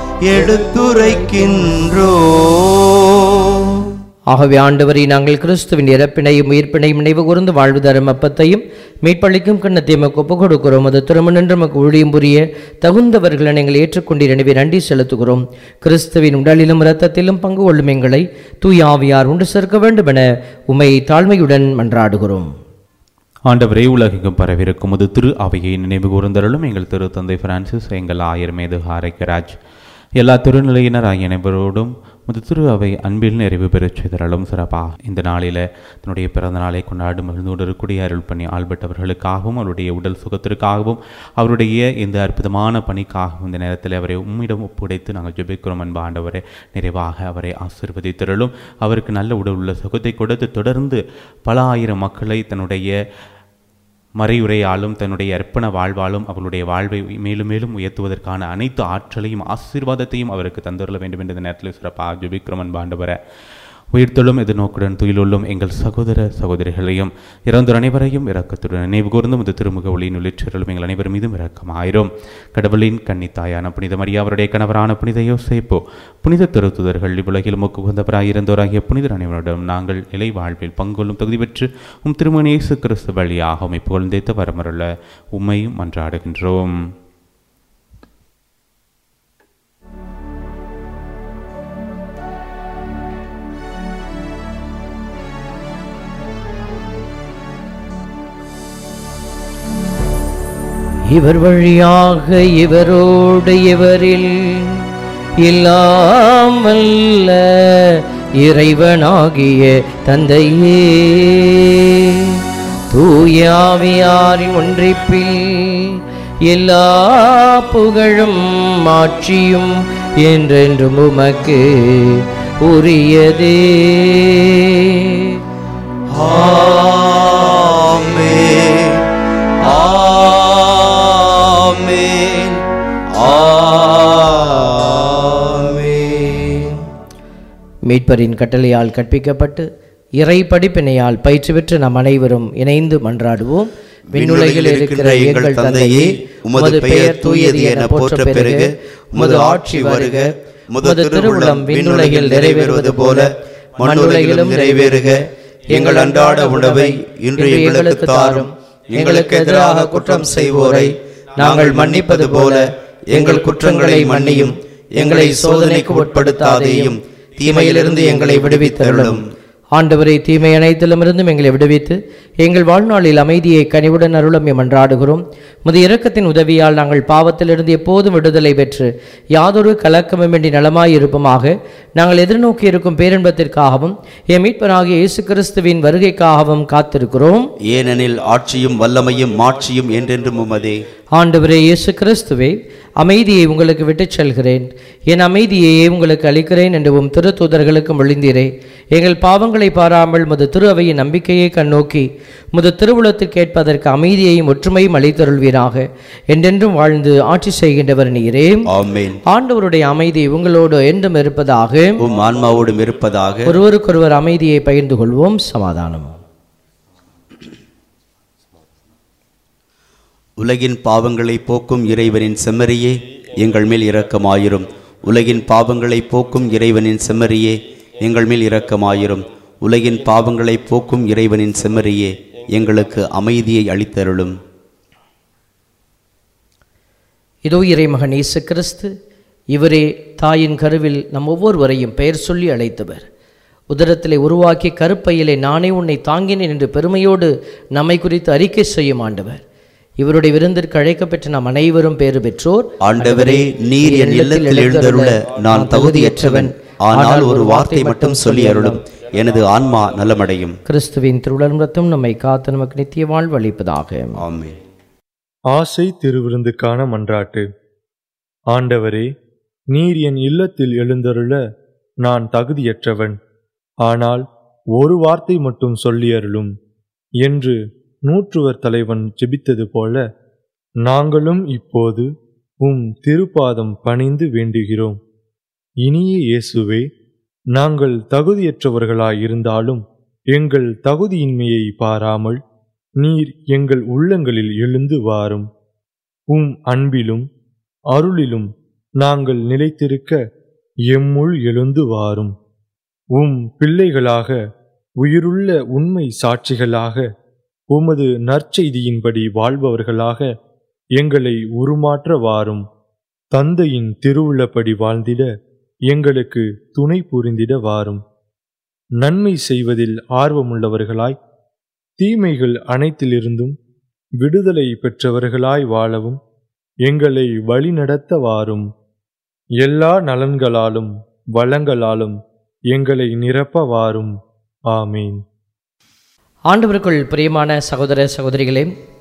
எடுத்துரைக்கின்றோம் ஆகவே ஆண்டவரை நாங்கள் கிறிஸ்துவின் இறப்பினையும் உயிர்ப்பினையும் நினைவு கூர்ந்து வாழ்வு தரும் அப்பத்தையும் மீட்பளிக்கும் கண்ணத்தையும் எமக்கு ஒப்புக் கொடுக்கிறோம் அது திருமணன்று நமக்கு ஊழியம் புரிய தகுந்தவர்களை நீங்கள் ஏற்றுக்கொண்டீர் எனவே நன்றி செலுத்துகிறோம் கிறிஸ்துவின் உடலிலும் இரத்தத்திலும் பங்கு கொள்ளும் எங்களை தூய் ஆவியார் உண்டு சேர்க்க வேண்டும் என உமை தாழ்மையுடன் மன்றாடுகிறோம் ஆண்டவரே உலகெங்கும் பரவிருக்கும் முது திரு அவையை நினைவு கூர்ந்தருளும் எங்கள் திரு தந்தை பிரான்சிஸ் எங்கள் ஆயர் மேது ஹாரைக்கராஜ் எல்லா திருநிலையினர் ஆகிய அனைவரோடும் முது திரு அவை அன்பில் நிறைவு பெறச் செய்தரலும் சிறப்பாக இந்த நாளில் தன்னுடைய பிறந்த நாளை கொண்டாடி மகிழ்ந்து கொண்டிருக்கூடிய அருள் பணி ஆல்பர்ட் அவர்களுக்காகவும் அவருடைய உடல் சுகத்திற்காகவும் அவருடைய இந்த அற்புதமான பணிக்காகவும் இந்த நேரத்தில் அவரை உம்மிடம் ஒப்படைத்து நாங்கள் ஜெபிக்கிறோம் அன்பு ஆண்டவரே நிறைவாக அவரை ஆசிர்வதித்திரளும் அவருக்கு நல்ல உடல் உள்ள சுகத்தை கொடுத்து தொடர்ந்து பல ஆயிரம் மக்களை தன்னுடைய மறையுரையாலும் தன்னுடைய அர்ப்பண வாழ்வாலும் அவருடைய வாழ்வை மேலும் மேலும் உயர்த்துவதற்கான அனைத்து ஆற்றலையும் ஆசீர்வாதத்தையும் அவருக்கு தந்துள்ள வேண்டும் என்ற இந்த நேரத்தில் சிறப்பாக ஜெபிக்கிறோம் பாண்டவர உயிர்த்தெழும் எதிர்நோக்குடன் துயிலுள்ளும் எங்கள் சகோதர சகோதரிகளையும் இறந்தோர் அனைவரையும் இரக்கத்துடன் நினைவு கூர்ந்தும் இந்த திருமுக ஒளியின் உள்ளிற்றலும் எங்கள் அனைவர் மீதும் இரக்கமாயிரும் கடவுளின் கன்னித்தாயான புனித மரியா அவருடைய கணவரான புனித யோசேப்போ புனித திருத்துதர்கள் இவ்வுலகில் முக்கு உகந்தவராய் இருந்தோராகிய புனிதர் அனைவரிடம் நாங்கள் நிலை வாழ்வில் பங்கொள்ளும் தகுதி பெற்று உம் திருமண இயேசு கிறிஸ்து வழியாக உம்மை புகழ்ந்தேத்த வரமருள உம்மையும் மன்றாடுகின்றோம் இவர் வழியாக இவரோடு இவரில் இல்லாமல்ல இறைவனாகிய தந்தையே தூயாவியாரின் ஒன்றிப்பில் எல்லா புகழும் மாட்சியும் என்றென்றும் உமக்கு உரியதே ஆமென் ஆமென் ஆமென் மீட்பரின் கட்டளையால் கற்பிக்கப்பட்டு இறை படிப்பினையால் பயிற்சி பெற்று நாம் அனைவரும் இணைந்து மன்றாடுவோம் விண்ணுலகில் இருக்கிற எங்கள் தந்தையே உமது பெயர் தூயது என போற்ற பெருக உமது ஆட்சி வருக உமது திருவுளம் விண்ணுலகில் நிறைவேறுவது போல மண்ணுலகிலும் நிறைவேறுக எங்கள் அன்றாட உணவை இன்று எங்களுக்கு தாரும் எங்களுக்கு எதிராக குற்றம் செய்வோரை நாங்கள் மன்னிப்பது போல எங்கள் குற்றங்களை மன்னியும் எங்களை சோதனைக்கு உட்படுத்தாதேயும் தீமையிலிருந்து எங்களை விடுவித்தருளும் ஆண்டவரை தீமை அனைத்திலுமிருந்தும் எங்களை விடுவித்து எங்கள் வாழ்நாளில் அமைதியை கனிவுடன் அருளும் மன்றாடுகிறோம் முது இரக்கத்தின் உதவியால் நாங்கள் பாவத்திலிருந்து எப்போதும் விடுதலை பெற்று யாதொரு கலக்கமுமின்றி நலமாய் இருப்போமாக நாங்கள் எதிர்நோக்கி இருக்கும் பேரின்பத்திற்காகவும் என் மீட்பராகிய இயேசு கிறிஸ்துவின் வருகைக்காகவும் காத்திருக்கிறோம் ஏனெனில் ஆட்சியும் வல்லமையும் மாட்சியும் என்றென்றும் உமதே ஆண்டவரே இயேசு கிறிஸ்துவே அமைதியை உங்களுக்கு விட்டுச் செல்கிறேன் என் அமைதியையே உங்களுக்கு அளிக்கிறேன் என்று உம் திருத்தூதர்களுக்கு மொழிந்தீரே எங்கள் பாவங்களை பாராமல் முது திரு அவையின் நம்பிக்கையை கண்ணோக்கி முது திருவுளத்துக்கு கேட்பதற்கு அமைதியையும் ஒற்றுமையும் அளித்தருள்வீராக என்றென்றும் வாழ்ந்து ஆட்சி செய்கின்றவர் நீரே ஆமென் ஆண்டவருடைய அமைதி உங்களோடு என்றும் இருப்பதாக உம் ஆன்மாவோடும் இருப்பதாக ஒருவருக்கொருவர் அமைதியை பகிர்ந்து கொள்வோம் சமாதானம் உலகின் பாவங்களை போக்கும் இறைவனின் செம்மறியே எங்கள் மேல் இரக்கமாயிரும் உலகின் பாவங்களை போக்கும் இறைவனின் செம்மறியே எங்கள் மேல் இரக்கமாயிரும் உலகின் பாவங்களை போக்கும் இறைவனின் செம்மறியே எங்களுக்கு அமைதியை அளித்தருளும் இதோ இறைமகன் இயேசு கிறிஸ்து இவரே தாயின் கருவில் நம் ஒவ்வொருவரையும் பெயர் சொல்லி அழைத்தவர் உதரத்திலே உருவாக்கி கருப்பையிலே நானே உன்னை தாங்கினேன் என்று பெருமையோடு நம்மை குறித்து அறிக்கை செய்யும் ஆண்டவர் இவருடைய விருந்திற்கு அழைக்கப்பெற்ற நாம் அனைவரும் பேறு பெற்றோர் ஆண்டவரே நீர் என் இல்லத்தில் எழுந்தருள நான் தகுதியற்றவன் ஆனால் ஒரு வார்த்தை மட்டும் சொல்லி அருளும் எனது ஆன்மா நலமடையும் கிறிஸ்துவின் திருவுளம் நம்மை காத்து நமக்கு நித்திய வாழ்வு அளிப்பதாக ஆமென் ஆசை திருவிருந்துக்கான மன்றாட்டு ஆண்டவரே நீர் என் இல்லத்தில் எழுந்தருள நான் தகுதியற்றவன் ஆனால் ஒரு வார்த்தை மட்டும் சொல்லி அருளும் என்று நூற்றுவர் தலைவன் ஜெபித்தது போல நாங்களும் இப்போது உம் திருப்பாதம் பணிந்து வேண்டுகிறோம் இனிய இயேசுவே நாங்கள் தகுதியற்றவர்களாயிருந்தாலும் எங்கள் தகுதியின்மையை பாராமல் நீர் எங்கள் உள்ளங்களில் எழுந்து வாரும் உம் அன்பிலும் அருளிலும் நாங்கள் நிலைத்திருக்க எம்முள் எழுந்து வாரும் உம் பிள்ளைகளாக உயிருள்ள உண்மை சாட்சிகளாக உமது நற்செய்தியின்படி வாழ்பவர்களாக எங்களை உருமாற்ற வாரும் தந்தையின் திருவுள்ளப்படி வாழ்ந்திட எங்களுக்கு துணை புரிந்திட வாரும் நன்மை செய்வதில் ஆர்வமுள்ளவர்களாய் தீமைகள் அனைத்திலிருந்தும் விடுதலை பெற்றவர்களாய் வாழவும் எங்களை வழிநடத்த வாரும் எல்லா நலன்களாலும் வளங்களாலும் எங்களை நிரப்ப வாரும் ஆமீன் ஆண்டவருக்குள் பிரியமான சகோதர சகோதரிகளே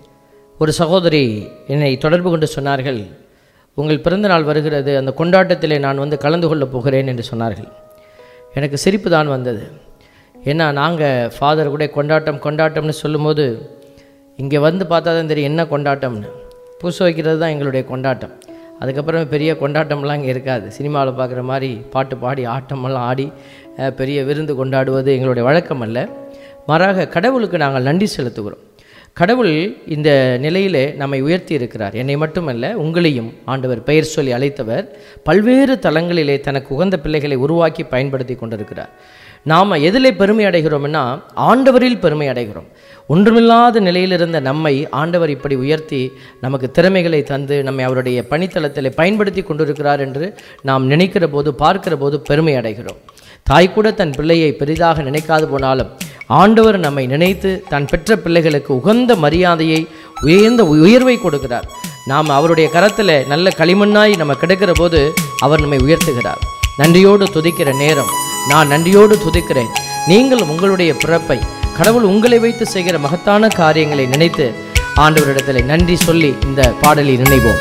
ஒரு சகோதரி என்னை தொடர்பு கொண்டு சொன்னார்கள் உங்கள் பிறந்தநாள் வருகிறது அந்த கொண்டாட்டத்திலே நான் வந்து கலந்து கொள்ளப் போகிறேன் என்று சொன்னார்கள் எனக்கு சிரிப்பு தான் வந்தது ஏன்னா நாங்கள் ஃபாதர் கூட கொண்டாட்டம் கொண்டாட்டம்னு சொல்லும்போது இங்கே வந்து பார்த்தா தான் தெரியும் என்ன கொண்டாட்டம்னு பூச வைக்கிறது தான் எங்களுடைய கொண்டாட்டம் அதுக்கப்புறம் பெரிய கொண்டாட்டம்லாம் இங்கே இருக்காது சினிமாவில் பார்க்குற மாதிரி பாட்டு பாடி ஆட்டமெல்லாம் ஆடி அஹ், பெரிய விருந்து கொண்டாடுவது எங்களுடைய வழக்கம் அல்ல மாறாக கடவுளுக்கு நாங்கள் நன்றி செலுத்துகிறோம் கடவுள் இந்த நிலையிலே நம்மை உயர்த்தி இருக்கிறார் என்னை மட்டுமல்ல உங்களையும் ஆண்டவர் பெயர் சொல்லி அழைத்தவர் பல்வேறு தளங்களிலே தனக்கு உகந்த பிள்ளைகளை உருவாக்கி பயன்படுத்தி கொண்டிருக்கிறார் நாம் எதிலே பெருமை அடைகிறோம்னா ஆண்டவரில் பெருமை அடைகிறோம் ஒன்றுமில்லாத நிலையில் இருந்த நம்மை ஆண்டவர் இப்படி உயர்த்தி நமக்கு திறமைகளை தந்து நம்மை அவருடைய பணித்தளத்தில் பயன்படுத்தி கொண்டிருக்கிறார் என்று நாம் நினைக்கிற போது பார்க்கிற போது பெருமை அடைகிறோம் தாய் கூட தன் பிள்ளையை பெரிதாக நினைக்காது போனாலும் ஆண்டவர் நம்மை நினைத்து தான் பெற்ற பிள்ளைகளுக்கு உகந்த மரியாதையை உயர்ந்த உயர்வை கொடுக்கிறார் நாம் அவருடைய கரத்தில் நல்ல களிமண்ணாய் நம்ம கிடைக்கிற போது அவர் நம்மை உயர்த்துகிறார் நன்றியோடு துதிக்கிற நேரம் நான் நன்றியோடு துதிக்கிறேன் நீங்கள் உங்களுடைய பிறப்பை கடவுள் உங்களை வைத்து செய்கிற மகத்தான காரியங்களை நினைத்து ஆண்டவரிடத்தில் நன்றி சொல்லி இந்த பாடலை நினைவோம்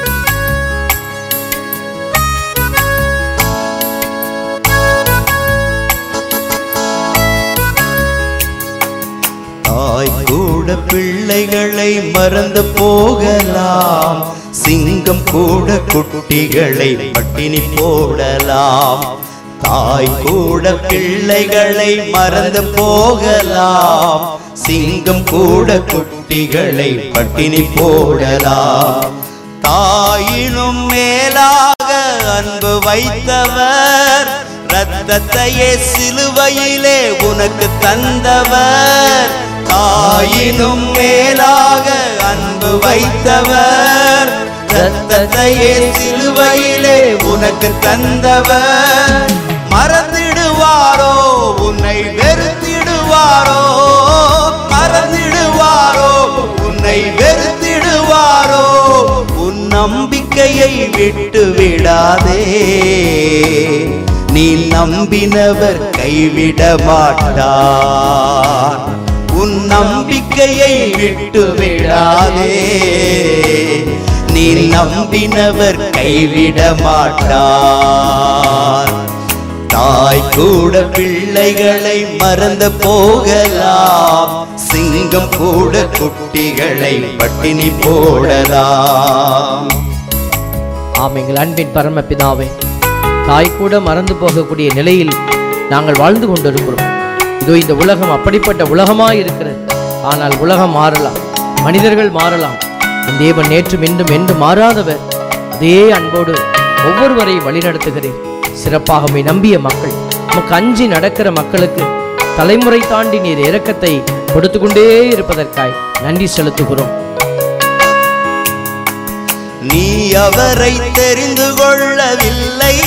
தாய் கூட பிள்ளைகளை மறந்து போகலாம் சிங்கம் கூட குட்டிகளை பட்டினி போடலாம் தாய் கூட பிள்ளைகளை மறந்து போகலாம் சிங்கம் கூட குட்டிகளை பட்டினி போடலாம் தாயினும் மேலாக அன்பு வைத்தவர் ரத்தத்தையே சிலுவையிலே உனக்கு தந்தவர் தாயினும் மேலாக அன்பு வைத்தவர் ரத்தத்தையே சிலுவையிலே உனக்கு தந்தவர் மறந்திடுவாரோ உன்னை வெறுத்திடுவாரோ மறந்திடுவாரோ உன்னை வெறுத்திடுவாரோ உன் நம்பிக்கையை விட்டு விடாதே நீ நம்பினவர் கைவிட மாட்டார் உன் நம்பிக்கையை விட்டு விடாதே நீ நம்பினவர் கைவிட மாட்டார் தாய் கூட பிள்ளைகளை மறந்து போகலாம் சிங்கம் கூட குட்டிகளை பட்டினி போடலாம் ஆம் எங்கள் அன்பின் பரமபிதாவே தாய் கூட மறந்து போகக்கூடிய நிலையில் நாங்கள் வாழ்ந்து கொண்டிருக்கிறோம் இதோ இந்த உலகம் அப்படிப்பட்ட உலகமாய் இருக்கிறது ஆனால் உலகம் மாறலாம் மனிதர்கள் மாறலாம் என் தேவன் நேற்றும் இன்றும் என்று மாறாதவர் அதே அன்போடு ஒவ்வொருவரையும் வழிநடத்துகிறேன் சிறப்பாக உம்மை நம்பிய மக்கள் நமக்கு அஞ்சி நடக்கிற மக்களுக்கு தலைமுறை தாண்டி நீர் இரக்கத்தை கொடுத்து கொண்டே இருப்பதற்காய் நன்றி செலுத்துகிறோம் நீ அவரை தெரிந்து கொள்ளவில்லை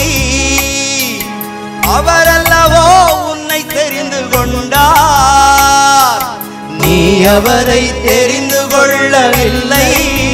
அவரல்லவோ உன்னை தெரிந்து கொண்டார் நீ அவரை தெரிந்து கொள்ளவில்லை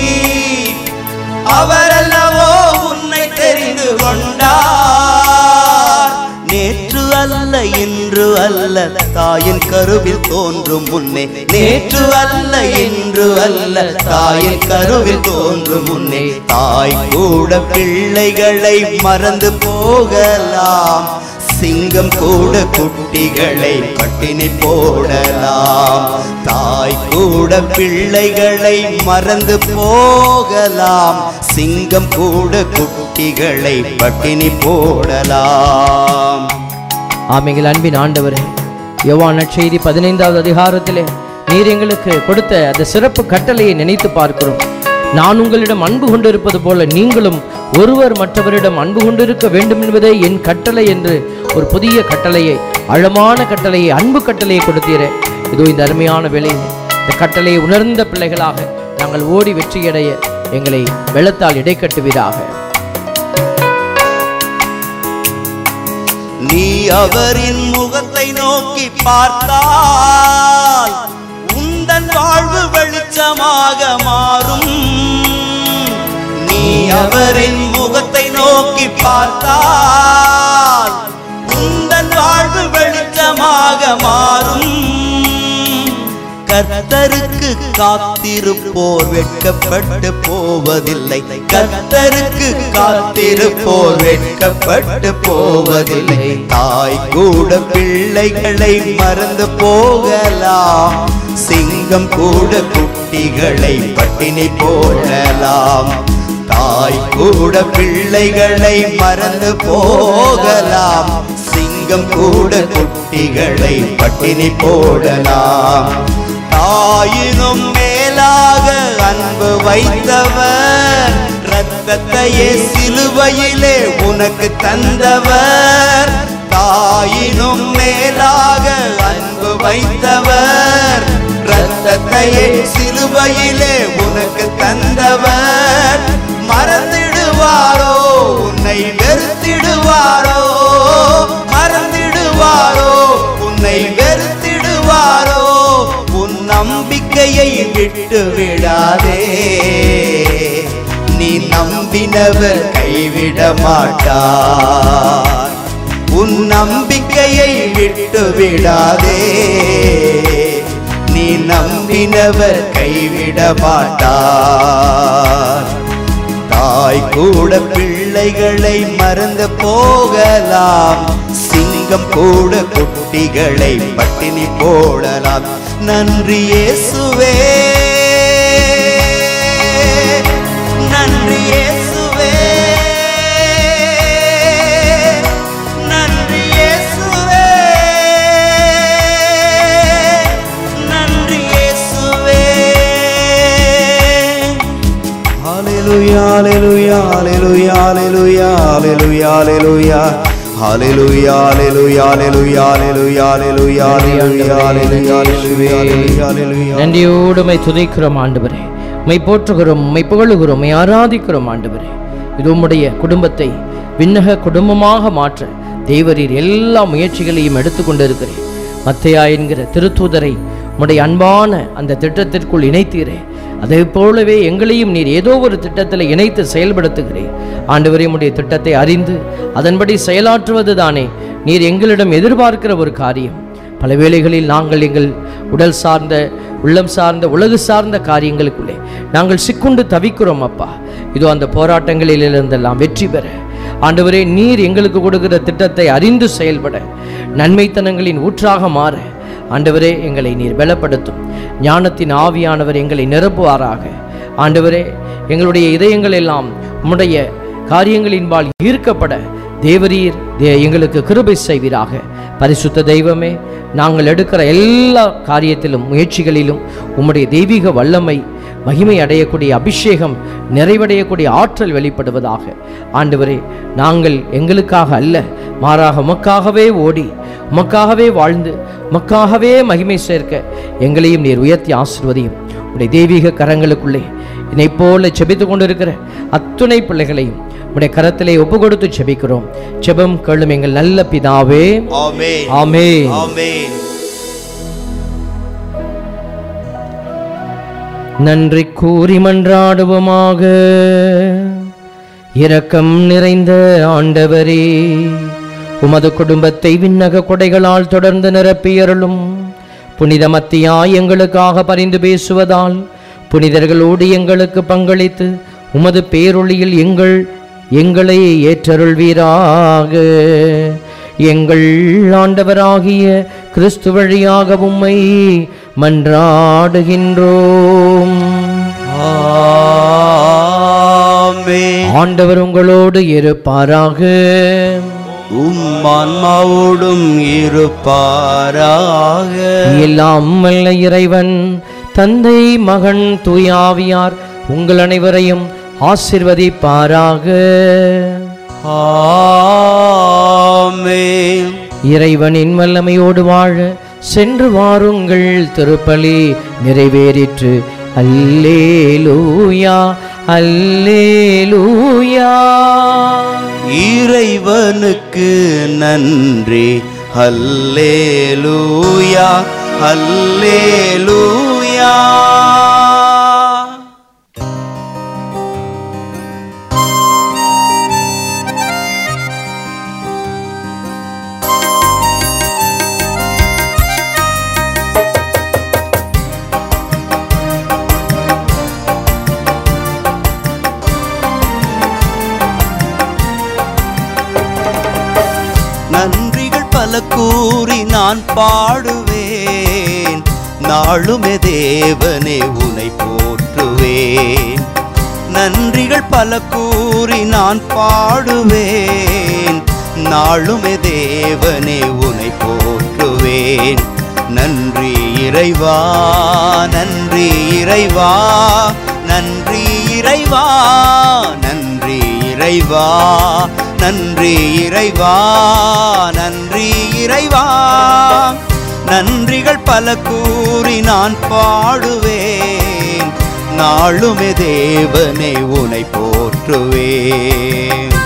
அவரல்லவோ உன்னை தெரிந்து கொண்டார் நேற்று அல்ல இன்று அல்ல தாயின் கருவில் தோன்றும் முன்னே நேற்று அல்ல இன்று அல்ல தாயின் கருவில் தோன்றும் முன்னே தாய் கூட பிள்ளைகளை மறந்து போகலாம் சிங்கம் கூட குட்டிகளை பட்டினி போடலாம் தாய் கூட பிள்ளைகளை மறந்து போகலாம் சிங்கம் கூட குட்டிகளை பட்டினி போடலாம் ஆமைகள் அன்பின் ஆண்டவரே யோவான் நற்செய்தி பதினைந்தாவது அதிகாரத்திலே நீர் எங்களுக்கு கொடுத்த அந்த சிறப்பு கட்டளையை நினைத்து பார்க்கிறோம் நான் உங்களிடம் அன்பு கொண்டிருப்பது போல நீங்களும் ஒருவர் மற்றவரிடம் அன்பு கொண்டிருக்க வேண்டும் என்பதே என் கட்டளை என்று ஒரு புதிய கட்டளையை ஆழமான கட்டளையை அன்பு கட்டளையை கொடுத்தீரே இதோ இந்த அருமையான வேளையில் இந்த கட்டளையை உணர்ந்த பிள்ளைகளாக நாங்கள் ஓடி வெற்றியடைய எங்களை வெள்ளத்தால் இடைக்கட்டுவீராக நீ அவரின் முகத்தை நோக்கி பார்த்தால் உந்தன் வாழ்வு வெளிச்சமாக மாறும் நீ அவரின் முகத்தை நோக்கி பார்த்தால் உந்தன் வாழ்வு வெளிச்சமாக மாறும் கர்த்தருக்கு காத்திருப்போர் வெட்கப்பட்டு போவதில்லை கர்த்தருக்கு காத்திருப்போர் வெட்கப்பட்டு போவதில்லை தாய் கூட பிள்ளைகளை மறந்து போகலாம் சிங்கம் கூட குட்டிகளை பட்டினி போடலாம் தாய் கூட பிள்ளைகளை மறந்து போகலாம் சிங்கம் கூட குட்டிகளை பட்டினி போடலாம் தாயினும் மேலாக அன்பு வைத்தவர் ரத்தத்தையே சிலுவையிலே உனக்கு தந்தவர் தாயினும் மேலாக அன்பு வைத்தவர் ரத்தத்தையே சிலுவையிலே உனக்கு தந்தவர் மறந்திடுவாரோ உன்னை வெறுத்திடுவாரோ மறந்திடுவாரோ உன்னை வெறுத்திடுவாரோ உன் நம்பிக்கையை விட்டு விடாதே நீ நம்பினவர் கைவிட மாட்டார் உன் நம்பிக்கையை விட்டு விடாதே நீ நம்பினவர் கைவிட மாட்டார் தாய் கூட பிள்ளைகளை மறந்து போகலாம் சிங்கம் கூட குட்டிகளை பட்டினி போடலாம் நன்றி இயேசுவே நன்றி இயேசுவே நன்றி இயேசுவே நன்றி இயேசுவே Hallelujah, hallelujah, hallelujah, hallelujah, hallelujah, hallelujah. Hallelujah, hallelujah, hallelujah, hallelujah, hallelujah, hallelujah, hallelujah, hallelujah, hallelujah, hallelujah. நன்றியோடு உம்மை துதிக்கிறோம் ஆண்டவரே உம்மை போற்றுகிறோம் உம்மை புகழுகிறோம் உம்மை ஆராதிக்கிறோம் ஆண்டவரே இது உம்முடைய குடும்பத்தை விண்ணக குடும்பமாக மாற்ற தேவரீர் எல்லா முயற்சிகளையும் எடுத்துக்கொண்டிருக்கிறேன் மத்தையா என்கிற திருத்தூதரை உம்முடைய அன்பான அந்த திட்டத்திற்குள் இணைத்தீரே அதே போலவே எங்களையும் நீர் ஏதோ ஒரு திட்டத்தில் இணைத்து செயல்படுத்துகிறேன் ஆண்டவரே உம்முடைய திட்டத்தை அறிந்து அதன்படி செயலாற்றுவது தானே நீர் எங்களிடம் எதிர்பார்க்கிற ஒரு காரியம் பல வேளைகளில் நாங்கள் எங்கள் உடல் சார்ந்த உள்ளம் சார்ந்த உலகு சார்ந்த காரியங்களுக்குள்ளே நாங்கள் சிக்குண்டு தவிக்கிறோம் அப்பா இதோ அந்த போராட்டங்களிலிருந்தெல்லாம் வெற்றி பெற ஆண்டவரே நீர் எங்களுக்கு கொடுக்கிற திட்டத்தை அறிந்து செயல்பட நன்மைத்தனங்களின் ஊற்றாக மாற ஆண்டவரே எங்களை நீர் பலப்படுத்தும் ஞானத்தின் ஆவியானவர் எங்களை நிரப்புவாராக ஆண்டவரே எங்களுடைய இதயங்கள் எல்லாம் உம்முடைய காரியங்களின்பால் ஈர்க்கப்பட தேவரீர் தே- எங்களுக்கு கிருபை செய்வீராக பரிசுத்த தெய்வமே நாங்கள் எடுக்கிற எல்லா காரியத்திலும் முயற்சிகளிலும் உம்முடைய தெய்வீக வல்லமை மகிமை அடையக்கூடிய அபிஷேகம் நிறைவடையக்கூடிய ஆற்றல் வெளிப்படுவதாக ஆண்டவரே நாங்கள் எங்களுக்காக அல்ல மாறாக உமக்காகவே ஓடி உமக்காகவே வாழ்ந்து உமக்காகவே மகிமை சேர்க்க எங்களையும் நீர் உயர்த்தி ஆசிர்வதியும் உடைய தெய்வீக கரங்களுக்குள்ளே என்னை போல செபித்து கொண்டிருக்கிற அத்துணை பிள்ளைகளையும் உடைய கரத்திலே ஒப்பு கொடுத்து செபிக்கிறோம் செபம் கேளும் எங்கள் நல்ல பிதாவே ஆமென் ஆமே ஆமென் நன்றி கூறி மன்றாடுவோமாக இரக்கம் நிறைந்த ஆண்டவரே உமது குடும்பத்தை விண்ணக கொடைகளால் தொடர்ந்து நிரப்பியருளும் புனித மத்தியா எங்களுக்காக பரிந்து பேசுவதால் புனிதர்களோடு எங்களுக்கு பங்களித்து உமது பேரொளியில் எங்கள் எங்களை ஏற்றருள்வீராக எங்கள் ஆண்டவராகிய கிறிஸ்து வழியாக உம்மை மன்றாடுகின்றோம் ஆமென் ஆண்டவர் உங்களோடு இருப்பாராக உம் ஆன்மாவோடும் இருப்பாராக எல்லாம் வல்ல இறைவன் தந்தை மகன் தூயாவியார் உங்கள் அனைவரையும் ஆசிர்வதிப்பாராக ஆமென் இறைவனின் வல்லமையோடு வாழ சென்று வாருங்கள் திருப்பலி நிறைவேறிற்று அல்லேலூயா அல்லேலூயா இறைவனுக்கு நன்றி ஹல்லேலூயா ஹல்லேலூயா நன்றிகள் பல கூறி நான் பாடுவேன் நாளுமே தேவனே உனை போற்றுவேன் நன்றிகள் பல கூறி நான் பாடுவேன் நாளுமே தேவனே உனை போற்றுவேன் நன்றி இறைவா நன்றி இறைவா நன்றி இறைவா நன்றி இறைவா நன்றி இறைவா நன்றி இறைவா நன்றிகள் பல கூறி நான் பாடுவேன் நாளுமே தேவனை உனை போற்றுவேன்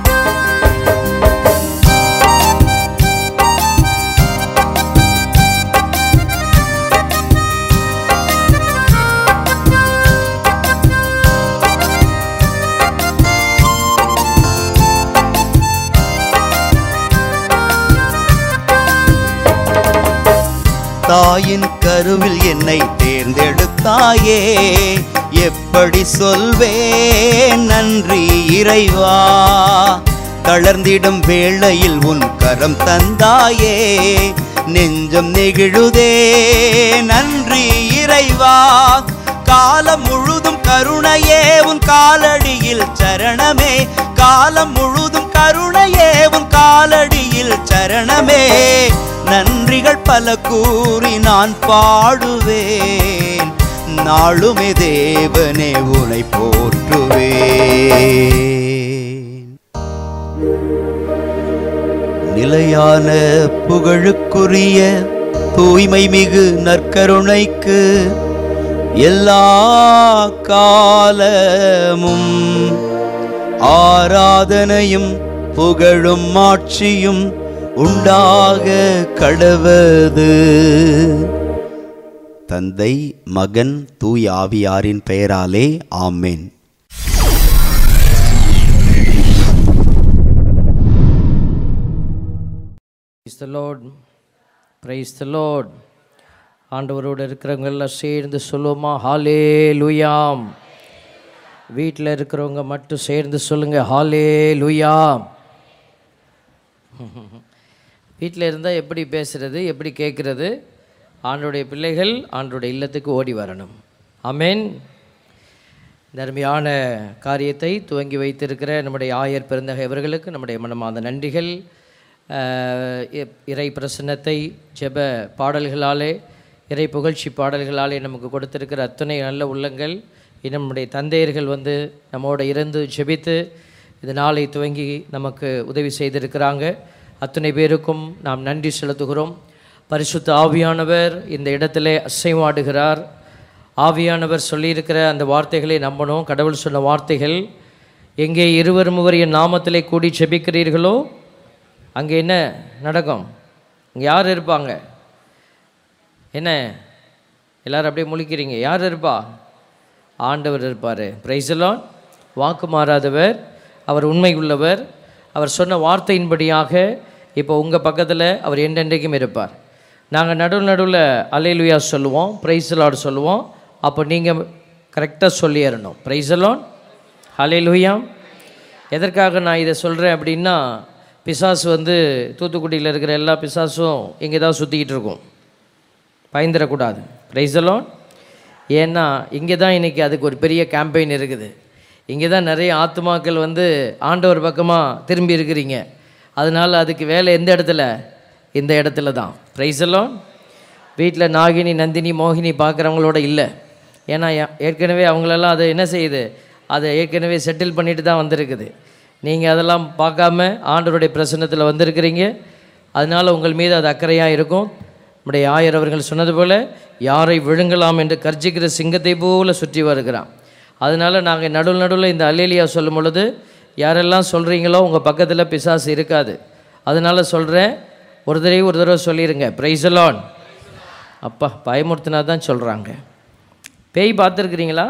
தாயின் கருவில் என்னை தேர்ந்தெடுத்தாயே எப்படி சொல்வேன் நன்றி இறைவா தளர்ந்திடும் வேளையில் உன் கரம் தந்தாயே நெஞ்சம் நெகிழுதே நன்றி இறைவா காலம் முழுதும் கருணையே உன் காலடியில் சரணமே காலம் முழுதும் கருணையே உன் காலடியில் சரணமே நன்றிகள் பல கூறி நான் பாடுவேன் நாளுமே தேவனே உனை போற்றுவேன் நிலையான புகழுக்குரிய தூய்மை மிகு நற்கருணைக்கு எல்லா காலமும் ஆராதனையும் புகழும் மாட்சியும் உண்டாக கடவது தந்தை மகன் தூய் ஆவியாரின் பெயராலே ஆமென் Praise the Lord. Praise the Lord. ஆண்டவரோடு இருக்கிறவங்க எல்லாம் சேர்ந்து சொல்லுவோமா ஹாலே லுயாம் வீட்டில் இருக்கிறவங்க மட்டும் சேர்ந்து சொல்லுங்க ஹாலே லுயா வீட்டில் இருந்தால் எப்படி பேசுறது எப்படி கேட்குறது ஆண்டோடைய பிள்ளைகள் ஆண்டோடைய இல்லத்துக்கு ஓடி வரணும் ஆமென் இந்த அருமையான காரியத்தை துவங்கி வைத்திருக்கிற நம்முடைய ஆயர் பெருந்தகை அவர்களுக்கு நம்முடைய மனமார்ந்த நன்றிகள் அஹ், இ- இறை பிரசன்னத்தை ஜெப பாடல்களாலே இறை புகழ்ச்சி பாடல்களாலே நமக்கு கொடுத்திருக்கிற அத்தனை நல்ல உள்ளங்கள் இன்னும் நம்முடைய தந்தையர்கள் வந்து நம்மோட இருந்து ஜெபித்து இந்த நாளை துவங்கி நமக்கு உதவி செய்திருக்கிறாங்க அத்தனை பேருக்கும் நாம் நன்றி செலுத்துகிறோம் பரிசுத்த ஆவியானவர் இந்த இடத்திலே அசைவாடுகிறார் ஆவியானவர் சொல்லியிருக்கிற அந்த வார்த்தைகளை நம்பணும் கடவுள் சொன்ன வார்த்தைகள் எங்கே இருவர் மூவர் என் நாமத்திலே கூடி செபிக்கிறீர்களோ அங்கே என்ன நடக்கும் இங்கே யார் இருப்பாங்க என்ன எல்லாரும் அப்படியே முழிக்கிறீங்க யார் இருப்பா ஆண்டவர் இருப்பார் பிரைசலான் வாக்கு மாறாதவர் அவர் உண்மை உள்ளவர் அவர் சொன்ன வார்த்தையின்படியாக இப்போ உங்கள் பக்கத்தில் அவர் என்றென்றைக்கும் இருப்பார் நாங்கள் நடுவில் நடுவில் அலைலுயா சொல்லுவோம் பிரைசலாட் சொல்லுவோம் அப்போ நீங்கள் கரெக்டாக சொல்லிடணும் பிரைசலான் அலைலுயா எதற்காக நான் இதை சொல்கிறேன் அப்படின்னா பிசாசு வந்து தூத்துக்குடியில் இருக்கிற எல்லா பிசாசும் இங்கே தான் சுற்றிக்கிட்டு இருக்கும் பயந்துடக்கூடாது ரைசலோன் ஏன்னா இங்கே தான் இன்றைக்கி அதுக்கு ஒரு பெரிய கேம்பெயின் இருக்குது இங்கே தான் நிறைய ஆத்துமாக்கள் வந்து ஆண்டவர் பக்கமாக திரும்பி இருக்கிறீங்க அதனால் அதுக்கு வேலை எந்த இடத்துல இந்த இடத்துல தான் ரைசலோன் வீட்டில் நாகினி நந்தினி மோகினி பார்க்குறவங்களோட இல்லை ஏன்னா ஏ- ஏற்கனவே அவங்களெல்லாம் அதை என்ன செய்யுது அதை ஏற்கனவே செட்டில் பண்ணிட்டு தான் வந்திருக்குது நீங்கள் அதெல்லாம் பார்க்காம ஆண்டவருடைய பிரசன்னத்தில் வந்திருக்கிறீங்க அதனால் உங்கள் மீது அது அக்கறையாக இருக்கும் நம்முடைய ஆயர் அவர்கள் சொன்னது போல யாரை விழுங்கலாம் என்று கர்ஜிக்கிற சிங்கத்தை போல சுற்றி வருகிறான் அதனால் நாங்கள் நடுவில் நடுவில் இந்த அல்லேலியா சொல்லும் பொழுது யாரெல்லாம் சொல்கிறீங்களோ உங்கள் பக்கத்தில் பிசாசு இருக்காது அதனால் சொல்கிறேன் ஒரு தடவை ஒரு தடவை சொல்லிடுங்க பிரைசலான் அப்பா பயமுறுத்தினா தான் சொல்கிறாங்க பேய் பார்த்துருக்குறீங்களா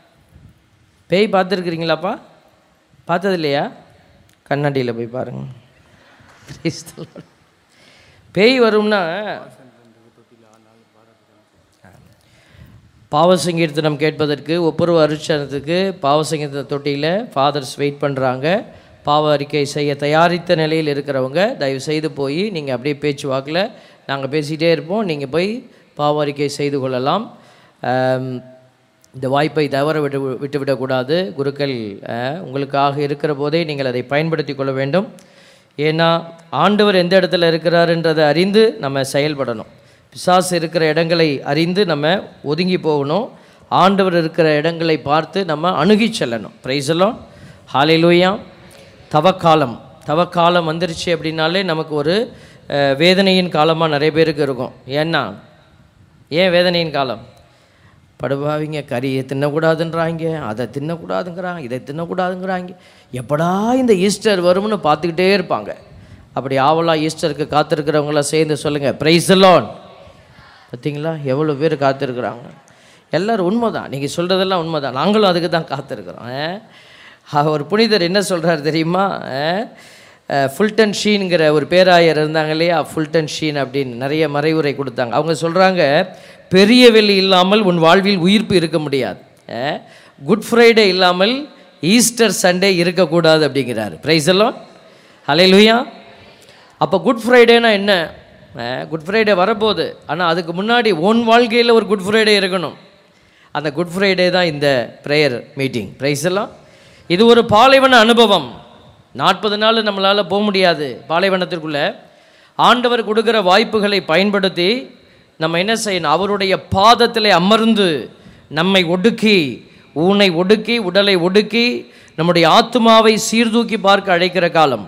பேய் பார்த்துருக்குறீங்களாப்பா பார்த்தது இல்லையா கண்ணாடியில் போய் பாருங்க Praise the Lord. பேய் வரும்னா பாவசங்கீர்த்தனம் கேட்பதற்கு ஒப்புரவு அருட்சணத்துக்கு பாவசங்கீர்த்தன தொட்டியில் ஃபாதர்ஸ் வெயிட் பண்ணுறாங்க பாவ அறிக்கை செய்ய தயாரித்த நிலையில் இருக்கிறவங்க தயவு செய்து போய் நீங்கள் அப்படியே பேச்சு வாக்கில் நாங்கள் பேசிகிட்டே இருப்போம் நீங்கள் போய் பாவ அறிக்கை செய்து கொள்ளலாம் ஆம், இந்த வாய்ப்பை தவற விட்டு விட்டுவிடக்கூடாது குருக்கள் அஹ், உங்களுக்காக இருக்கிற போதே நீங்கள் அதை பயன்படுத்தி கொள்ள வேண்டும் ஏன்னா ஆண்டவர் எந்த இடத்துல இருக்கிறாருன்றதை அறிந்து நம்ம செயல்படணும் பிசாசு இருக்கிற இடங்களை அறிந்து நம்ம ஒதுங்கி போகணும் ஆண்டவர் இருக்கிற இடங்களை பார்த்து நம்ம அணுகி செல்லணும் பிரைசலோன் ஹாலையிலூயா தவக்காலம் தவக்காலம் வந்துருச்சு அப்படின்னாலே நமக்கு ஒரு அஹ், வேதனையின் காலமாக நிறைய பேருக்கு இருக்கும் ஏன்னா ஏன் வேதனையின் காலம் படுபாவிங்க கறியை தின்னக்கூடாதுன்றாங்க அதை தின்னக்கூடாதுங்கிறாங்க இதை தின்னக்கூடாதுங்கிறாங்க எப்படா இந்த ஈஸ்டர் வரும்னு பார்த்துக்கிட்டே இருப்பாங்க அப்படி ஆவலா ஈஸ்டருக்கு காத்திருக்கிறவங்களாம் சேர்ந்து சொல்லுங்கள் ப்ரைஸலோன் பார்த்தீங்களா எவ்வளோ பேர் காத்திருக்கிறாங்க எல்லாரும் உண்மைதான் நீங்கள் சொல்கிறதெல்லாம் உண்மைதான் நாங்களும் அதுக்கு தான் காத்திருக்கிறோம் ஆ? ஒரு புனிதர் என்ன சொல்கிறார் தெரியுமா ஆ? அஹ், ஃபுல்டன் ஷீன்கிற ஒரு பேராயர் இருந்தாங்க இல்லையா ஃபுல்டன் ஷீன் அப்படின்னு நிறைய மறைவுரை கொடுத்தாங்க அவங்க சொல்கிறாங்க பெரிய வெள்ளி இல்லாமல் உன் வாழ்வில் உயிர்ப்பு இருக்க முடியாது அஹ், குட் ஃப்ரைடே இல்லாமல் ஈஸ்டர் சண்டே இருக்கக்கூடாது அப்படிங்கிறாரு பிரைஸ் எல்லாம் ஹalleluya அப்போ குட் ஃப்ரைடேனா என்ன அஹ், குட் ஃப்ரைடே வரப்போகுது ஆனால் அதுக்கு முன்னாடி உன் வாழ்க்கையில் ஒரு குட் ஃப்ரைடே இருக்கணும் அந்த குட் ஃப்ரைடே தான் இந்த ப்ரேயர் மீட்டிங் ப்ரைஸ் எல்லாம் இது ஒரு பாலைவன அனுபவம் நாற்பது நாள் நம்மளால் போக முடியாது பாலைவனத்திற்குள்ளே ஆண்டவர் கொடுக்குற வாய்ப்புகளை பயன்படுத்தி நம்ம என்ன செய்யணும் அவருடைய பாதத்திலே அமர்ந்து நம்மை ஒடுக்கி ஊனை ஒடுக்கி உடலை ஒடுக்கி நம்முடைய ஆத்மாவை சீர்தூக்கி பார்க்க அழைக்கிற காலம்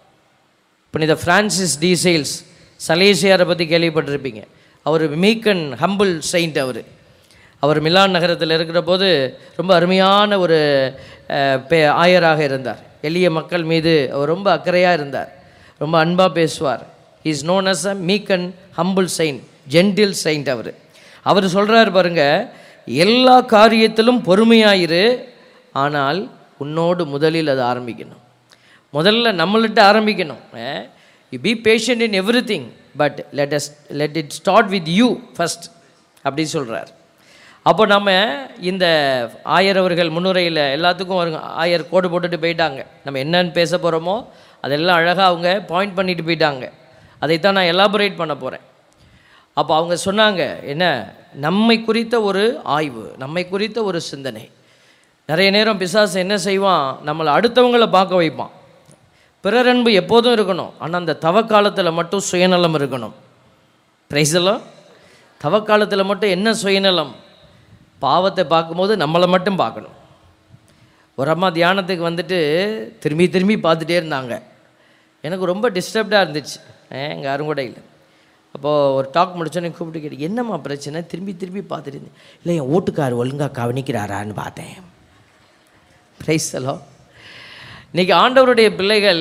புனித பிரான்சிஸ் டி சேல்ஸ் சலேசியாரை பற்றி கேள்விப்பட்டிருப்பீங்க அவர் மீக் அண்ட் ஹம்பிள் செயின்ட் அவர் அவர் மிலான் நகரத்தில் இருக்கிற போது ரொம்ப அருமையான ஒரு அஹ், பே- ஆயராக இருந்தார் எளிய மக்கள் மீது அவர் ரொம்ப அக்கறையாக இருந்தார் ரொம்ப அன்பாக பேசுவார் is known as a meek and humble saint gentle saint அவர் அவர் சொல்கிறார் பாருங்க எல்லா காரியத்திலும் பொறுமையாயிரு ஆனால் உன்னோடு முதலில் அது ஆரம்பிக்கணும் முதல்ல நம்மள்கிட்ட ஆரம்பிக்கணும் you be patient in everything but let us let it start with you first அப்படி சொல்கிறார் அப்போ நம்ம இந்த ஆயர் அவர்கள் முன்னுரையில் எல்லாத்துக்கும் வருங்க ஆயர் கோடு போட்டுட்டு போயிட்டாங்க நம்ம என்னன்னு பேச போகிறோமோ அதெல்லாம் அழகாக அவங்க பாயிண்ட் பண்ணிட்டு போயிட்டாங்க அதைத்தான் நான் எலாபரேட் பண்ண போகிறேன் அப்போ அவங்க சொன்னாங்க என்ன நம்மை குறித்த ஒரு ஆய்வு நம்மை குறித்த ஒரு சிந்தனை நிறைய நேரம் பிசாசு என்ன செய்வான் நம்மளை அடுத்தவங்களை பார்க்க வைப்பான் பிறரன்பு எப்போதும் இருக்கணும் ஆனால் அந்த தவக்காலத்தில் மட்டும் சுயநலம் இருக்கணும் பிரைஸெல்லாம் தவக்காலத்தில் மட்டும் என்ன சுயநலம் பாவத்தை பார்க்கும்போது நம்மளை மட்டும் பார்க்கணும் ஒரு அம்மா தியானத்துக்கு வந்துட்டு திரும்பி திரும்பி பார்த்துட்டே இருந்தாங்க எனக்கு ரொம்ப டிஸ்டர்ப்டாக இருந்துச்சு எங்கள் அருங்குடையில் அப்போது ஒரு டாக் முடிச்சோன்னே கூப்பிட்டு கேட்டு என்னம்மா பிரச்சனை திரும்பி திரும்பி பார்த்துட்டு இருந்தேன் இல்லை என் ஓட்டுக்கார் ஒழுங்காக கவனிக்கிறாரான்னு பார்த்தேன் பிரைஸ் எல்லாம் இன்றைக்கி ஆண்டவருடைய பிள்ளைகள்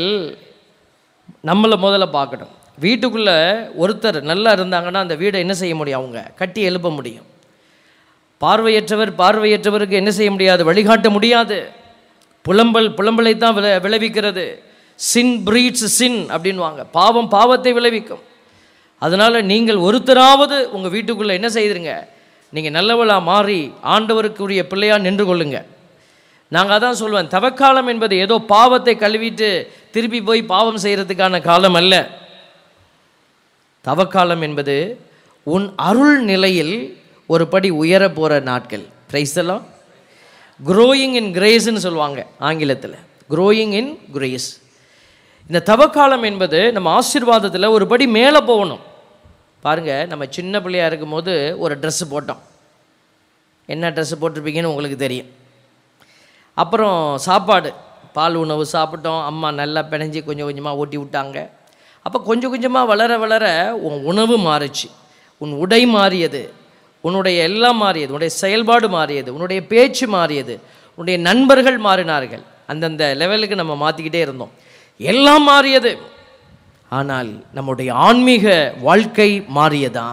நம்மளை முதல்ல பார்க்கணும் வீட்டுக்குள்ளே ஒருத்தர் நல்லா இருந்தாங்கன்னா அந்த வீடை என்ன செய்ய முடியும் அவங்க கட்டி எழுப்ப முடியும் பார்வையற்றவர் பார்வையற்றவருக்கு என்ன செய்ய முடியாது வழிகாட்ட முடியாது புலம்பல் புலம்பலை தான் விளை விளைவிக்கிறது சின் பிரீட்ஸ் சின் அப்படின்வாங்க பாவம் பாவத்தை விளைவிக்கும் அதனால் நீங்கள் ஒருத்தராவது உங்கள் வீட்டுக்குள்ளே என்ன செய்திருங்க நீங்கள் நல்லவளாக மாறி ஆண்டவருக்குரிய பிள்ளையாக நின்று கொள்ளுங்க நாங்கள் அதான் சொல்லுவேன் தவக்காலம் என்பது ஏதோ பாவத்தை கழுவிட்டு திருப்பி போய் பாவம் செய்கிறதுக்கான காலம் அல்ல தவக்காலம் என்பது உன் அருள் நிலையில் ஒரு படி உயர போகிற நாட்கள் பிரைஸ்லாம் க்ரோயிங் இன் கிரேஸ்ன்னு சொல்லுவாங்க ஆங்கிலத்தில் க்ரோயிங் இன் கிரேஸ் இந்த தவக்காலம் என்பது நம்ம ஆசீர்வாதத்தில் ஒரு படி மேலே போகணும் பாருங்கள் நம்ம சின்ன பிள்ளையா இருக்கும்போது ஒரு ட்ரெஸ்ஸு போட்டோம் என்ன ட்ரெஸ்ஸு போட்டிருப்பீங்கன்னு உங்களுக்கு தெரியும் அப்புறம் சாப்பாடு பால் உணவு சாப்பிட்டோம் அம்மா நல்லா பிணைஞ்சி கொஞ்சம் கொஞ்சமாக ஊட்டி விட்டாங்க அப்போ கொஞ்சம் கொஞ்சமாக வளர வளர உன் உணவு மாறுச்சு உன் உடை மாறியது உன்னுடைய எல்லாம் மாறியது உன்னுடைய செயல்பாடு மாறியது உன்னுடைய பேச்சு மாறியது உன்னுடைய நண்பர்கள் மாறினார்கள் அந்தந்த லெவலுக்கு நம்ம மாற்றிக்கிட்டே இருந்தோம் எல்லாம் மாறியது ஆனால் நம்முடைய ஆன்மீக வாழ்க்கை மாறியதா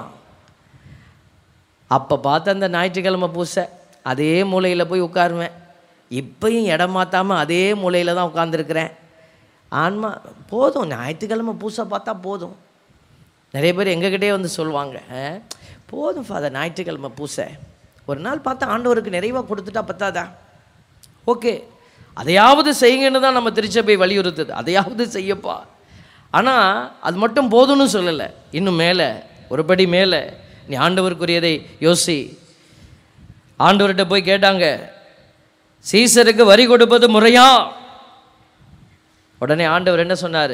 அப்போ பார்த்து அந்த ஞாயிற்றுக்கிழமை பூசை அதே மூலையில் போய் உட்காருவேன் இப்பயும் இடம் மாற்றாமல் அதே மூலையில் தான் உட்காந்துருக்கிறேன் ஆன்மா போதும் ஞாயிற்றுக்கிழமை பூசை பார்த்தா போதும் நிறைய பேர் எங்ககிட்டே வந்து சொல்லுவாங்க "அஹ், போதும் ஃபாதர் ஞாயிற்றுக்கிழமை பூசை ஒரு நாள் பார்த்தா ஆண்டவருக்கு நிறைவாக கொடுத்துட்டா பத்தாதா ஓகே அதையாவது செய்யுங்கன்னு தான் நம்ம திருச்சபை வலியுறுத்துது அதையாவது செய்யப்பா ஆனால் அது மட்டும் போதும்னு சொல்லலை இன்னும் மேலே ஒருபடி மேலே நீ ஆண்டவருக்குரியதை யோசி ஆண்டவர்கிட்ட போய் கேட்டாங்க சீசருக்கு வரி கொடுப்பது முறையா உடனே ஆண்டவர் என்ன சொன்னார்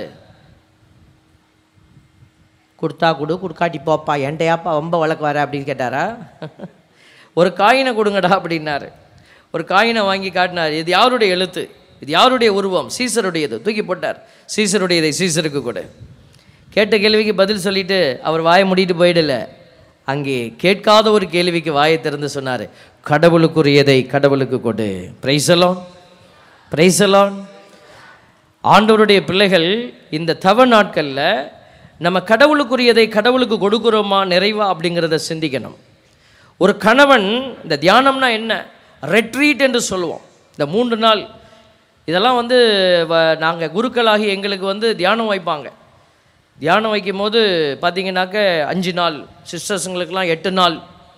கொடுத்தா கொடு கொடுக்காட்டி போப்பா என்டையாப்பா ரொம்ப வழக்கு வர அப்படின்னு கேட்டாரா ஒரு காயினை கொடுங்கடா அப்படின்னாரு ஒரு காயினை வாங்கி காட்டினார் இது யாருடைய எழுத்து இது யாருடைய உருவம் சீசருடையது தூக்கி போட்டார் சீசருடையதை சீசருக்கு கொடு கேட்ட கேள்விக்கு பதில் சொல்லிட்டு அவர் வாயை மூடிட்டு போயிடல அங்கே கேட்காத ஒரு கேள்விக்கு வாயை திறந்து சொன்னார் கடவுளுக்குரியதை கடவுளுக்கு கொடு பிரைசலோன் பிரைசலோன் ஆண்டவருடைய பிள்ளைகள் இந்த தவ நாட்களில் நம்ம கடவுளுக்குரியதை கடவுளுக்கு கொடுக்குறோமா நிறைவா அப்படிங்கிறத சிந்திக்கணும் ஒரு கணவன் இந்த தியானம்னா என்ன ரெட்ரீட் என்று சொல்லுவோம் இந்த மூன்று நாள் இதெல்லாம் வந்து நாங்கள் குருக்களாகி எங்களுக்கு வந்து தியானம் வைப்பாங்க தியானம் வைக்கும் போது பார்த்தீங்கன்னாக்க அஞ்சு நாள் சிஸ்டர்ஸுங்களுக்கெல்லாம் எட்டு நாள்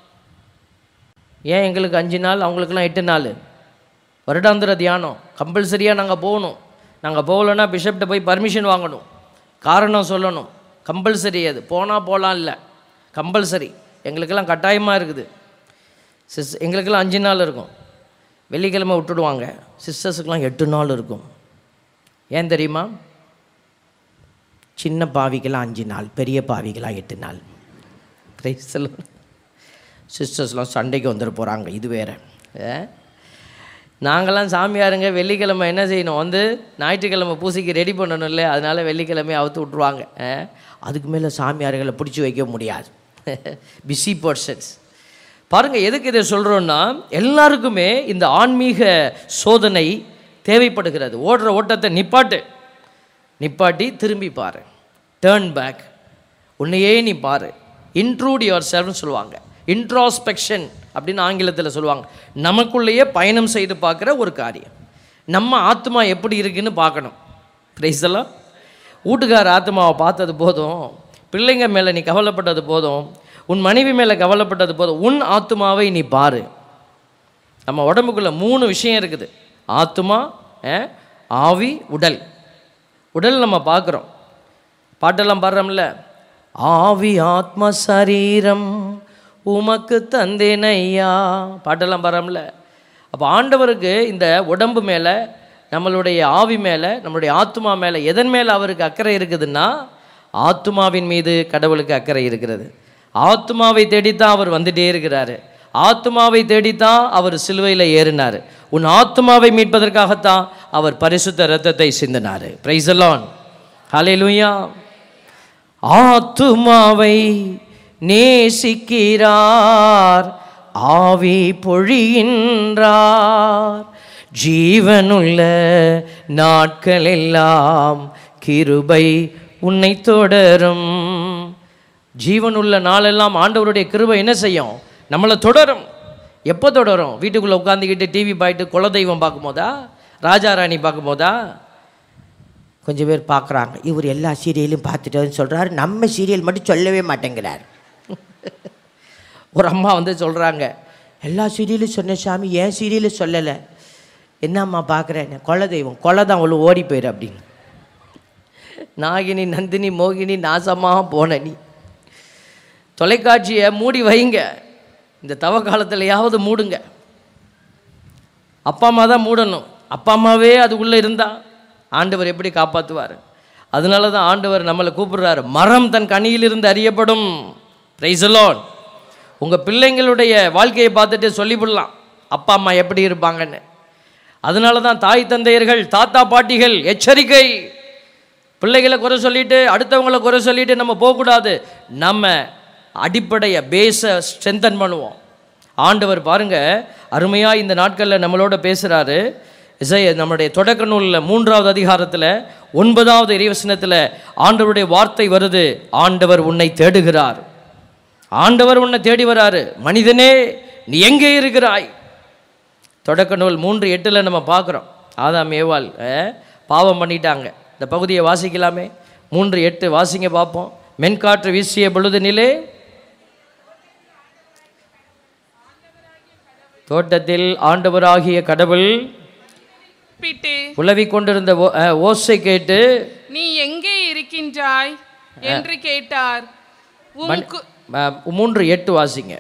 ஏன் எங்களுக்கு அஞ்சு நாள் அவங்களுக்கெல்லாம் எட்டு நாள் வருடாந்திர தியானம் கம்பல்சரியாக நாங்கள் போகணும் நாங்கள் போகலன்னா பிஷப்கிட்ட போய் பர்மிஷன் வாங்கணும் காரணம் சொல்லணும் கம்பல்சரி அது போனால் போகலாம் இல்லை கம்பல்சரி எங்களுக்கெல்லாம் கட்டாயமாக இருக்குது சிஸ் எங்களுக்கெல்லாம் அஞ்சு நாள் இருக்கும் வெள்ளிக்கிழமை விட்டுடுவாங்க சிஸ்டர்ஸுக்கெல்லாம் எட்டு நாள் இருக்கும் ஏன் தெரியுமா சின்ன பாவிக்கெல்லாம் அஞ்சு நாள் பெரிய பாவிக்கெல்லாம் எட்டு நாள் பிரைஸ் சிஸ்டர்ஸ்லாம் சண்டைக்கு வந்துட போகிறாங்க இது வேற ஆ? நாங்களாம் சாமியாருங்க வெள்ளிக்கிழமை என்ன செய்யணும் வந்து ஞாயிற்றுக்கிழமை பூசைக்கு ரெடி பண்ணணும்ல அதனால வெள்ளிக்கிழமை அவுத்து விட்ருவாங்க ஆ? அதுக்கு மேலே சாமியார்களை பிடிச்சி வைக்க முடியாது பிஸி பர்சன்ஸ் பாருங்கள் எதுக்கு இதை சொல்கிறோன்னா எல்லாருக்குமே இந்த ஆன்மீக சோதனை தேவைப்படுகிறது ஓடுற ஓட்டத்தை நிப்பாட்டு நிப்பாட்டி திரும்பி பாரு டேர்ன் பேக் உன்னையே நீ பாரு இன்ட்ரூட் யுவர் செல்ஃப்னு சொல்லுவாங்க இன்ட்ராஸ்பெக்ஷன் அப்படின்னு ஆங்கிலத்தில் சொல்லுவாங்க நமக்குள்ளேயே பயணம் செய்து பார்க்குற ஒரு காரியம் நம்ம ஆத்மா எப்படி இருக்குன்னு பார்க்கணும் பிரைஸெல்லாம் வீட்டுக்கார ஆத்மாவை பார்த்தது போதும் பிள்ளைங்க மேலே நீ கவலைப்பட்டது போதும் உன் மனைவி மேலே கவலைப்பட்டது போதும் உன் ஆத்துமாவை நீ பாரு நம்ம உடம்புக்குள்ள மூணு விஷயம் இருக்குது ஆத்துமா அஹ், ஆவி உடல் உடல் நம்ம பார்க்குறோம் பாட்டெல்லாம் பாடுறோம்ல ஆவி ஆத்ம சரீரம் உமக்கு தந்தேன் ஐயா பாட்டெல்லாம் பாடுறோம்ல அப்போ ஆண்டவருக்கு இந்த உடம்பு மேலே நம்மளுடைய ஆவி மேலே நம்மளுடைய ஆத்மா மேலே எதன் மேலே அவருக்கு அக்கறை இருக்குதுன்னா ஆத்மாவின் மீது கடவுளுக்கு அக்கறை இருக்கிறது ஆத்மாவை தேடித்தான் அவர் வந்துட்டே இருக்கிறாரு ஆத்மாவை தேடித்தான் அவர் சிலுவையில் ஏறினார் உன் ஆத்மாவை மீட்பதற்காகத்தான் அவர் பரிசுத்த இரத்தத்தை சிந்தினார் பிரைசலான் ஹalleluya ஆத்துமாவை நேசிக்கிறார் ஆவி பொழிகின்றார் ஜீவனுள்ள நாட்களெல்லாம் கிருபை உன்னை தொடரும் ஜீவனுள்ள நாளெல்லாம் ஆண்டவருடைய கிருபை என்ன செய்யும் நம்மளை தொடரும் எப்போ தொடரும் வீட்டுக்குள்ளே உட்காந்துக்கிட்டு டிவி பாயிட்டு குலதெய்வம் பார்க்கும்போதா ராஜா ராணி பார்க்கும்போதா கொஞ்சம் பேர் பார்க்குறாங்க இவர் எல்லா சீரியலும் பார்த்துட்டேன்னு சொல்கிறாரு நம்ம சீரியல் மட்டும் சொல்லவே மாட்டேங்கிறார் ஒரு அம்மா வந்து சொல்கிறாங்க எல்லா சீரியலும் சொன்ன சாமி ஏன் சீரியலும் சொல்லலை என்னம்மா பார்க்குறேன் கொலை தெய்வம் கொலை தான் அவ்வளோ ஓடி போயிரு அப்படின்னு நாகினி நந்தினி மோகினி நாசமாக போன நீ தொலைக்காட்சியை மூடி வைங்க இந்த தவ காலத்துலையாவது மூடுங்க அப்பா அம்மா தான் மூடணும் அப்பா அம்மாவே அதுக்குள்ளே இருந்தா ஆண்டவர் எப்படி காப்பாற்றுவார் அதனால தான் ஆண்டவர் நம்மளை கூப்பிடுறாரு மரம் தன் கனியிலிருந்து அறியப்படும் ரைசலோன் உங்கள் பிள்ளைங்களுடைய வாழ்க்கையை பார்த்துட்டு சொல்லிவிடலாம் அப்பா அம்மா எப்படி இருப்பாங்கன்னு அதனால தான் தாய் தந்தையர்கள் தாத்தா பாட்டிகள் எச்சரிக்கை பிள்ளைகளை குறை சொல்லிட்டு அடுத்தவங்களை குறை சொல்லிட்டு நம்ம போகக்கூடாது நம்ம அடிப்படையை பேஸை ஸ்ட்ரென்தன் பண்ணுவோம் ஆண்டவர் பாருங்க அருமையாக இந்த நாட்களில் நம்மளோட பேசுகிறாரு இசை நம்முடைய தொடக்க நூலில் மூன்றாவது அதிகாரத்தில் ஒன்பதாவது இறைவசனத்தில் ஆண்டவருடைய வார்த்தை வருது ஆண்டவர் உன்னை தேடுகிறார் ஆண்டவர் உன்னை தேடி வராரு மனிதனே நீ எங்கே இருக்கிறாய் தொடக்க நூல் மூன்று எட்டில் நம்ம பார்க்குறோம் ஆதாம் ஏவாள் அஹ், பாவம் பண்ணிட்டாங்க இந்த பகுதியை வாசிக்கலாமே மூன்று எட்டு வாசிங்க பார்ப்போம் மென்காற்று வீசிய பொழுதினிலே தோட்டத்தில் ஆண்டவராகிய கடவுள் பிட்டு உலவிக் கொண்டிருந்த ஓ- அஹ், ஓசை கேட்டு நீ எங்கே இருக்கின்றாய் என்று கேட்டார் உம் மண்- கு- அஹ், மூன்று எட்டு வாசிங்க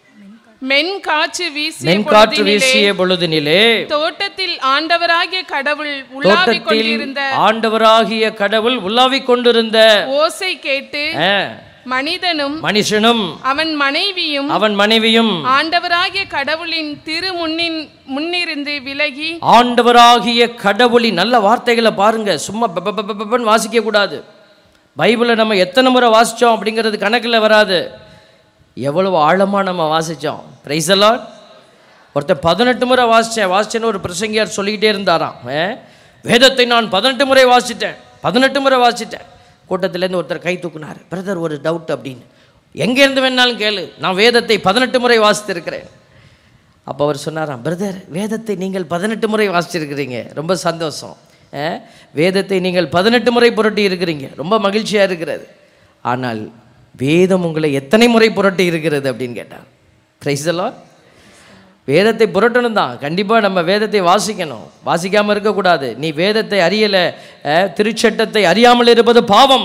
மென் காற்று வீசிய மென்காற்று பொழுதினிலே வீசிய பொழுதினிலே தோட்டத்தில் ஆண்டவராகிய கடவுள் உலாவிக் தோட்டத்தில் கொண்டிருந்த ஆண்டவராகிய கடவுள் உலாவிக் கொண்டிருந்த ஓசை கேட்டு அஹ், மனிதனும் மனுஷனும் அவன் மனைவியும் அவன் மனைவியும் ஆண்டவராகிய கடவுளின் திரு முன்னின் முன்னிருந்து விலகி ஆண்டவராகிய கடவுளின் நல்ல வார்த்தைகளை பாருங்க சும்மா பெ- பெ- பெ- பெப்பன்னு வாசிக்க கூடாது பைபிளை நம்ம எத்தனை முறை வாசிச்சோம் அப்படிங்கிறது கணக்கில் வராது எவ்வளவு ஆழமாக நம்ம வாசித்தோம் பிரைசலான் ஒருத்தன் பதினெட்டு முறை வாசித்தேன் வாசிச்சேன்னு ஒரு பிரசங்கியார் சொல்லிக்கிட்டே இருந்தாராம் ஏ, வேதத்தை நான் பதினெட்டு முறை வாசிட்டேன் பதினெட்டு முறை வாசிட்டேன் கூட்டத்திலேருந்து ஒருத்தர் கை தூக்குனார் பிரதர் ஒரு டவுட் அப்படின்னு எங்கேருந்து வேணாலும் கேளு நான் வேதத்தை பதினெட்டு முறை வாசித்திருக்கிறேன் அப்போ அவர் சொன்னாராம் பிரதர் வேதத்தை நீங்கள் பதினெட்டு முறை வாசிச்சிருக்கிறீங்க ரொம்ப சந்தோஷம் அஹ், வேதத்தை நீங்கள் பதினெட்டு முறை புரட்டி இருக்கிறீங்க ரொம்ப மகிழ்ச்சியாக இருக்கிறது ஆனால் வேதம் உங்களை எத்தனை முறை புரட்டி இருக்கிறது அப்படின்னு கேட்டார் பிரைஸெல்லாம் வேதத்தை புரட்டணும் தான் கண்டிப்பாக நம்ம வேதத்தை வாசிக்கணும் வாசிக்காமல் இருக்கக்கூடாது நீ வேதத்தை அறியலை அஹ், திருச்சட்டத்தை அறியாமல் இருப்பது பாவம்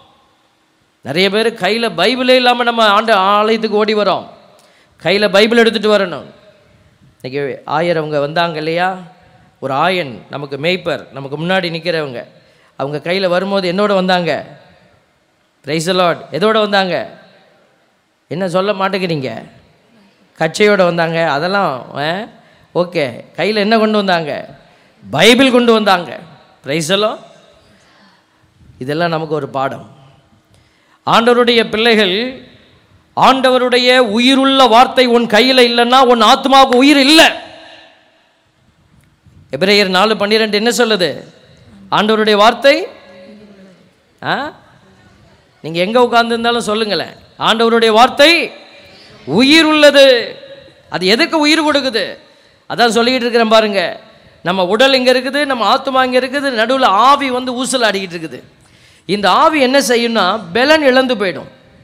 நிறைய பேர் கையில் பைபிளே இல்லாமல் நம்ம ஆண்டு ஆலயத்துக்கு ஓடி வரோம் கையில் பைபிள் எடுத்துகிட்டு வரணும் இன்னைக்கு ஆயர் அவங்க வந்தாங்க இல்லையா ஒரு ஆயன் நமக்கு மேய்ப்பர் நமக்கு முன்னாடி நிற்கிறவங்க அவங்க கையில் வரும்போது என்னோட வந்தாங்க பிரைஸ் லார்ட் எதோட வந்தாங்க என்ன சொல்ல மாட்டேங்கிறீங்க கச்சையோட வந்தாங்க அதெல்லாம் ஓகே கையில் என்ன கொண்டு வந்தாங்க பைபிள் கொண்டு வந்தாங்க பிரைஸலோ இதெல்லாம் நமக்கு ஒரு பாடம் ஆண்டவருடைய பிள்ளைகள் ஆண்டவருடைய உயிருள்ள வார்த்தை உன் கையில் இல்லைன்னா உன் ஆத்மாவுக்கு உயிர் இல்லை எபிரேயர் நாலு பன்னிரெண்டு என்ன சொல்லுது ஆண்டவருடைய வார்த்தை ஆ நீங்கள் எங்கே உட்கார்ந்துருந்தாலும் சொல்லுங்களேன் ஆண்டவருடைய வார்த்தை உயிர் உள்ளது அது எதுக்கு உயிர் கொடுக்குது அதான் சொல்லிக்கிட்டு இருக்கிறேன் பாருங்க நம்ம உடல் இங்கே இருக்குது நம்ம ஆத்மா இங்கே இருக்குது நடுவில் ஆவி வந்து ஊசல் ஆடிக்கிட்டு இருக்குது இந்த ஆவி என்ன செய்யும்னா பலன் இழந்து போயிடும்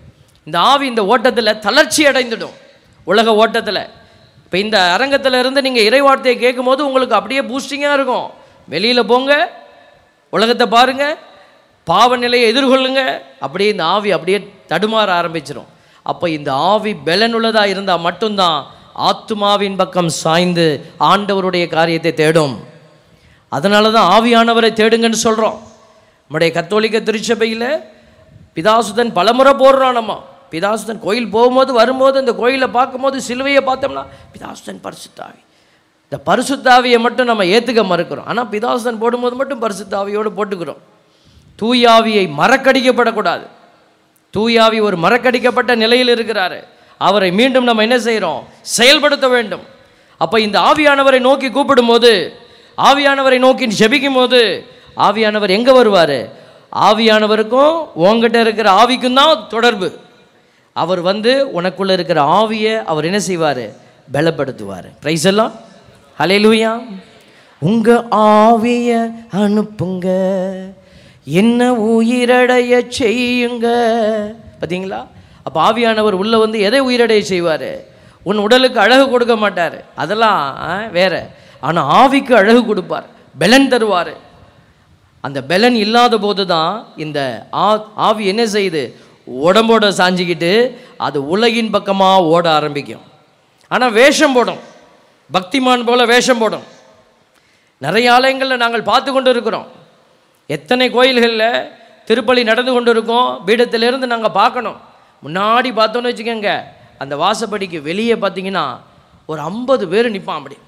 இந்த ஆவி இந்த ஓட்டத்தில் தளர்ச்சி அடைந்துடும் உலக ஓட்டத்தில் இப்போ இந்த அரங்கத்தில் இருந்து நீங்கள் இறைவார்த்தையை கேட்கும்போது உங்களுக்கு அப்படியே பூஸ்டிங்காக இருக்கும் வெளியில் போங்க உலகத்தை பாருங்க பாவ நிலையை எதிர்கொள்ளுங்க அப்படியே இந்த ஆவி அப்படியே தடுமாற ஆரம்பிச்சிடும் அப்போ இந்த ஆவி பலனுள்ளதாக இருந்தால் மட்டும்தான் ஆத்துமாவின் பக்கம் சாய்ந்து ஆண்டவருடைய காரியத்தை தேடும் அதனால தான் ஆவியானவரை தேடுங்கன்னு சொல்கிறோம் நம்முடைய கத்தோலிக்க திருச்சபையில் பிதாசுதன் பலமுறை போடுறோம் நம்ம பிதாசுதன் கோயில் போகும்போது வரும்போது அந்த கோயிலை பார்க்கும்போது சிலுவையை பார்த்தோம்னா பிதாசுதன் பரிசுத்தாவி இந்த பரிசுத்தாவியை மட்டும் நம்ம ஏற்றுக்க மறுக்கிறோம் ஆனால் பிதாசுதன் போடும்போது மட்டும் பரிசுத்தாவியோடு போட்டுக்கிறோம் தூயாவியை மறக்கடிக்கப்படக்கூடாது தூயாவி ஒரு மறக்கடிக்கப்பட்ட நிலையில் இருக்கிறாரு அவரை மீண்டும் நம்ம என்ன செய்கிறோம் செயல்படுத்த வேண்டும் அப்போ இந்த ஆவியானவரை நோக்கி கூப்பிடும்போது ஆவியானவரை நோக்கி ஜெபிக்கும் போது ஆவியானவர் எங்கே வருவார் ஆவியானவருக்கும் உங்ககிட்ட இருக்கிற ஆவிக்கும் தான் தொடர்பு அவர் வந்து உனக்குள்ள இருக்கிற ஆவியை அவர் என்ன செய்வார் பலப்படுத்துவார் ப்ரைஸ் எல்லாம் ஹalleluya உங்க ஆவிய அனுப்புங்க என்ன உயிரடைய செய்யுங்க பார்த்தீங்களா அப்போ ஆவியானவர் உள்ள வந்து எதை உயிரடைய செய்வார் உன் உடலுக்கு அழகு கொடுக்க மாட்டார் அதெல்லாம் ஆ, வேற ஆனால் ஆவிக்கு அழகு கொடுப்பார் பலன் தருவார் அந்த பலன் இல்லாத போது தான் இந்த ஆ ஆவி என்ன செய்யுது உடம்போட சாஞ்சிக்கிட்டு அது உலகின் பக்கமாக ஓட ஆரம்பிக்கும் ஆனால் வேஷம் போடும் பக்திமான் போல வேஷம் போடும் நிறைய ஆலயங்களில் நாங்கள் பார்த்து கொண்டு இருக்கிறோம் எத்தனை கோயில்களில் திருப்பலி நடந்து கொண்டு இருக்கோம் பீடத்திலிருந்து நாங்கள் பார்க்கணும் முன்னாடி பார்த்தோன்னு வச்சுக்கோங்க அந்த வாசப்படிக்கு வெளியே பார்த்தீங்கன்னா ஒரு ஐம்பது பேர் நிற்பான் அப்படி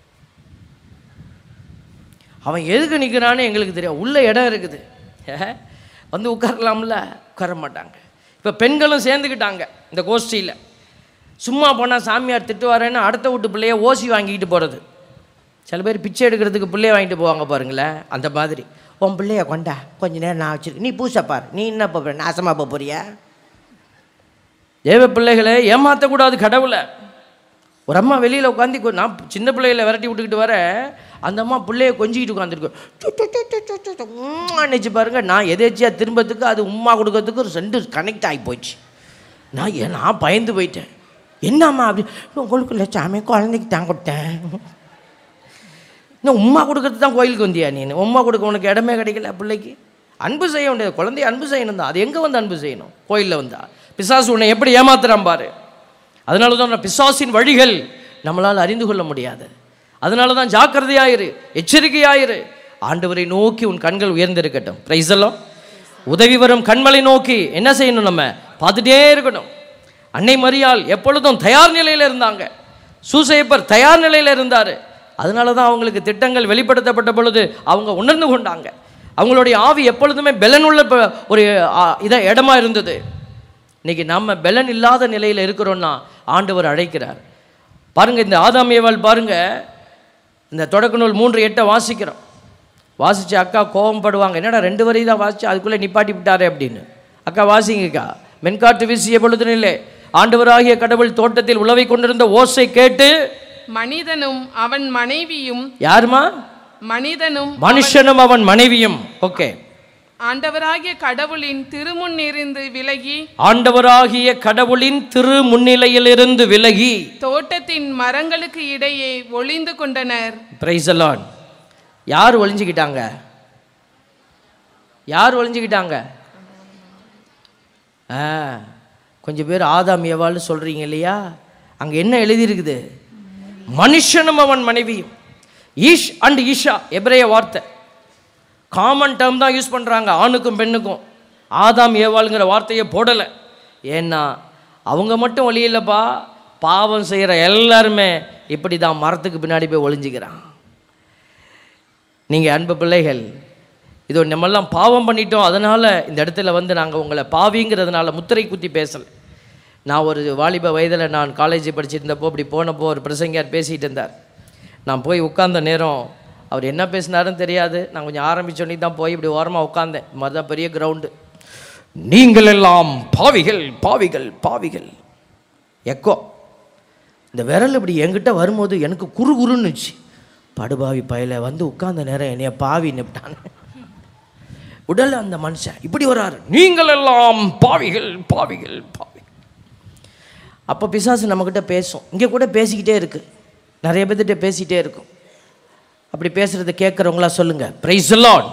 அவன் எதுக்கு நிற்கிறான்னு எங்களுக்கு தெரியும் உள்ள இடம் இருக்குது ஏ, வந்து உட்காரலாம்ல உட்கார மாட்டாங்க இப்போ பெண்களும் சேர்ந்துக்கிட்டாங்க இந்த கோஷ்டியில் சும்மா போனால் சாமியார் திட்டுவாரேன்னு அடுத்த வீட்டு பிள்ளைய ஓசி வாங்கிக்கிட்டு போகிறது சில பேர் பிச்சை எடுக்கிறதுக்கு பிள்ளைய வாங்கிட்டு போவாங்க பாருங்களேன் அந்த மாதிரி உன் பிள்ளைய கொண்டா கொஞ்ச நேரம் நான் வச்சிருக்கேன் நீ பூசை பாரு நீ என்ன போற நாசமாக போக போறியா தேவ பிள்ளைகளை ஏமாற்றக்கூடாது கடவுளை ஒரு அம்மா வெளியில் உட்காந்து நான் சின்ன பிள்ளைகளை விரட்டி விட்டுக்கிட்டு வர அந்த அம்மா பிள்ளைய கொஞ்சிக்கிட்டு உட்காந்துருக்கு நினச்சி பாருங்க நான் எதேச்சியாக திரும்பத்துக்கு அது உம்மா கொடுக்கறதுக்கு ஒரு ரெண்டு கனெக்ட் ஆகி போச்சு நான் ஏன் நான் பயந்து போயிட்டேன் என்னம்மா அப்படி உங்களுக்கு இல்லை சாமி குழந்தைக்கு தான் கொடுத்தேன் இன்னும் உம்மா கொடுக்கறது தான் கோயிலுக்கு வந்தியா நீ உம்மா கொடுக்க உனக்கு இடமே கிடைக்கல பிள்ளைக்கு அன்பு செய்ய வேண்டியது குழந்தைய அன்பு செய்யணும் தான் அது எங்கே வந்து அன்பு செய்யணும் கோயிலில் வந்தா பிசாசு உன்னை எப்படி ஏமாத்துறான் பாரு அதனால தான் நான் பிசாசின் வழிகள் நம்மளால் அறிந்து கொள்ள முடியாது அதனால தான் ஜாக்கிரதையாயிரு எச்சரிக்கையாயிரு ஆண்டவரை நோக்கி உன் கண்கள் உயர்ந்திருக்கட்டும் பிரைஸ் எல்லாம் உதவி வரும் கண்மலை நோக்கி என்ன செய்யணும் நம்ம பார்த்துட்டே இருக்கணும் அன்னை மரியாள் எப்பொழுதும் தயார் நிலையில் இருந்தாங்க சூசையப்பர் தயார் நிலையில் இருந்தார் அதனால தான் அவங்களுக்கு திட்டங்கள் வெளிப்படுத்தப்பட்ட பொழுது அவங்க உணர்ந்து கொண்டாங்க அவங்களுடைய ஆவி எப்பொழுதுமே பெலனுள்ள ப- ஒரு ஆ, இத இடமா இருந்தது இன்னைக்கு நம்ம பெலன் இல்லாத நிலையில் இருக்கிறோன்னா ஆண்டவர் அழைக்கிறார் பாருங்க இந்த ஆதாம் ஏவாள் பாருங்க இந்த தொடக்க நூல் மூன்று எட்டை வாசிக்கிறோம் வாசிச்சு அக்கா கோபப்படுவாங்க என்னடா ரெண்டு வரி தான் வாசிச்சு அதுக்குள்ளே நிப்பாட்டி விட்டாரே அப்படின்னு அக்கா வாசிங்கக்கா மென்காட்டு வீசிய பொழுதுனில்லே ஆண்டவராகிய கடவுள் தோட்டத்தில் உழவை கொண்டிருந்த ஓசை கேட்டு மனிதனும் அவன் மனைவியும் யாருமா மனிதனும் மனுஷனும் அவன் மனைவியும் ஓகே ஆண்டவராகிய கடவுளின் திருமுன்னிருந்து விலகி ஆண்டவராகிய கடவுளின் திரு முன்னிலையிலிருந்து விலகி தோட்டத்தின் மரங்களுக்கு இடையே ஒளிந்து கொண்டனர் பிரைசலான் யார் ஒளிஞ்சுக்கிட்டாங்க யார் ஒளிஞ்சுக்கிட்டாங்க ஆ கொஞ்சம் பேர் ஆதாம் ஏவாள்னு சொல்கிறீங்க இல்லையா அங்கே என்ன எழுதியிருக்குது மனுஷனும் அவன் மனைவியும் ஈஷ் அண்ட் ஈஷா எபிரேய வார்த்தை காமன் டேர்ம் தான் யூஸ் பண்ணுறாங்க ஆணுக்கும் பெண்ணுக்கும் ஆதாம் ஏவாளுங்கிற வார்த்தையை போடலை ஏன்னா அவங்க மட்டும் வழி இல்லைப்பா பாவம் செய்கிற எல்லாருமே இப்படி தான் மரத்துக்கு பின்னாடி போய் ஒளிஞ்சிக்கிறான் நீங்கள் அன்பு பிள்ளைகள் இதோ நம்மெல்லாம் பாவம் பண்ணிட்டோம் அதனால் இந்த இடத்துல வந்து நாங்கள் உங்களை பாவிங்கிறதுனால முத்திரை குத்தி பேசலை நான் ஒரு வாலிப வயதில் நான் காலேஜ் படிச்சிருந்தப்போ இப்படி போனப்போ ஒரு பிரசங்கியார் பேசிகிட்டு இருந்தார் நான் போய் உட்கார்ந்த நேரம் அவர் என்ன பேசினாருன்னு தெரியாது நான் கொஞ்சம் ஆரம்பிச்சோன்னே தான் போய் இப்படி ஓரமாக உட்காந்தேன் இது மாதிரி தான் பெரிய கிரவுண்டு நீங்கள் எல்லாம் பாவிகள் பாவிகள் பாவிகள் எக்கோ இந்த விரல் இப்படி என்கிட்ட வரும்போது எனக்கு குறு குறுன்னுச்சு படுபாவி பயல வந்து உட்கார்ந்த நேரம் என்னைய பாவி நிப்டான் உடல் அந்த மனுஷன் இப்படி வராரு நீங்கள் எல்லாம் பாவிகள் பாவிகள் பாவி அப்போ பிசாசு நம்மக்கிட்ட பேசும் இங்கே கூட பேசிக்கிட்டே இருக்குது நிறைய பேர்த்திட்ட பேசிக்கிட்டே இருக்கும் அப்படி பேசுகிறத கேட்குறவங்களா சொல்லுங்கள் ப்ரைஸ் லார்ட்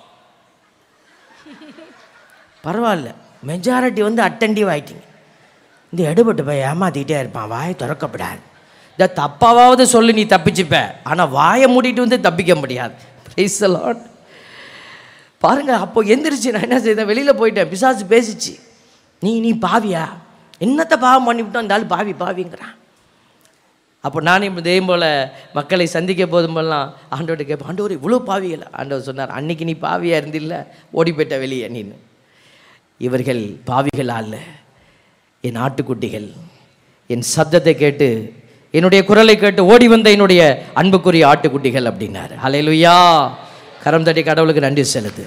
பரவாயில்ல மெஜாரிட்டி வந்து அட்டன்டிவ் ஆயிட்டீங்க இந்த எடுபட்டு போய் ஏமாத்திக்கிட்டே இருப்பான் வாய் திறக்கப்படாது இந்த தப்பாவது சொல்லி நீ தப்பிச்சுப்ப ஆனால் வாயை மூடிட்டு வந்து தப்பிக்க முடியாது ப்ரைஸ் லார்ட் பாருங்க அப்போ எந்திரிச்சு நான் என்ன செய்தேன் வெளியில் போயிட்டேன் பிசாசு பேசிச்சு நீ நீ பாவியா என்னத்தை பாவம் பண்ணிவிட்டோம் இந்த ஆள் பாவி பாவிங்கிறான் அப்போ நானும் இப்போ தெய்வம் போல் மக்களை சந்திக்க போதும்போதெல்லாம் ஆண்டவர்கிட்ட கேட்பேன் ஆண்டவர் இவ்வளோ பாவிகள் ஆண்டவர் சொன்னார் அன்னைக்கு நீ பாவியாக இருந்தில்ல ஓடி போயிட்ட வெளியே நீன்னு இவர்கள் பாவிகள் அல்ல என் ஆட்டுக்குட்டிகள் என் சத்தத்தை கேட்டு என்னுடைய குரலை கேட்டு ஓடி வந்த என்னுடைய அன்புக்குரிய ஆட்டுக்குட்டிகள் அப்படின்னாரு ஹalleluya கரம் தட்டி கடவுளுக்கு நன்றி செலுத்து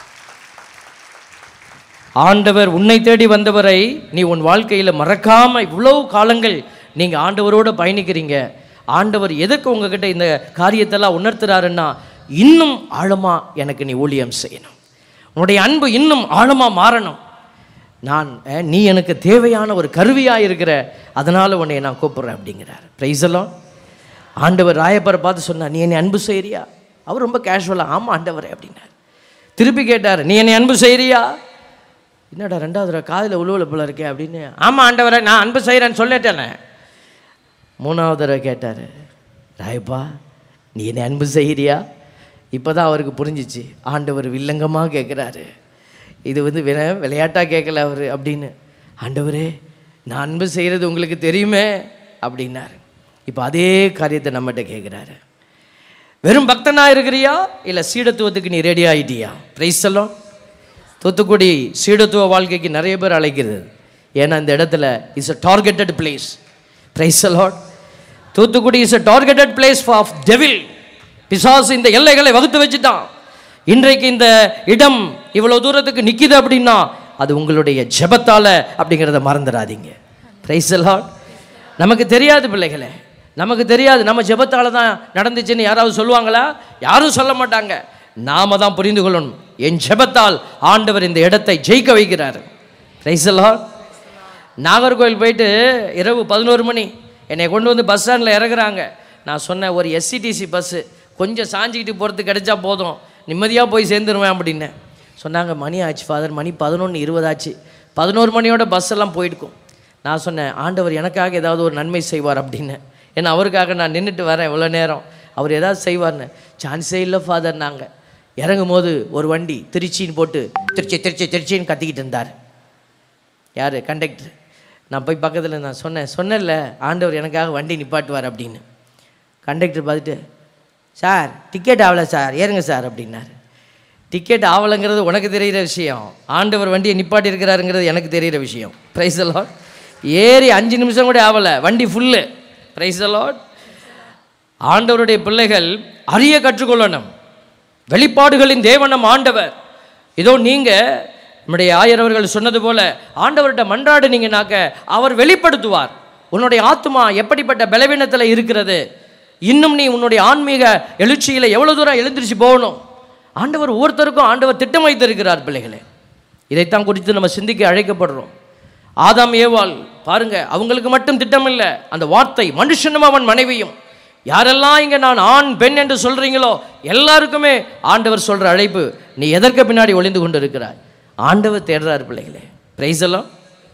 ஆண்டவர் உன்னை தேடி வந்தவரை நீ உன் வாழ்க்கையில் மறக்காம இவ்வளவு காலங்கள் நீங்க ஆண்டவரோட பயணிக்கிறீங்க ஆண்டவர் எதுக்கு உங்ககிட்ட இந்த காரியத்தெல்லாம் உணர்த்துறாருன்னா இன்னும் ஆழமா எனக்கு நீ ஊழியம் செய்யணும் உன்னுடைய அன்பு இன்னும் ஆழமா மாறணும் நான் அஹ், நீ எனக்கு தேவையான ஒரு கருவியா இருக்கிற அதனால உன்னை நான் கூப்பிடுறேன் அப்படிங்கிறார் பிரைஸெல்லாம் ஆண்டவர் ராயப்பரை பார்த்து சொன்னார் நீ என்னை அன்பு செய்கிறியா அவர் ரொம்ப கேஷுவலாக ஆமாம் ஆண்டவரே அப்படின்னார் திருப்பி கேட்டார் நீ என்னை அன்பு செய்கிறியா என்னடா ரெண்டாவது தடவை காதில் உழுவல போல இருக்கே அப்படின்னு ஆமாம் ஆண்டவரே நான் அன்பு செய்கிறேன்னு சொல்லிட்டேனே மூணாவது தடவை கேட்டார் ராயப்பா நீ என்னை அன்பு செய்கிறியா இப்போ தான் அவருக்கு புரிஞ்சிச்சு ஆண்டவர் வில்லங்கமாக கேட்குறாரு இது வந்து விள விளையாட்டாக கேட்கல அவர் அப்படின்னு ஆண்டவரே நான் அன்பு செய்கிறது உங்களுக்கு தெரியுமே அப்படின்னாரு இப்போ அதே காரியத்தை நம்மகிட்ட கேட்குறாரு வெறும் பக்தனா இருக்கிறியா இல்லை சீடத்துவத்துக்கு நீ ரெடி ஆயிட்டியா பிரைஸ் எல்லாம் தூத்துக்குடி சீடத்துவ வாழ்க்கைக்கு நிறைய பேர் அழைக்கிறது ஏன்னா இந்த இடத்துல is a targeted place praise Lord Thoothukudi is a targeted place of devil பிசாசு இந்த எல்லைகளை வகுத்து வச்சுட்டான் இன்றைக்கு இந்த இடம் இவ்வளவு தூரத்துக்கு நிக்குது அப்படின்னா அது உங்களுடைய ஜெபத்தால அப்படிங்கிறத மறந்துடாதீங்க பிரைஸ் லார்ட் நமக்கு தெரியாது பிள்ளைகளே நமக்கு தெரியாது நம்ம ஜெபத்தால தான் நடந்துச்சுன்னு யாராவது சொல்லுவாங்களா யாரும் சொல்ல மாட்டாங்க நாம தான் புரிந்து கொள்ளணும் என் ஜெபத்தால் ஆண்டவர் இந்த இடத்தை ஜெயிக்க வைக்கிறார் பிரைஸ் லார்ட் நாகர்கோவில் போயிட்டு இரவு பதினோரு மணி என்னை கொண்டு வந்து பஸ் ஸ்டாண்டில் இறங்குறாங்க நான் சொன்னேன் ஒரு எஸ்சிடிசி பஸ்ஸு கொஞ்சம் சாஞ்சிக்கிட்டு போகிறதுக்கு கிடைச்சா போதும் நிம்மதியாக போய் சேர்ந்துருவேன் அப்படின்னு சொன்னாங்க மணி ஆச்சு ஃபாதர் மணி பதினொன்று இருபதாச்சு பதினோரு மணியோட பஸ் எல்லாம் போயிருக்கும் நான் சொன்னேன் ஆண்டவர் எனக்காக ஏதாவது ஒரு நன்மை செய்வார் அப்படின்னு ஏன்னா அவருக்காக நான் நின்றுட்டு வரேன் இவ்வளோ நேரம் அவர் ஏதாவது செய்வார்னு சான்ஸே இல்லை ஃபாதர் நாங்கள் இறங்கும் போது ஒரு வண்டி திருச்சின்னு போட்டு திருச்சி திருச்சி திருச்சின்னு கத்திக்கிட்டு இருந்தார் யார் கண்டக்டர் நான் போய் பக்கத்தில் நான் சொன்னேன் சொன்னேன்ல ஆண்டவர் எனக்காக வண்டி நிப்பாட்டுவார் அப்படின்னு கண்டக்டர் பார்த்துட்டு சார் டிக்கெட் ஆகலை சார் ஏறுங்க சார் அப்படின்னாரு டிக்கெட் ஆகலைங்கிறது உனக்கு தெரிகிற விஷயம் ஆண்டவர் வண்டியை நிப்பாட்டி இருக்கிறாருங்கிறது எனக்கு தெரிகிற விஷயம் ப்ரைஸ் அலாட் ஏறி அஞ்சு நிமிஷம் கூட ஆகலை வண்டி ஃபுல்லு ப்ரைஸ் அலாட் ஆண்டவருடைய பிள்ளைகள் அறிய கற்றுக்கொள்ளணும் வெளிப்பாடுகளின் தேவனம் ஆண்டவர் இதோ நீங்க நம்முடைய ஆயர் அவர்கள் சொன்னது போல ஆண்டவர்கிட்ட மன்றாடுனீங்கனாக்க அவர் வெளிப்படுத்துவார் உன்னுடைய ஆத்மா எப்படிப்பட்ட பலவீனத்தில் இருக்கிறது இன்னும் நீ உன்னுடைய ஆன்மீக எழுச்சியில எவ்வளவு தூரம் எழுந்திருச்சு போகணும் ஆண்டவர் ஒவ்வொருத்தருக்கும் ஆண்டவர் திட்டம் வைத்திருக்கிறார் பிள்ளைகளே இதைத்தான் குறித்து நம்ம சிந்திக்க அழைக்கப்படுறோம் ஆதாம் ஏவாள் பாருங்க அவங்களுக்கு மட்டும் திட்டம் இல்லை அந்த வார்த்தை மனுஷனும் அவன் மனைவியும் யாரெல்லாம் இங்க நான் ஆண் பெண் என்று சொல்றீங்களோ எல்லாருக்குமே ஆண்டவர் சொல்ற அழைப்பு நீ எதற்கு பின்னாடி ஒளிந்து கொண்டு இருக்கிறாய் ஆண்டவர் தேடுறார் பிள்ளைகளே பிரைஸ் எல்லாம்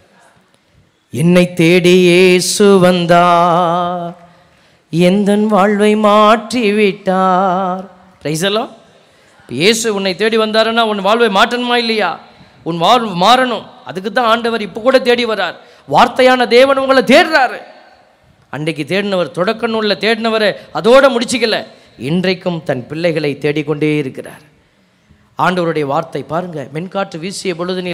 என்னை தேடி இயேசு வந்தார் எந்தன் வாழ்வை மாற்றி விட்டார் பிரைஸ் எல்லாம் இயேசு உன்னை தேடி வந்தாருன்னா உன் வாழ்வை மாற்றணுமா இல்லையா உன் வாழ்வு மாறணும் அதுக்கு தான் ஆண்டவர் இப்போ கூட தேடி வரார் வார்த்தையான தேவன் உங்களை தேடுறாரு அன்றைக்கு தேடினவர் தொடக்க நூலில் தேடினவர் அதோட முடிச்சுக்கல இன்றைக்கும் தன் பிள்ளைகளை தேடிக்கொண்டே இருக்கிறார் ஆண்டவருடைய வார்த்தை பாருங்க மென்காற்று வீசிய பொழுது நீர்